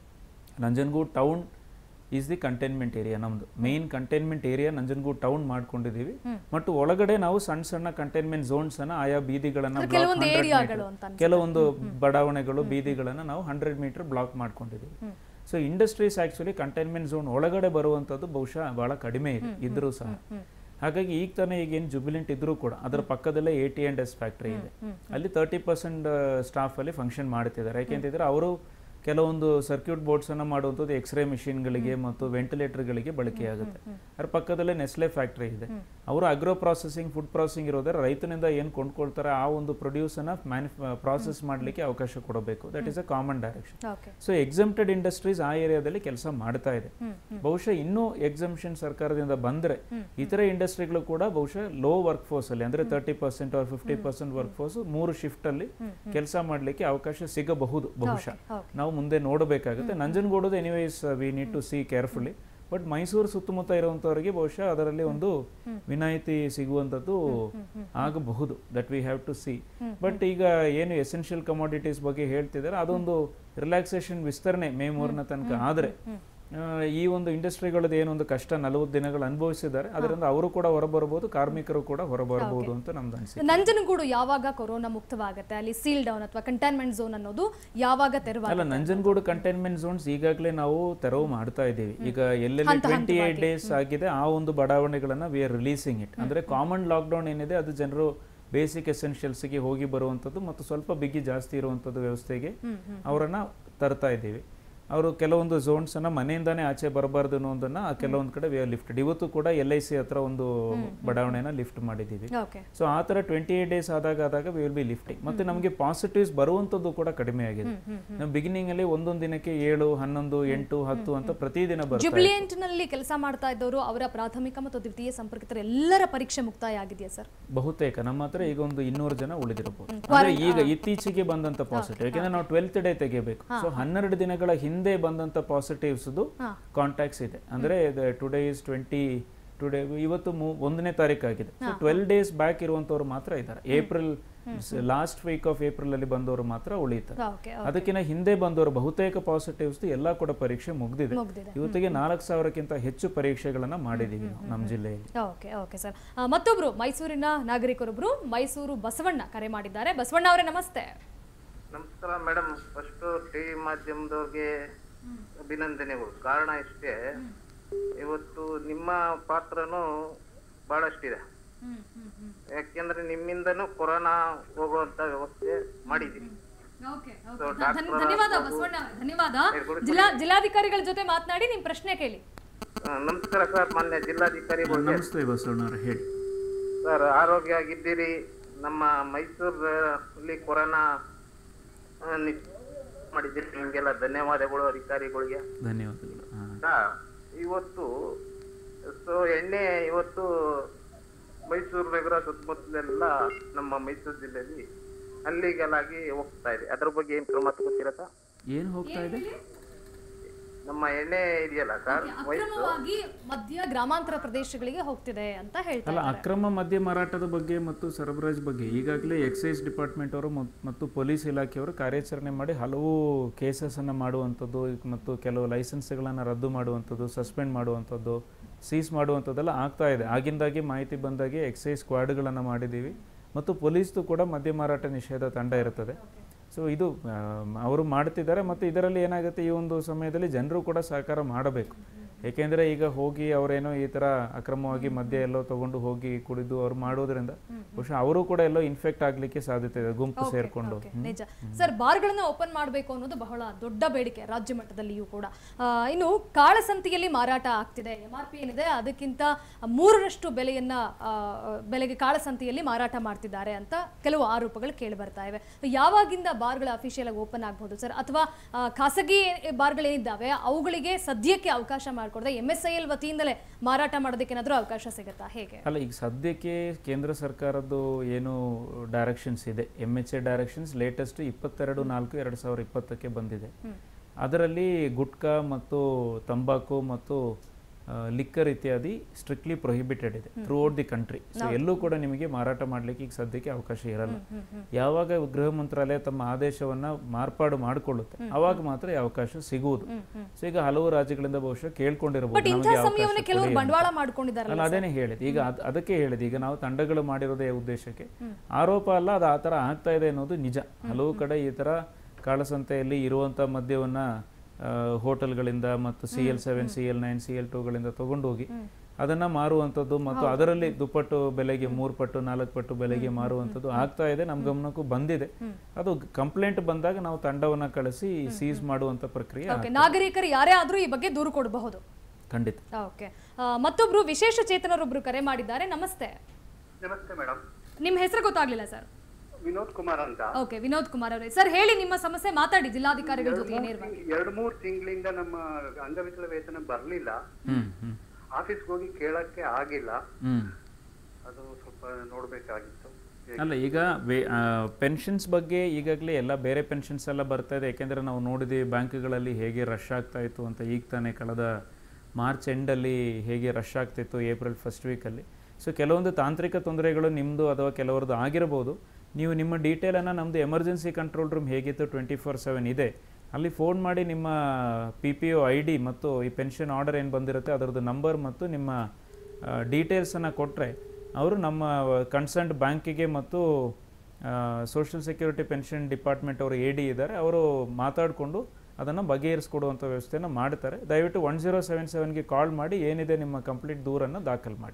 Nanjangud town is the containment area ನಮ್ದು main containment area Nanjangud town ಮಾಡ್ಕೊಂಡಿದೀವಿ ಮತ್ತು ಒಳಗಡೆ ನಾವು ಸಣ್ಣ ಸಣ್ಣ ಕಂಟೈನ್ಮೆಂಟ್ ಝೋನ್ಸ್ ಅನ್ನ ಆಯಾ ಬೀದಿಗಳನ್ನ block ಕೆಲವೊಂದು 100 ಏರಿಯಾಗಳು meter- ಅಂತ ಕೆಲವೊಂದು ಬಡಾವಣೆಗಳು ಬೀದಿಗಳನ್ನ ನಾವು ಹಂಡ್ರೆಡ್ ಮೀಟರ್ ಬ್ಲಾಕ್ ಮಾಡ್ಕೊಂಡಿದ್ದೀವಿ so industries actually containment zone ಒಳಗಡೆ ಬರುವಂತದ್ದು ಬಹುಶಃ ಬಹಳ ಕಡಿಮೆ ಇದೆ ಇದ್ರೂ ಸಹ ಹಾಗಾಗಿ ಈಗ ತಾನೇ ಈಗ ಏನು ಜುಬಿಲೆಂಟ್ ಇದ್ರೂ ಕೂಡ ಅದರ ಪಕ್ಕದಲ್ಲೇ A T and S factory ಇದೆ ಅಲ್ಲಿ ತರ್ಟಿ ಪರ್ಸೆಂಟ್ ಸ್ಟಾಫ್ ಅಲ್ಲಿ ಫಂಕ್ಷನ್ ಮಾಡ್ತಿದ್ದಾರೆ ಯಾಕೆಂತಿದ್ರೆ ಅವರು ಕೆಲವೊಂದು ಸರ್ಕ್ಯೂಟ್ ಬೋರ್ಡ್ಸ್ ಅನ್ನ ಮಾಡುವಂಥದ್ದು ಎಕ್ಸ್ರೇ ಮಿಷಿನ್ಗಳಿಗೆ ಮತ್ತು ವೆಂಟಿಲೇಟರ್ಗಳಿಗೆ ಬಳಕೆಯಾಗುತ್ತೆ ಅದ್ರ ಪಕ್ಕದಲ್ಲೇ ನೆಸ್ಲೆ ಫ್ಯಾಕ್ಟ್ರಿ ಇದೆ ಅವರು ಅಗ್ರೋ ಪ್ರಾಸೆಸಿಂಗ್ ಫುಡ್ ಪ್ರಾಸೆಸಿಂಗ್ ಇರೋದ್ರೆ ರೈತನಿಂದ ಏನು ಕೊಂಡ್ಕೊಳ್ತಾರೆ ಆ ಒಂದು ಪ್ರೊಡ್ಯೂಸ್ ಅನ್ನ ಮ್ಯಾನುಫ್ ಪ್ರಾಸೆಸ್ ಮಾಡಲಿಕ್ಕೆ ಅವಕಾಶ ಕೊಡಬೇಕು that is a common direction okay so exempted industries ಆ ಏರಿಯಾದಲ್ಲಿ ಕೆಲಸ ಮಾಡ್ತಾ ಇದೆ ಬಹುಶಃ ಇನ್ನೂ ಎಕ್ಸಮ್ಷನ್ ಸರ್ಕಾರದಿಂದ ಬಂದ್ರೆ ಇತರೆ ಇಂಡಸ್ಟ್ರಿಗಳು ಕೂಡ ಬಹುಶಃ ಲೋ ವರ್ಕ್ ಫೋರ್ಸ್ ಅಲ್ಲಿ ಅಂದ್ರೆ thirty percent or fifty percent work force ಮೂರು ಶಿಫ್ಟ್ ಅಲ್ಲಿ ಕೆಲಸ ಮಾಡ್ಲಿಕ್ಕೆ ಅವಕಾಶ ಸಿಗಬಹುದು ಬಹುಶಃ okay. ನಾವು ಮುಂದೆ ನೋಡಬೇಕಾಗುತ್ತೆ ನಂಜನಗೂಡದು anyways we need to see carefully but Mysuru ಸುತ್ತಮುತ್ತ ಇರುವಂತವರಿಗೆ ಬಹುಶಃ ಅದರಲ್ಲಿ ಒಂದು ವಿನಾಯಿತಿ ಸಿಗುವಂಥದ್ದು ಆಗಬಹುದು that we have to see but ಈಗ ಏನು ಎಸೆನ್ಷಿಯಲ್ ಕಮಾಡಿಟೀಸ್ ಬಗ್ಗೆ ಹೇಳ್ತಿದ್ದಾರೆ ಅದೊಂದು ರಿಲ್ಯಾಕ್ಸೇಷನ್ ವಿಸ್ತರಣೆ ಮೇ ಮೂರನ ತನಕ ಆದ್ರೆ ಆ, ಈ ಒಂದು ಇಂಡಸ್ಟ್ರಿಗಳದ್ದು ಏನೊಂದು ಕಷ್ಟ ನಲವತ್ತು ದಿನಗಳು ಅನುಭವಿಸಿದ್ದಾರೆ ಅದರಿಂದ ಅವರು ಕೂಡ ಹೊರಬರಬಹುದು ಕಾರ್ಮಿಕರು ಕೂಡ ಹೊರಬರಬಹುದು ಅಂತ ನಮ್ದು ಅನಿಸಿಕೆ ನಂಜನಗೂಡು ಯಾವಾಗ ಕೊರೋನಾ ಮುಕ್ತವಾಗುತ್ತೆ ಅಲ್ಲಿ ಸೀಲ್ ಡೌನ್ ಅಥವಾ ಕಂಟೈನ್ಮೆಂಟ್ ಝೋನ್ ಅನ್ನೋದು ಯಾವಾಗ ತೆರವಾಗುತ್ತೆ ಅಲ್ಲ ನಂಜನಗೂಡು ಕಂಟೈನ್ಮೆಂಟ್ ಝೋನ್ಸ್ ಈಗಾಗಲೇ ನಾವು ತೆರವು ಮಾಡ್ತಾ ಇದ್ದೀವಿ ಈಗ ಎಲ್ಲೆಲ್ಲಿ ಟ್ವೆಂಟಿ ಏಟ್ ಡೇಸ್ ಆಗಿದೆ ಆ ಒಂದು ಬಡಾವಣೆಗಳನ್ನ ವಿ ಆರ್ ರಿಲೀಸಿಂಗ್ ಇಟ್ ಅಂದ್ರೆ ಕಾಮನ್ ಲಾಕ್ಡೌನ್ ಏನಿದೆ ಅದು ಜನರು ಬೇಸಿಕ್ ಎಸೆನ್ಷಿಯಲ್ಸ್ಗೆ ಹೋಗಿ ಬರುವಂಥದ್ದು ಮತ್ತು ಸ್ವಲ್ಪ ಬಿಗಿ ಜಾಸ್ತಿ ಇರುವಂಥದ್ದು ವ್ಯವಸ್ಥೆಗೆ ಅವರನ್ನ ತರ್ತಾ ಇದ್ದೀವಿ ಅವರು ಕೆಲವೊಂದು ಝೋನ್ಸ್ ಅನ್ನ ಮನೆಯಿಂದಾನೇ ಆಚೆ ಬರಬಾರ್ದು ಅನ್ನೋದನ್ನ ಆ ಕೆಲವೊಂದು ಕಡೆ ವಿ ಆರ್ ಲಿಫ್ಟ್ ಇವತ್ತು ಕೂಡ ಎಲ್ ಐ ಸಿ ಹತ್ರ ಒಂದು ಬಡಾವಣೆನ ಲಿಫ್ಟ್ ಮಾಡಿದ್ದೀವಿ ಓಕೆ ಸೊ ಆ ಥರ ಟ್ವೆಂಟಿ ಏಟ್ ಡೇಸ್ ಆದಾಗ ಆದಾಗ ವಿ ವಿಲ್ ಬಿ ಲಿಫ್ಟಿಂಗ್ ಮತ್ತೆ ನಮಗೆ ಪಾಸಿಟಿವ್ಸ್ ಬರುವಂಥದ್ದು ಕೂಡ ಕಡಿಮೆ ಆಗಿದೆ ನಾವು ಬಿಗಿನಿಂಗ್ ಅಲ್ಲಿ ಒಂದೊಂದು ದಿನಕ್ಕೆ ಏಳು ಹನ್ನೊಂದು ಎಂಟು ಹತ್ತು ಅಂತ ಪ್ರತಿದಿನ ಬರುತ್ತೆ ಜುಬಿಲಿಯಂಟ್ ನಲ್ಲಿ ಕೆಲಸ ಮಾಡ್ತಾ ಇದ್ದವರು ಅವರ ಪ್ರಾಥಮಿಕ ಮತ್ತು ದ್ವಿತೀಯ ಸಂಪರ್ಕಿತರ ಎಲ್ಲರ ಪರೀಕ್ಷೆ ಮುಕ್ತಾಯ ಆಗಿದೆಯಾ ಸರ್ ಬಹುತೇಕ ನಮ್ಮ ಹತ್ರ ಈಗ ಒಂದು ಇನ್ನೂರು ಜನ ಉಳಿದಿರಬಹುದು ಅಂದ್ರೆ ಈಗ ಇತ್ತೀಚೆಗೆ ಬಂದಂತ ಪಾಸಿಟಿವ್ ಯಾಕಂದ್ರೆ ನಾವು ಟ್ವೆಲ್ತ್ ಡೇ ತೆಗಿಬೇಕು ಸೊ ಹನ್ನೆರಡು ದಿನಗಳ ಹಿಂದೆ ಬಂದಂತ ಪಾಸಿಟಿವ್ಸ್ ಕಾಂಟ್ಯಾಕ್ಟ್ಸ್ ಇದೆ ಅಂದ್ರೆ ಟುಡೇ ಇಸ್ ಟ್ವೆಂಟಿ ಟುಡೇ ಇವತ್ತು ಮೂ- ಒಂದನೇ ತಾರೀಕು ಆಗಿದೆ ಸೊ ಟ್ವೆಲ್ ಡೇಸ್ ಬ್ಯಾಕ್ ಇರುವಂತವ್ರು ಮಾತ್ರ ಇದ್ದಾರೆ April last week of April ಅಲ್ಲಿ ಬಂದವರು ಮಾತ್ರ ಉಳಿತಾರೆ ಓಕೆ ಅದಕ್ಕಿಂತ ಹಿಂದೆ ಬಂದವರು ಬಹುತೇಕ ಪಾಸಿಟಿವ್ಸ್ ಎಲ್ಲ ಕೂಡ ಪರೀಕ್ಷೆ ಮುಗ್ದಿದೆ ಮುಗ್ದಿದೆ. ಇವತ್ತಿಗೆ ನಾಲ್ಕು ಸಾವಿರಕ್ಕಿಂತ ಹೆಚ್ಚು ಪರೀಕ್ಷೆಗಳನ್ನ ಮಾಡಿದೀವಿ ನಾವು ನಮ್ಮ ಜಿಲ್ಲೆಯಲ್ಲಿ ಓಕೆ ಓಕೆ ಸರ್ ಮತ್ತೊಬ್ರು ಮೈಸೂರಿನ ನಾಗರಿಕರೊಬ್ರು ಮೈಸೂರು ಬಸವಣ್ಣ ಕರೆ ಮಾಡಿದ್ದಾರೆ ಬಸವಣ್ಣ ಅವರೇ ನಮಸ್ತೆ ನಮಸ್ಕಾರ ಮೇಡಮ್ ಫಸ್ಟ್ ಟಿವಿ ಮಾಧ್ಯಮದವ್ರಿಗೆ ಅಭಿನಂದನೆಗಳು ಕಾರಣ ಇಷ್ಟೇ ಇವತ್ತು ನಿಮ್ಮ ಪಾತ್ರನೂ ಬಹಳಷ್ಟಿದೆ ಯಾಕೆಂದ್ರೆ ನಿಮ್ಮಿಂದನೂ ಕೊರೋನಾ ಹೋಗುವಂತ ವ್ಯವಸ್ಥೆ ಮಾಡಿದೀವಿ So, doctor ಧನ್ಯವಾದ ಆಗ್ಬೋದು. ಬಸವಣ್ಣ ಧನ್ಯವಾದ ಹೇಳ್ಕೊಡಿ. ಜಿಲ್ಲಾ ಜಿಲ್ಲಾಧಿಕಾರಿಗಳ ಜೊತೆ ಮಾತನಾಡಿ ನಿಮ್ ಪ್ರಶ್ನೆ ಕೇಳಿ ಆ, ನಮಸ್ಕಾರ ಸರ್ ಮಾನ್ಯ ಜಿಲ್ಲಾಧಿಕಾರಿಗಳಿಗೆ ನಮಸ್ತೆ ಬಸವಣ್ಣವ್ರೆ ಹೇಳಿ ಸರ್ ಆರೋಗ್ಯ ಆಗಿದ್ದೀರಿ ನಮ್ಮ ಮೈಸೂರಲ್ಲಿ ಕೊರೋನಾ ಆ, ನಿ- ಮಾಡಿದ್ದೀರಿ ನಿಮ್ಗೆಲ್ಲ ಧನ್ಯವಾದಗಳು ಅಧಿಕಾರಿಗಳಿಗೆ ಧನ್ಯವಾದಗಳು ಹಾ. ಆ, ಇವತ್ತು ಸೊ ಎಣ್ಣೆ ಇವತ್ತು ಮೈಸೂರು ನಗರ ಸುತ್ತಮುತ್ತಲೆಲ್ಲ ನಮ್ಮ ಮೈಸೂರು ಜಿಲ್ಲೆಯಲ್ಲಿ ಅಲ್ಲಿಗಲಾಗಿ ಹೋಗ್ತಾ ಇದೆ ಅದ್ರ ಬಗ್ಗೆ ಏನ್ ಕ್ರಮ ತಗೋತೀರಾ ಸರ್ ಏನ್ ಹೋಗ್ತಾ ಇದೆ ನಮ್ಮ ಎಣ್ಣೆ ಇದೆಯಲ್ಲ ಸರ್ ವಯಸ್ಸು ಅಕ್ರಮವಾಗಿ ಮಧ್ಯ ಗ್ರಾಮಾಂತರ ಪ್ರದೇಶಗಳಿಗೆ ಹೋಗ್ತಿದೆ ಅಂತ ಹೇಳ್ತಾರೆ ಅಲ್ಲ ಅಕ್ರಮ ಮದ್ಯ ಮಾರಾಟದ ಬಗ್ಗೆ ಮತ್ತು ಸರಬರಾಜು ಬಗ್ಗೆ ಈಗಾಗಲೇ ಎಕ್ಸೈಸ್ ಡಿಪಾರ್ಟ್ಮೆಂಟ್ ಅವರು ಮತ್- ಮತ್ತು ಪೊಲೀಸ್ ಇಲಾಖೆಯವರು ಕಾರ್ಯಾಚರಣೆ ಮಾಡಿ ಹಲವು ಕೇಸಸ್ ಅನ್ನು ಮಾಡುವಂಥದ್ದು ಮತ್ತು ಕೆಲವು ಲೈಸೆನ್ಸ್ಗಳನ್ನು ರದ್ದು ಮಾಡುವಂಥದ್ದು ಸಸ್ಪೆಂಡ್ ಮಾಡುವಂಥದ್ದು ಸೀಸ್ ಮಾಡುವಂಥದ್ದೆಲ್ಲ ಆಗ್ತಾ ಇದೆ ಆಗಿಂದಾಗೆ ಮಾಹಿತಿ ಬಂದಾಗೆ ಎಕ್ಸೈಸ್ ಸ್ಕ್ವಾಡ್ಗಳನ್ನು ಮಾಡಿದ್ದೀವಿ ಮತ್ತು ಪೊಲೀಸ್ದು ಕೂಡ ಮದ್ಯ ಮಾರಾಟ ನಿಷೇಧ ತಂಡ ಇರುತ್ತದೆ ಸೊ ಇದು ಆ, ಅವರು ಮಾಡ್ತಿದ್ದಾರೆ ಮತ್ತು ಇದರಲ್ಲಿ ಏನಾಗುತ್ತೆ ಈ ಒಂದು ಸಮಯದಲ್ಲಿ ಜನರು ಕೂಡ ಸಹಕಾರ ಮಾಡಬೇಕು ಏಕೆಂದರೆ ಈಗ ಹೋಗಿ ಅವರೇನೋ ಈ ಥರ ಅಕ್ರಮವಾಗಿ ಮದ್ಯ ಎಲ್ಲೋ ತಗೊಂಡು ಹೋಗಿ ಕುಡಿದು ಅವ್ರು ಮಾಡೋದ್ರಿಂದ ಬಹುಶಃ ಅವರು ಕೂಡ ಎಲ್ಲೋ ಇನ್ಫೆಕ್ಟ್ ಆಗಲಿಕ್ಕೆ ಸಾಧ್ಯತೆ ಇದೆ ಗುಂಪು Okay, ಸೇರಿಕೊಂಡು okay, ನಿಜ ಸರ್ ಬಾರ್ಗಳನ್ನ ಓಪನ್ ಮಾಡಬೇಕು ಅನ್ನೋದು ಬಹಳ ದೊಡ್ಡ ಬೇಡಿಕೆ ರಾಜ್ಯ ಮಟ್ಟದಲ್ಲಿಯೂ ಕೂಡ ಆ, ಇನ್ನು ಕಾಳಸಂತೆಯಲ್ಲಿ ಮಾರಾಟ ಆಗ್ತಿದೆ ಎಂ ಆರ್ ಪಿ ಏನಿದೆ ಅದಕ್ಕಿಂತ ಮೂರರಷ್ಟು ಬೆಲೆಯನ್ನ ಆ, ಬೆಲೆಗೆ ಕಾಳಸಂತೆಯಲ್ಲಿ ಮಾರಾಟ ಮಾಡ್ತಿದ್ದಾರೆ ಅಂತ ಕೆಲವು ಆರೋಪಗಳು ಕೇಳಿ ಬರ್ತಾ ಇವೆ ಯಾವಾಗಿಂದ ಬಾರ್ಗಳ ಅಫಿಷಿಯಲ್ ಆಗಿ ಓಪನ್ ಆಗಬಹುದು ಸರ್ ಅಥವಾ ಆ, ಖಾಸಗಿ ಬಾರ್ಗಳೇನಿದ್ದಾವೆ ಅವುಗಳಿಗೆ ಸದ್ಯಕ್ಕೆ ಅವಕಾಶ ಮಾಡಿಕೊಡದೆ ಎಂ ಎಸ್ ಐ ಎಲ್ ವತಿಯಿಂದಲೇ ಮಾರಾಟ ಮಾಡೋದಕ್ಕೆ ಏನಾದರೂ ಅವಕಾಶ ಸಿಗುತ್ತಾ ಹೇಗೆ ಅಲ್ಲ ಈಗ ಸದ್ಯಕ್ಕೆ ಕೇಂದ್ರ ಸರ್ಕಾರದ್ದು ಏನು ಡೈರೆಕ್ಷನ್ಸ್ ಇದೆ M H A directions latest ಇಪ್ಪತ್ತೆರಡು ನಾಲ್ಕು ಎರಡು ಸಾವಿರದ ಇಪ್ಪತ್ತಕ್ಕೆ ಬಂದಿದೆ ಅದರಲ್ಲಿ ಗುಟ್ಕಾ ಮತ್ತು ತಂಬಾಕು ಮತ್ತು ಲಿಕ್ಕರ್ ಇತ್ಯಾದಿ ಸ್ಟ್ರಿಕ್ಟ್ಲಿ ಪ್ರೊಹಿಬಿಟೆಡ್ ಇದೆ throughout the country so ಎಲ್ಲೂ ಕೂಡ ನಿಮಗೆ ಮಾರಾಟ ಮಾಡಲಿಕ್ಕೆ ಈಗ ಸದ್ಯಕ್ಕೆ ಅವಕಾಶ ಇರಲ್ಲ ಯಾವಾಗ ಗೃಹ ಮಂತ್ರಾಲಯ ತಮ್ಮ ಆದೇಶವನ್ನ ಮಾರ್ಪಾಡು ಮಾಡಿಕೊಳ್ಳುತ್ತೆ ಅವಾಗ ಮಾತ್ರ ಈ ಅವಕಾಶ ಸಿಗುವುದು ಸೊ ಈಗ ಹಲವು ರಾಜ್ಯಗಳಿಂದ ಬಹುಶಃ ಬಟ್ ಕೇಳ್ಕೊಂಡಿರಬಹುದು ಇಂಥ ನಮಗೆ ಸಮಯವನ್ನ ಅವಕಾಶ ಕೆಲವರು ಕೊಡಿ ಅಂತ. ಬಂಡವಾಳ ಮಾಡ್ಕೊಂಡಿದ್ದಾರಲ್ಲ ಅಲ್ಲ ಅದೇನೇ ಹೇಳಿದೆ ಈಗ ಅದ್- ಅದಕ್ಕೆ ಹೇಳಿದೆ ಈಗ ನಾವು ತಂಡಗಳು ಮಾಡಿರೋದೇ ಉದ್ದೇಶಕ್ಕೆ ಆರೋಪ ಅಲ್ಲ ಅದು ಆ ಥರ ಆಗ್ತಾ ಇದೆ ಅನ್ನೋದು ನಿಜ ಹಲವು ಕಡೆ ಈ ಥರ ಕಾಳಸಂತೆಯಲ್ಲಿ ಇರುವಂಥ ಮದ್ಯವನ್ನ ಆ, ಹೋಟೆಲ್ಗಳಿಂದ ಮತ್ತು C L seven C L nine C L ಟೂಗಳಿಂದ ತಗೊಂಡೋಗಿ ಅದನ್ನ ಮಾರುವಂಥದ್ದು ಮತ್ತು ಅದರಲ್ಲಿ ದುಪ್ಪಟ್ಟು ಬೆಲೆಗೆ ಮೂರು ಪಟ್ಟು ನಾಲ್ಕು ಪಟ್ಟು ಬೆಲೆಗೆ ಮಾರುವಂಥದ್ದು ಆಗ್ತಾ ಇದೆ ನಮ್ಮ ಗಮನಕ್ಕೂ ಬಂದಿದೆ ಅದು ಕಂಪ್ಲೇಂಟ್ ಬಂದಾಗ ನಾವು ತಂಡವನ್ನ ಕಳಿಸಿ ಸೀಸ್ ಮಾಡುವಂಥ ಪ್ರಕ್ರಿಯೆ ಓಕೆ ನಾಗರಿಕರು ಯಾರೇ ಆದ್ರೂ ಈ ಬಗ್ಗೆ ದೂರು ಕೊಡಬಹುದು ಖಂಡಿತ ಓಕೆ ಆ, ಮತ್ತೊಬ್ರು ವಿಶೇಷ ಚೇತನರೊಬ್ರು ಕರೆ ಮಾಡಿದ್ದಾರೆ ನಮಸ್ತೆ ನಮಸ್ತೆ ಮೇಡಮ್ ನಿಮ್ಮ ಹೆಸರು ಗೊತ್ತಾಗ್ಲಿಲ್ಲ ಸರ್ ವಿನೋದ್ ಕುಮಾರ್ ಅಂತ ಓಕೆ ವಿನೋದ್ ಕುಮಾರ್ ಅವರೇ ಸರ್ ಹೇಳಿ ನಿಮ್ಮ ಸಮಸ್ಯೆ ಮಾತಾಡಿ ಜಿಲ್ಲಾಧಿಕಾರಿಗಳ ಜೊತೆ ನೇರವಾಗಿ ಎರಡು ಮೂರು ತಿಂಗಳಿಂದ ನಮ್ಮ ಅಂಗವಿಕಲ ವೇತನ ಬರ್ಲಿಲ್ಲ ಹ್ಮ್ ಹ್ಮ್ ಆಫೀಸ್ಗೆ ಹೋಗಿ ಕೇಳಕ್ಕೆ ಆಗಿಲ್ಲ ಹ್ಮ್ ಅದು ಸ್ವಲ್ಪ ನೋಡ್ಬೇಕಾಗಿತ್ತು ಅಲ್ಲ ಈಗ ಪೆನ್ಷನ್ಸ್ ಬಗ್ಗೆ ಈಗಾಗಲೇ ಎಲ್ಲ ಬೇರೆ ಪೆನ್ಷನ್ಸ್ ಎಲ್ಲ ಬರ್ತಾ ಇದೆ ಯಾಕೆಂದರೆ ನಾವು ನೋಡಿದ್ವಿ ಬ್ಯಾಂಕ್ಗಳಲ್ಲಿ ಹೇಗೆ ರಶ್ ಆಗ್ತಾ ಇತ್ತು ಅಂತ ಈಗ ತಾನೇ ಕಳೆದ ಮಾರ್ಚ್ ಎಂಡಲ್ಲಿ ಹೇಗೆ ರಶ್ ಆಗ್ತಿತ್ತು ಏಪ್ರಿಲ್ ಫಸ್ಟ್ ವೀಕಲ್ಲಿ ಸೊ ಕೆಲವೊಂದು ತಾಂತ್ರಿಕ ತೊಂದರೆಗಳು ನಿಮ್ಮದು ಅಥವಾ ಕೆಲವರದ್ದು ಆಗಿರ್ಬೋದು ನೀವು ನಿಮ್ಮ ಡೀಟೇಲನ್ನು ನಮ್ಮದು ಎಮರ್ಜೆನ್ಸಿ ಕಂಟ್ರೋಲ್ ರೂಮ್ ಹೇಗಿತ್ತು ಟ್ವೆಂಟಿ ಫೋರ್ ಸೆವೆನ್ ಇದೆ ಅಲ್ಲಿ ಫೋನ್ ಮಾಡಿ ನಿಮ್ಮ P P O I D ಮತ್ತು ಈ ಪೆನ್ಷನ್ ಆರ್ಡರ್ ಏನು ಬಂದಿರುತ್ತೆ ಅದರದ್ದು ನಂಬರ್ ಮತ್ತು ನಿಮ್ಮ ಡೀಟೇಲ್ಸನ್ನು ಕೊಟ್ಟರೆ ಅವರು ನಮ್ಮ ಕನ್ಸರ್ನ್ಡ್ ಬ್ಯಾಂಕಿಗೆ ಮತ್ತು ಸೋಷಿಯಲ್ ಸೆಕ್ಯೂರಿಟಿ ಪೆನ್ಷನ್ ಡಿಪಾರ್ಟ್ಮೆಂಟ್ ಅವರು ಎ ಡಿ ಇದ್ದಾರೆ ಅವರು ಮಾತಾಡಿಕೊಂಡು ಅದನ್ನು ಬಗೆಹರಿಸ್ಕೊಡುವಂಥ ವ್ಯವಸ್ಥೆಯನ್ನು ಮಾಡ್ತಾರೆ ದಯವಿಟ್ಟು ಒನ್ ಜೀರೋ ಸೆವೆನ್ ಸೆವೆನ್ಗೆ ಕಾಲ್ ಮಾಡಿ ಏನಿದೆ ನಿಮ್ಮ ಕಂಪ್ಲೀಟ್ ದೂರನ್ನು ದಾಖಲು ಮಾಡಿ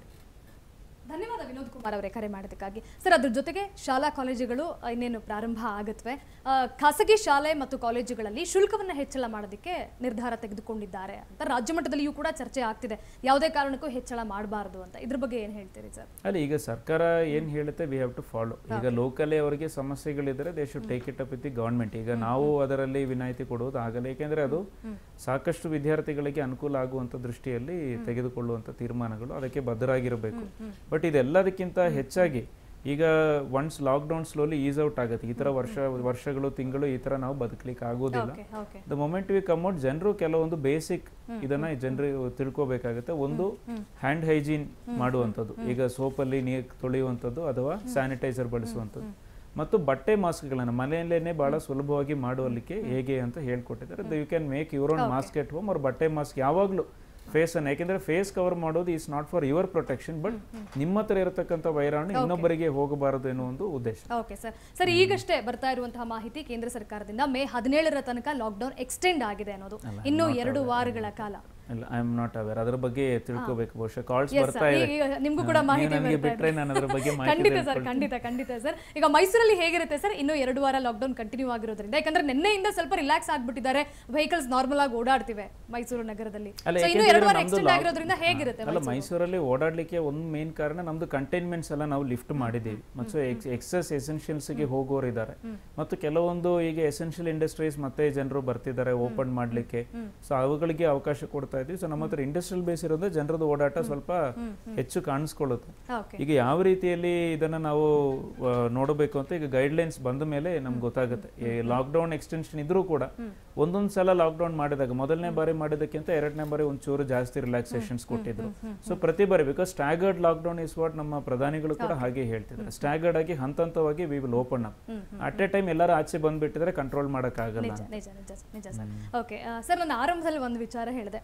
ಧನ್ಯವಾದ ವಿನೋದ್ ಕುಮಾರ್ ಅವರೇ ಕರೆ ಮಾಡೋದಕ್ಕಾಗಿ ಸರ್ ಅದ್ರ ಜೊತೆಗೆ ಶಾಲಾ ಕಾಲೇಜುಗಳು ಆ, ಇನ್ನೇನು ಪ್ರಾರಂಭ ಆಗುತ್ತವೆ ಆ, ಖಾಸಗಿ ಶಾಲೆ ಮತ್ತು ಕಾಲೇಜುಗಳಲ್ಲಿ ಶುಲ್ಕವನ್ನು ಹೆಚ್ಚಳ ಮಾಡೋದಕ್ಕೆ ನಿರ್ಧಾರ ತೆಗೆದುಕೊಂಡಿದ್ದಾರೆ ಅಂತ ರಾಜ್ಯ ಮಟ್ಟದಲ್ಲಿಯೂ ಕೂಡ ಚರ್ಚೆ ಆಗ್ತಿದೆ ಯಾವುದೇ ಕಾರಣಕ್ಕೂ ಹೆಚ್ಚಳ ಮಾಡಬಾರ್ದು ಅಂತ ಇದ್ರ ಬಗ್ಗೆ ಏನು ಹೇಳ್ತೀರಿ ಸರ್ ಅಲ್ಲಿ ಈಗ ಸರ್ಕಾರ ಏನು ಹೇಳುತ್ತೆ ವಿ ಹ್ಯಾವ್ ಟು ಫಾಲೋ ಈಗ ಲೋಕಲಿ ಅವರಿಗೆ ಸಮಸ್ಯೆಗಳಿದ್ದರೆ they should take it up with the government ಈಗ ನಾವು ಅದರಲ್ಲಿ ವಿನಾಯಿತಿ ಕೊಡುವುದು ಆಗಲ್ಲ ಏಕೆಂದರೆ ಅದು ಸಾಕಷ್ಟು ವಿದ್ಯಾರ್ಥಿಗಳಿಗೆ ಅನುಕೂಲ ಆಗುವಂಥ ದೃಷ್ಟಿಯಲ್ಲಿ ತೆಗೆದುಕೊಳ್ಳುವಂಥ ತೀರ್ಮಾನಗಳು ಅದಕ್ಕೆ ಬದ್ಧರಾಗಿರಬೇಕು ಬಟ್ ಇದೆಲ್ಲದಕ್ಕಿಂತ ಹೆಚ್ಚಾಗಿ ಈಗ once lockdown slowly ease out ಆಗುತ್ತೆ ಈ ಥರ ವರ್ಷ ವರ್ಷಗಳು ತಿಂಗಳು ಈ ಥರ ನಾವು ಬದುಕಲಿಕ್ಕೆ ಆಗೋದಿಲ್ಲ okay okay the moment we come out ಜನರು ಕೆಲವೊಂದು ಬೇಸಿಕ್ ಇದನ್ನ ಜನರು ತಿಳ್ಕೋಬೇಕಾಗುತ್ತೆ ಒಂದು ಹ್ಯಾಂಡ್ ಹೈಜೀನ್ ಮಾಡುವಂಥದ್ದು ಈಗ ಸೋಪಲ್ಲಿ ನೀರು ತೊಳೆಯುವಂಥದ್ದು ಅಥವಾ ಸ್ಯಾನಿಟೈಸರ್ ಬಳಸುವಂಥದ್ದು ಮತ್ತು ಬಟ್ಟೆ ಮಾಸ್ಕ್ಗಳನ್ನು ಮನೆಯಲ್ಲೇನೆ ಬಹಳ ಸುಲಭವಾಗಿ ಮಾಡುವಲ್ಲಿಕ್ಕೆ ಹೇಗೆ ಅಂತ ಹೇಳ್ಕೊಟ್ಟಿದ್ದಾರೆ you can make your own mask at home ಅವ್ರ ಬಟ್ಟೆ ಮಾಸ್ಕ್ ಯಾವಾಗಲೂ ಫೇಸ್ ಅನ್ನು ಯಾಕೆಂದ್ರೆ ಫೇಸ್ ಕವರ್ ಮಾಡೋದು is not for your protection but ನಿಮ್ಮ ಹತ್ರ ಇರತಕ್ಕಂಥ ವೈರಾಣು ಇನ್ನೊಬ್ಬರಿಗೆ ಹೋಗಬಾರದು ಎನ್ನುವ ಒಂದು ಉದ್ದೇಶ ಓಕೆ ಸರ್ ಸರ್ ಈಗಷ್ಟೇ ಬರ್ತಾ ಇರುವಂತಹ ಮಾಹಿತಿ ಕೇಂದ್ರ ಸರ್ಕಾರದಿಂದ ಮೇ ಹದಿನೇಳರ ತನಕ ಲಾಕ್ಡೌನ್ ಎಕ್ಸ್ಟೆಂಡ್ ಆಗಿದೆ ಅನ್ನೋದು ಇನ್ನು ಎರಡು ವಾರಗಳ ಕಾಲ ಇಲ್ಲ ಐ ಆಮ್ ನಾಟ್ ಅವೇರ್ ಅದ್ರ ಬಗ್ಗೆ ತಿಳ್ಕೋಬೇಕು ಬಹುಶಃ ಕಾಲ್ಸ್ Yes, ಬರ್ತಾ sir. ಇದೆ ಈಗ ನಿಮ್ಗೂ ಕೂಡ ಹಾ, ಮಾಹಿತಿ ನೀವು ನನಗೆ ಬರ್ತಾ ಬಿಟ್ರೆ ಇದೆ. ನಾನು ಅದ್ರ ಬಗ್ಗೆ ಮಾಹಿತಿ ಖಂಡಿತ ಸರ್ ತಿಳ್ಕೊಳ್ತೀನಿ. ಖಂಡಿತ ಖಂಡಿತ ಸರ್ ಈಗ ಮೈಸೂರಲ್ಲಿ ಹೇಗಿರುತ್ತೆ ಸರ್ ಇನ್ನು ಎರಡು ವಾರ ಲಾಕ್ಡೌನ್ ಕಂಟಿನ್ಯೂ ಆಗಿರೋದ್ರಿಂದ ಯಾಕಂದ್ರೆ ನಿನ್ನೆಯಿಂದ ಸ್ವಲ್ಪ ರಿಲ್ಯಾಕ್ಸ್ ಆಗ್ಬಿಟ್ಟಿದ್ದಾರೆ ವೆಹಿಕಲ್ಸ್ ನಾರ್ಮಲ್ ಆಗಿ ಓಡಾಡ್ತಿವೆ ಮೈಸೂರು ನಗರದಲ್ಲಿ ಅಲ್ಲ So, ಇನ್ನು ಯಾಕೆಂದ್ರೆ ಎರಡು ವಾರ ನಮ್ದು ಎಕ್ಸ್ಟೆಂಡ್ lock- ಆಗಿರೋದ್ರಿಂದ ಹೇಗಿರುತ್ತೆ ಅಲ್ಲ ಮೈಸೂರಲ್ಲಿ ಓಡಾಡ್ಲಿಕ್ಕೆ ಒಂದು ಮೇನ್ ಕಾರಣ ನಮ್ದು ಕಂಟೈನ್ಮೆಂಟ್ಸ್ ಎಲ್ಲ ನಾವು ಲಿಫ್ಟ್ ಮಾಡಿದ್ದೀವಿ ಮತ್ತು ಎಕ್ಸಸ್ ಎಸೆನ್ಷಿಯಲ್ಸ್ಗೆ ಹೋಗೋರು ಇದ್ದಾರೆ ಮತ್ತು ಕೆಲವೊಂದು ಈಗ ಎಸೆನ್ಷಿಯಲ್ ಇಂಡಸ್ಟ್ರೀಸ್ ಮತ್ತೆ ಜನರು ಬರ್ತಿದ್ದಾರೆ ಓಪನ್ ಮಾಡ್ಲಿಕ್ಕೆ ಸೊ ಅವುಗಳಿಗೆ ಅವಕಾಶ ಕೊಡ್ತಾ ಇದ್ದೀವಿ ಸೊ ನಮ್ಮ ಹತ್ರ ಇಂಡಸ್ಟ್ರಿಯಲ್ ಬೇಸ್ ಇರೋದ್ರೆ ಜನರದ್ದು ಓಡಾಟ ಸ್ವಲ್ಪ ಹೆಚ್ಚು ಕಾಣಿಸ್ಕೊಳ್ಳುತ್ತೆ ಓಕೆ ಈಗ ಯಾವ ರೀತಿಯಲ್ಲಿ ಇದನ್ನ ನಾವು ಆ, ನೋಡಬೇಕು ಅಂತ ಈಗ ಗೈಡ್ಲೈನ್ಸ್ ಬಂದ ಮೇಲೆ ನಮ್ಗೆ ಗೊತ್ತಾಗುತ್ತೆ ಈ ಲಾಕ್ಡೌನ್ ಎಕ್ಸ್ಟೆನ್ಷನ್ ಇದ್ರೂ ಕೂಡ ಒಂದೊಂದು ಸಲ ಲಾಕ್ಡೌನ್ ಮಾಡಿದಾಗ ಮೊದಲನೇ ಬಾರಿ ಮಾಡಿದಕ್ಕಿಂತ ಎರಡನೇ ಬಾರಿ ಒಂಚೂರು ಜಾಸ್ತಿ ರಿಲ್ಯಾಕ್ಸೇಷನ್ಸ್ ಕೊಟ್ಟಿದ್ರು ಸೊ ಪ್ರತಿ ಬಾರಿ because staggered lockdown is what ನಮ್ಮ ಪ್ರಧಾನಿಗಳು ಕೂಡ ಹಾಗೆ ಹೇಳ್ತಿದ್ದಾರೆ ಸ್ಟ್ಯಾಗರ್ಡ್ ಆಗಿ ಹಂತ ಹಂತವಾಗಿ we will open up at a time ಎಲ್ಲರೂ ಆಚೆ ಬಂದ್ಬಿಟ್ಟಿದ್ರೆ ಕಂಟ್ರೋಲ್ ಮಾಡೋಕ್ಕಾಗಲ್ಲ ನಿಜ ನಿಜ ನಿಜ ನಿಜ ಸರ್ ಓಕೆ ಸರ್ ನಾನು ಆರಂಭದಲ್ಲಿ ಒಂದು ವಿಚಾರ ಹೇಳಿದೆ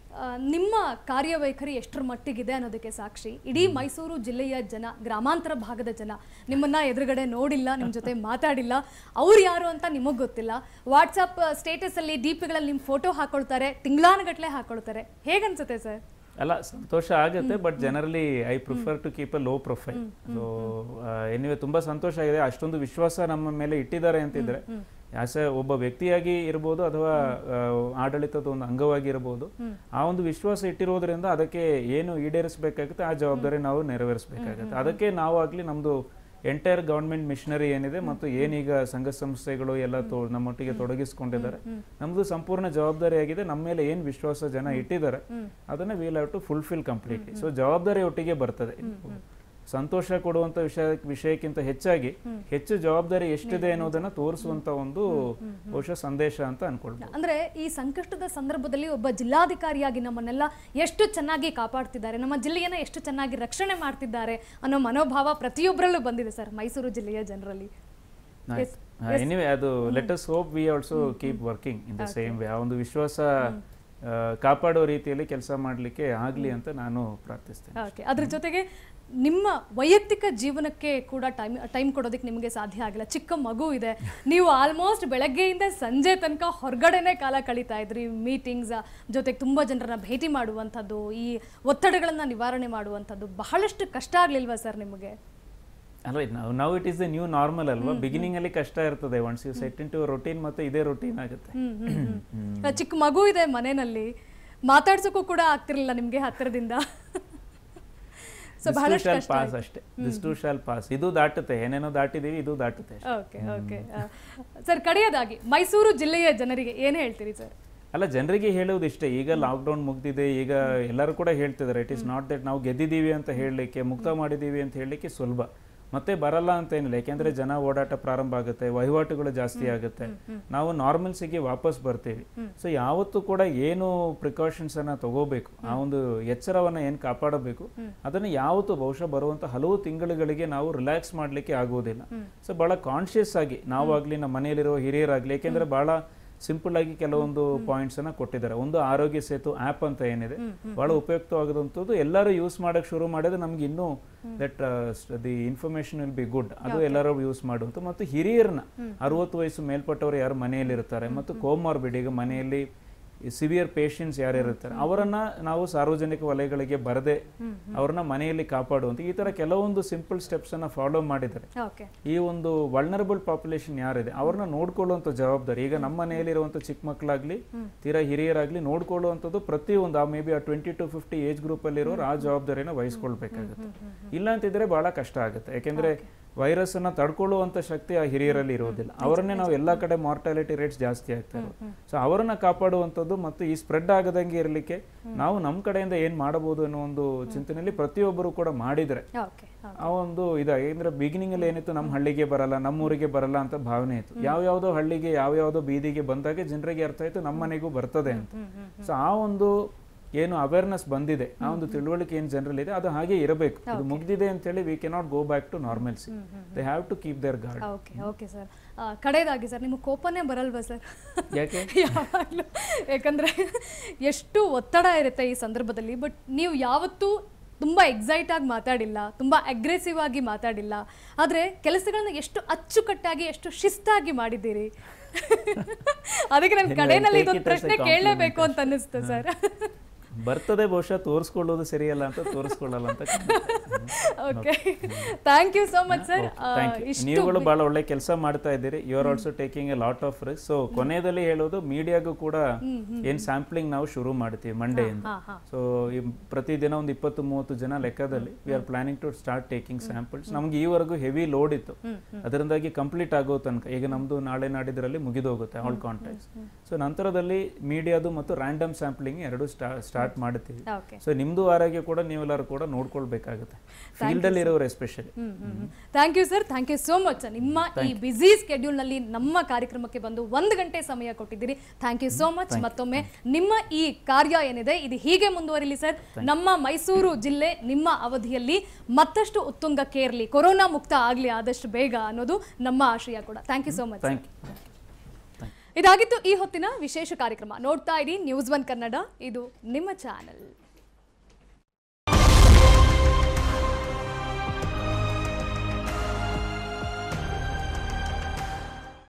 ಆ, ನಿಮ್ಮ ಕಾರ್ಯವೈಖರಿ ಎಷ್ಟರ ಮಟ್ಟಿಗಿದೆ ಅನ್ನೋದಕ್ಕೆ ಸಾಕ್ಷಿ ಇಡೀ ಮೈಸೂರು ಜಿಲ್ಲೆಯ ಜನ ಗ್ರಾಮಾಂತರ ಭಾಗದ ಜನ ನಿಮ್ಮನ್ನ ಎದುರುಗಡೆ ನೋಡಿಲ್ಲ ನಿಮ್ಮ ಜೊತೆ ಮಾತಾಡಿಲ್ಲ ಅವ್ರು ಯಾರು ಅಂತ ನಿಮಗೆ ಗೊತ್ತಿಲ್ಲ ವಾಟ್ಸಪ್ ಸ್ಟೇಟಸ್ ಅಲ್ಲಿ ಡಿಪಿಗಳಲ್ಲಿ ನಿಮ್ಮ ಫೋಟೋ ಹಾಕೊಳ್ತಾರೆ ತಿಂಗಳಾನುಗಟ್ಲೆ ಹಾಕೊಳ್ತಾರೆ ಹೇಗನ್ಸುತ್ತೆ ಸರ್ ಅಲ್ಲ ಸಂತೋಷ ಆಗುತ್ತೆ but generally I prefer to keep a low profile so anyway ತುಂಬಾ ಸಂತೋಷ ಆಗಿದೆ ಅಷ್ಟೊಂದು ವಿಶ್ವಾಸ ನಮ್ಮ ಮೇಲೆ ಇಟ್ಟಿದ್ದಾರೆ ಅಂತಿದ್ರೆ ಆಸ್ ಎ ಒಬ್ಬ ವ್ಯಕ್ತಿಯಾಗಿ ಇರ್ಬೋದು ಅಥವಾ ಆ, ಆಡಳಿತದ ಒಂದು ಅಂಗವಾಗಿ ಇರ್ಬೋದು ಆ ಒಂದು ವಿಶ್ವಾಸ ಇಟ್ಟಿರೋದ್ರಿಂದ ಅದಕ್ಕೆ ಏನು ಈಡೇರಿಸಬೇಕಾಗುತ್ತೆ ಆ ಜವಾಬ್ದಾರಿ ನಾವು ನೆರವೇರಿಸಬೇಕಾಗುತ್ತೆ ಅದಕ್ಕೆ ನಾವು ಆಗ್ಲಿ ನಮ್ದು ಎಂಟೈರ್ ಗವರ್ಮೆಂಟ್ ಮಿಷನರಿ ಏನಿದೆ ಮತ್ತು ಏನೀಗ ಸಂಘ ಸಂಸ್ಥೆಗಳು ಎಲ್ಲ ತೊ ನಮ್ಮೊಟ್ಟಿಗೆ ತೊಡಗಿಸ್ಕೊಂಡಿದ್ದಾರೆ ನಮ್ದು ಸಂಪೂರ್ಣ ಜವಾಬ್ದಾರಿ ಆಗಿದೆ ನಮ್ಮ ಮೇಲೆ ಏನ್ ವಿಶ್ವಾಸ ಜನ ಇಟ್ಟಿದ್ದಾರೆ ಅದನ್ನ we'll have to fulfil completely so ಜವಾಬ್ದಾರಿ ಒಟ್ಟಿಗೆ ಬರ್ತದೆ ಸಂತೋಷ ಕೊಡುವಂತ ವಿಷಯ ವಿಷಯಕ್ಕಿಂತ ಹೆಚ್ಚಾಗಿ ಹೆಚ್ಚು ಜವಾಬ್ದಾರಿ ಎಷ್ಟಿದೆ ಅನ್ನೋದನ್ನ ತೋರಿಸುವಂತ ಒಂದು ಬಹುಶಃ ಸಂದೇಶ ಅಂತ ಅನ್ಕೊಳ್ಬೋದು ಅಂದ್ರೆ ಈ ಸಂಕಷ್ಟದ ಸಂದರ್ಭದಲ್ಲಿ ಒಬ್ಬ ಜಿಲ್ಲಾಧಿಕಾರಿಯಾಗಿ ನಮ್ಮನ್ನೆಲ್ಲ ಎಷ್ಟು ಚೆನ್ನಾಗಿ ಕಾಪಾಡ್ತಿದ್ದಾರೆ ನಮ್ಮ ಜಿಲ್ಲೆಯನ್ನ ಎಷ್ಟು ಚೆನ್ನಾಗಿ ರಕ್ಷಣೆ ಮಾಡ್ತಿದ್ದಾರೆ ಅನ್ನೋ ಮನೋಭಾವ ಪ್ರತಿಯೊಬ್ಬರಲ್ಲೂ ಬಂದಿದೆ ಸರ್ ಮೈಸೂರು ಜಿಲ್ಲೆಯ ಜನರಲ್ಲಿ ಎನಿವೆ ಅದು let us hope we also keep working in the same way ಆ ಒಂದು ವಿಶ್ವಾಸ ಆ, ಕಾಪಾಡೋ ರೀತಿಯಲ್ಲಿ ಕೆಲಸ ಮಾಡಲಿಕ್ಕೆ ಆಗ್ಲಿ ಅಂತ ನಾನು ಪ್ರಾರ್ಥಿಸ್ತೇನೆ ಓಕೆ ಅದ್ರ ಜೊತೆಗೆ ನಿಮ್ಮ ವೈಯಕ್ತಿಕ ಜೀವನಕ್ಕೆ ಕೂಡ ಟೈಮ್ ಟೈಮ್ ಕೊಡೋದಕ್ಕೆ ನಿಮಗೆ ಸಾಧ್ಯ ಆಗಿಲ್ಲ ಚಿಕ್ಕ ಮಗು ಇದೆ ನೀವು ಆಲ್ಮೋಸ್ಟ್ ಬೆಳಗ್ಗೆಯಿಂದ ಸಂಜೆ ತನಕ ಹೊರಗಡೆನೆ ಕಾಲ ಕಳೀತಾ ಇದ್ರಿ ಮೀಟಿಂಗ್ಸ್ ಜೊತೆಗೆ ತುಂಬ ಜನರನ್ನ ಭೇಟಿ ಮಾಡುವಂಥದ್ದು ಈ ಒತ್ತಡಗಳನ್ನ ನಿವಾರಣೆ ಮಾಡುವಂಥದ್ದು ಬಹಳಷ್ಟು ಕಷ್ಟ ಆಗ್ಲಿಲ್ವಾ ಸರ್ ನಿಮಗೆ ಅಲ್ಲ ನಾವು ನಾವು it is the new normal ಅಲ್ವಾ ಬಿಗಿನಿಂಗ್ ಅಲ್ಲಿ ಕಷ್ಟ ಇರ್ತದೆ once you set into routine ಮತ್ತೆ ಇದೇ ರೊಟೀನ್ ಆಗುತ್ತೆ ಹ್ಮ್, ಹ್ಮ್, ಹ್ಮ್. ಚಿಕ್ಕ ಮಗು ಇದೆ ಮನೆಯಲ್ಲಿ ಮಾತಾಡ್ಸೋಕ್ಕೂ ಕೂಡ ಆಗ್ತಿರ್ಲಿಲ್ಲ ನಿಮ್ಗೆ ಹತ್ತಿರದಿಂದ ಸೊ ಬಹಳಷ್ಟು ಶಾಲ್ ಕಷ್ಟ ಪಾಸ್ ಅಷ್ಟೇ ದಿಸ್ ಟು ಶಾಲ್ ಪಾಸ್ ಇದು ದಾಟುತ್ತೆ ಏನೇನೋ ದಾಟಿದೀವಿ ಇದು ದಾಟುತ್ತೆ ಅಷ್ಟೇ. ಓಕೆ ಓಕೆ ಸರ್ ಕಡೆಯದಾಗಿ ಮೈಸೂರು ಜಿಲ್ಲೆಯ ಜನರಿಗೆ ಏನು ಹೇಳ್ತೀರಿ ಸರ್ ಅಲ್ಲ ಜನರಿಗೆ ಹೇಳುವುದು ಇಷ್ಟೇ ಈಗ ಲಾಕ್ಡೌನ್ ಮುಗ್ದಿದೆ ಈಗ ಎಲ್ಲರೂ ಕೂಡ ಹೇಳ್ತಿದ್ದಾರೆ ಇಟ್ ಇಸ್ ನಾಟ್ ದಟ್ ನಾವು ಗೆದ್ದಿದ್ದೀವಿ ಅಂತ ಹೇಳಲಿಕ್ಕೆ ಮುಕ್ತ ಮಾಡಿದ್ದೀವಿ ಅಂತ ಹೇಳಲಿಕ್ಕೆ ಸುಲಭ ಮತ್ತೆ ಬರಲ್ಲ ಅಂತ ಏನಿಲ್ಲ ಯಾಕೆಂದ್ರೆ ಜನ ಓಡಾಟ ಪ್ರಾರಂಭ ಆಗುತ್ತೆ ವಹಿವಾಟುಗಳು ಜಾಸ್ತಿ ಆಗುತ್ತೆ ನಾವು ನಾರ್ಮಲ್ಸಿಗೆ ವಾಪಸ್ ಬರ್ತೀವಿ ಸೊ ಯಾವತ್ತೂ ಕೂಡ ಏನು ಪ್ರಿಕಾಷನ್ಸ್ ಅನ್ನ ತಗೋಬೇಕು ಆ ಒಂದು ಎಚ್ಚರವನ್ನ ಏನ್ ಕಾಪಾಡಬೇಕು ಅದನ್ನ ಯಾವತ್ತೂ ಬಹುಶಃ ಬರುವಂತ ಹಲವು ತಿಂಗಳುಗಳಿಗೆ ನಾವು ರಿಲ್ಯಾಕ್ಸ್ ಮಾಡ್ಲಿಕ್ಕೆ ಆಗುವುದಿಲ್ಲ ಸೊ ಬಹಳ ಕಾನ್ಶಿಯಸ್ ಆಗಿ ನಾವಾಗ್ಲಿ ನಮ್ಮ ಮನೆಯಲ್ಲಿರೋ ಹಿರಿಯರಾಗ್ಲಿ ಯಾಕೆಂದ್ರೆ ಬಹಳ ಸಿಂಪಲ್ ಆಗಿ ಕೆಲವೊಂದು ಪಾಯಿಂಟ್ಸ್ ಅನ್ನ ಕೊಟ್ಟಿದ್ದಾರೆ ಒಂದು ಆರೋಗ್ಯ ಸೇತು ಆಪ್ ಅಂತ ಏನಿದೆ ಬಹಳ ಉಪಯುಕ್ತವಾಗದಂಥದ್ದು ಎಲ್ಲರೂ ಯೂಸ್ ಮಾಡಕ್ ಶುರು ಮಾಡಿದ್ರೆ ನಮ್ಗೆ ಇನ್ನೂ that the information will be good ಅದು ಎಲ್ಲರೂ ಯೂಸ್ ಮಾಡುವಂತ ಮತ್ತು ಹಿರಿಯರನ್ನ ಅರವತ್ತು ವಯಸ್ಸು ಮೇಲ್ಪಟ್ಟವರು ಯಾರು ಮನೆಯಲ್ಲಿ ಇರ್ತಾರೆ ಮತ್ತು ಕೋಮಾರ್ಬಿಡ್ ಈಗ ಮನೆಯಲ್ಲಿ ಸಿವಿಯರ್ ಪೇಷಂಟ್ಸ್ ಯಾರ್ಯಾರಿರ್ತಾರೆ ಅವರನ್ನ ನಾವು ಸಾರ್ವಜನಿಕ ವಲಯಗಳಿಗೆ ಬರದೆ ಅವ್ರನ್ನ ಮನೆಯಲ್ಲಿ ಕಾಪಾಡುವಂತ ಈ ತರ ಕೆಲವೊಂದು ಸಿಂಪಲ್ ಸ್ಟೆಪ್ಸ್ ಅನ್ನ ಫಾಲೋ ಮಾಡಿದ್ದಾರೆ ಓಕೆ ಈ ಒಂದು ವಲ್ನರಬಲ್ ಪಾಪ್ಯುಲೇಷನ್ ಯಾರಿದೆ ಅವ್ರನ್ನ ನೋಡ್ಕೊಳ್ಳುವಂತ ಜವಾಬ್ದಾರಿ ಈಗ ನಮ್ಮ ಮನೆಯಲ್ಲಿರುವಂತ ಚಿಕ್ಕ ಮಕ್ಕಳಾಗ್ಲಿ ತೀರಾ ಹಿರಿಯರಾಗ್ಲಿ ನೋಡ್ಕೊಳ್ಳುವಂಥದ್ದು ಪ್ರತಿಯೊಂದು ಆ ಮೇ ಬಿ ಆ twenty to fifty age group ಅಲ್ಲಿರೋರು ಆ ಜವಾಬ್ದಾರಿನ ವಹಿಸ್ಕೊಳ್ಬೇಕಾಗುತ್ತೆ ಇಲ್ಲ ಅಂತಿದ್ರೆ ಬಹಳ ಕಷ್ಟ ಆಗುತ್ತೆ ಯಾಕೆಂದ್ರೆ ವೈರಸ್ ಅನ್ನ ತಡ್ಕೊಳ್ಳುವಂತ ಶಕ್ತಿ ಆ ಹಿರಿಯರಲ್ಲಿ ಇರೋದಿಲ್ಲ ಅವರನ್ನೇ ನಾವು ಎಲ್ಲಾ ಕಡೆ ಮಾರ್ಟಾಲಿಟಿ ರೇಟ್ಸ್ ಜಾಸ್ತಿ ಆಗ್ತಾ ಇರೋದು ಸೊ ಅವರನ್ನ ಕಾಪಾಡುವಂಥದ್ದು ಮತ್ತು ಈ ಸ್ಪ್ರೆಡ್ ಆಗದಂಗೆ ಇರಲಿಕ್ಕೆ ನಾವು ನಮ್ಮ ಕಡೆಯಿಂದ ಏನ್ ಮಾಡಬಹುದು ಅನ್ನೋ ಒಂದು ಚಿಂತನೆಯಲ್ಲಿ ಪ್ರತಿಯೊಬ್ಬರು ಕೂಡ ಮಾಡಿದ್ರೆ ಓಕೆ ಆ ಒಂದು ಇದ ಅಂದ್ರೆ ಬಿಗಿನಿಂಗ್ ಅಲ್ಲಿ ಏನಿತ್ತು ನಮ್ಮ ಹಳ್ಳಿಗೆ ಬರಲ್ಲ ನಮ್ಮ ಊರಿಗೆ ಬರಲ್ಲ ಅಂತ ಭಾವನೆ ಇತ್ತು ಯಾವ ಯಾವ್ದೋ ಹಳ್ಳಿಗೆ ಯಾವ ಯಾವ್ದೋ ಬೀದಿಗೆ ಬಂದಾಗ ಜನರಿಗೆ ಅರ್ಥ ಆಯ್ತು ನಮ್ಮ ಮನೆಗೂ ಬರ್ತದೆ ಅಂತ ಸೊ ಆ ಒಂದು ಏನು ಅವೇರ್ನೆಸ್ ಬಂದಿದೆ ಆ ಒಂದು ತಿಳುವಳಿಕೆ ಏನು ಜನರಲ್ಲಿ ಇದೆ ಅದು ಹಾಗೆ ಇರಬೇಕು ಇದು ಮುಗ್ದಿದೆ ಅಂತ ಹೇಳಿ we cannot go back to normalcy they have to keep their guard okay okay sir ಕಡೆಯದಾಗಿ ಸರ್ ನಿಮಗೆ ಕೋಪನೇ ಬರಲ್ವಾ ಸರ್ ಯಾಕೆ ಯಾವಾಗಲೂ ಯಾಕಂದ್ರೆ ಎಷ್ಟು ಒತ್ತಡ ಇರುತ್ತೆ ಈ ಸಂದರ್ಭದಲ್ಲಿ ಬಟ್ ನೀವು ಯಾವತ್ತೂ ತುಂಬ ಎಕ್ಸೈಟ್ ಆಗಿ ಮಾತಾಡಿಲ್ಲ ತುಂಬ ಅಗ್ರೆಸಿವ್ ಆಗಿ ಮಾತಾಡಿಲ್ಲ ಆದರೆ ಕೆಲಸಗಳನ್ನ ಎಷ್ಟು ಅಚ್ಚುಕಟ್ಟಾಗಿ ಎಷ್ಟು ಶಿಸ್ತಾಗಿ ಮಾಡಿದ್ದೀರಿ ಅದಕ್ಕೆ ನನ್ನ ಇಲ್ಲ, ಕಡೆಯಲ್ಲಿ take ಇದೊಂದು it as a ಪ್ರಶ್ನೆ compliment ಕೇಳಲೇಬೇಕು ಅಂತ ಅನ್ನಿಸ್ತು ಸರ್ ಬರ್ತದೆ ಬಹುಶಃ ತೋರಿಸ್ಕೊಳ್ಳೋದು ಸರಿಯಲ್ಲ ಅಂತ ತೋರಿಸ್ಕೊಳ್ಳಲ್ಲ ಅಂತ okay thank you so much sir Thank you. ಇಷ್ಟು ನೀವುಗಳು ಬಹಳ ಒಳ್ಳೆ ಕೆಲಸ ಮಾಡ್ತಾ ಇದ್ದೀರಿ you are also taking a lot of risk so ಕೊನೆಯಲ್ಲಿ ಹೇಳೋದು ಮೀಡಿಯಾಗೂ ಕೂಡ ಏನ್ ಸ್ಯಾಂಪ್ಲಿಂಗ್ ನಾವು ಶುರು ಮಾಡ್ತೀವಿ ಮಂಡೆಯಿಂದ ಹಾ, ಹಾ. ಸೊ ಪ್ರತಿದಿನ ಒಂದು ಇಪ್ಪತ್ತು ಮೂವತ್ತು ಜನ ಲೆಕ್ಕದಲ್ಲಿ we are planning to start taking samples ನಮ್ಗೆ ಈವರೆಗೂ ಹೆವಿ ಲೋಡ್ ಇತ್ತು ಅದರಿಂದಾಗಿ ಕಂಪ್ಲೀಟ್ ಆಗೋ ತನಕ ಈಗ ನಮ್ದು ನಾಳೆ ನಾಡಿದ್ರಲ್ಲಿ ಮುಗಿದೋಗುತ್ತೆ ಆಲ್ ಕಾಂಟ್ಯಾಕ್ಟ್ಸ್ ಸೊ ನಂತರದಲ್ಲಿ ಮೀಡಿಯಾದು ಮತ್ತು ರ್ಯಾಂಡಮ್ ಸ್ಯಾಂಪ್ಲಿಂಗ್ ಎರಡು ಸ್ಟಾರ್ಟ್ ಮಾಡ್ತೀವಿ ಓಕೆ ಸೊ ನಿಮ್ದು ಆರೋಗ್ಯ ಕೂಡ ನೀವೆಲ್ಲರೂ ಕೂಡ ನೋಡ್ಕೊಳ್ಬೇಕಾಗುತ್ತೆ ಫೀಲ್ಡ್ ಅಲ್ಲಿ ಇರೋರು especially thank you sir thank you so much ನಿಮ್ಮ ಈ ಬ್ಯುಸಿ ಸ್ಕೆಡ್ಯೂಲ್ನಲ್ಲಿ ನಮ್ಮ ಕಾರ್ಯಕ್ರಮಕ್ಕೆ ಬಂದು ಒಂದು ಗಂಟೆ ಸಮಯ ಕೊಟ್ಟಿದ್ದೀರಿ ಥ್ಯಾಂಕ್ ಯು ಸೋ ಮಚ್ ಮತ್ತೊಮ್ಮೆ ನಿಮ್ಮ ಈ ಕಾರ್ಯ ಏನಿದೆ ಇದು ಹೀಗೆ ಮುಂದುವರಿಲಿ ಸರ್ ನಮ್ಮ ಮೈಸೂರು ಜಿಲ್ಲೆ ನಿಮ್ಮ ಅವಧಿಯಲ್ಲಿ ಮತ್ತಷ್ಟು ಉತ್ತುಂಗಕ್ಕೆ ಇರಲಿ ಕೊರೋನಾ ಮುಕ್ತ ಆಗಲಿ ಆದಷ್ಟು ಬೇಗ ಅನ್ನೋದು ನಮ್ಮ ಆಶಯ ಕೂಡ thank you so much thank you ಇದಾಗಿತ್ತು ಈ ಹೊತ್ತಿನ ವಿಶೇಷ ಕಾರ್ಯಕ್ರಮ ನೋಡ್ತಾ ಇರಿ ನ್ಯೂಸ್ ಒನ್ ಕನ್ನಡ ಇದು ನಿಮ್ಮ ಚಾನೆಲ್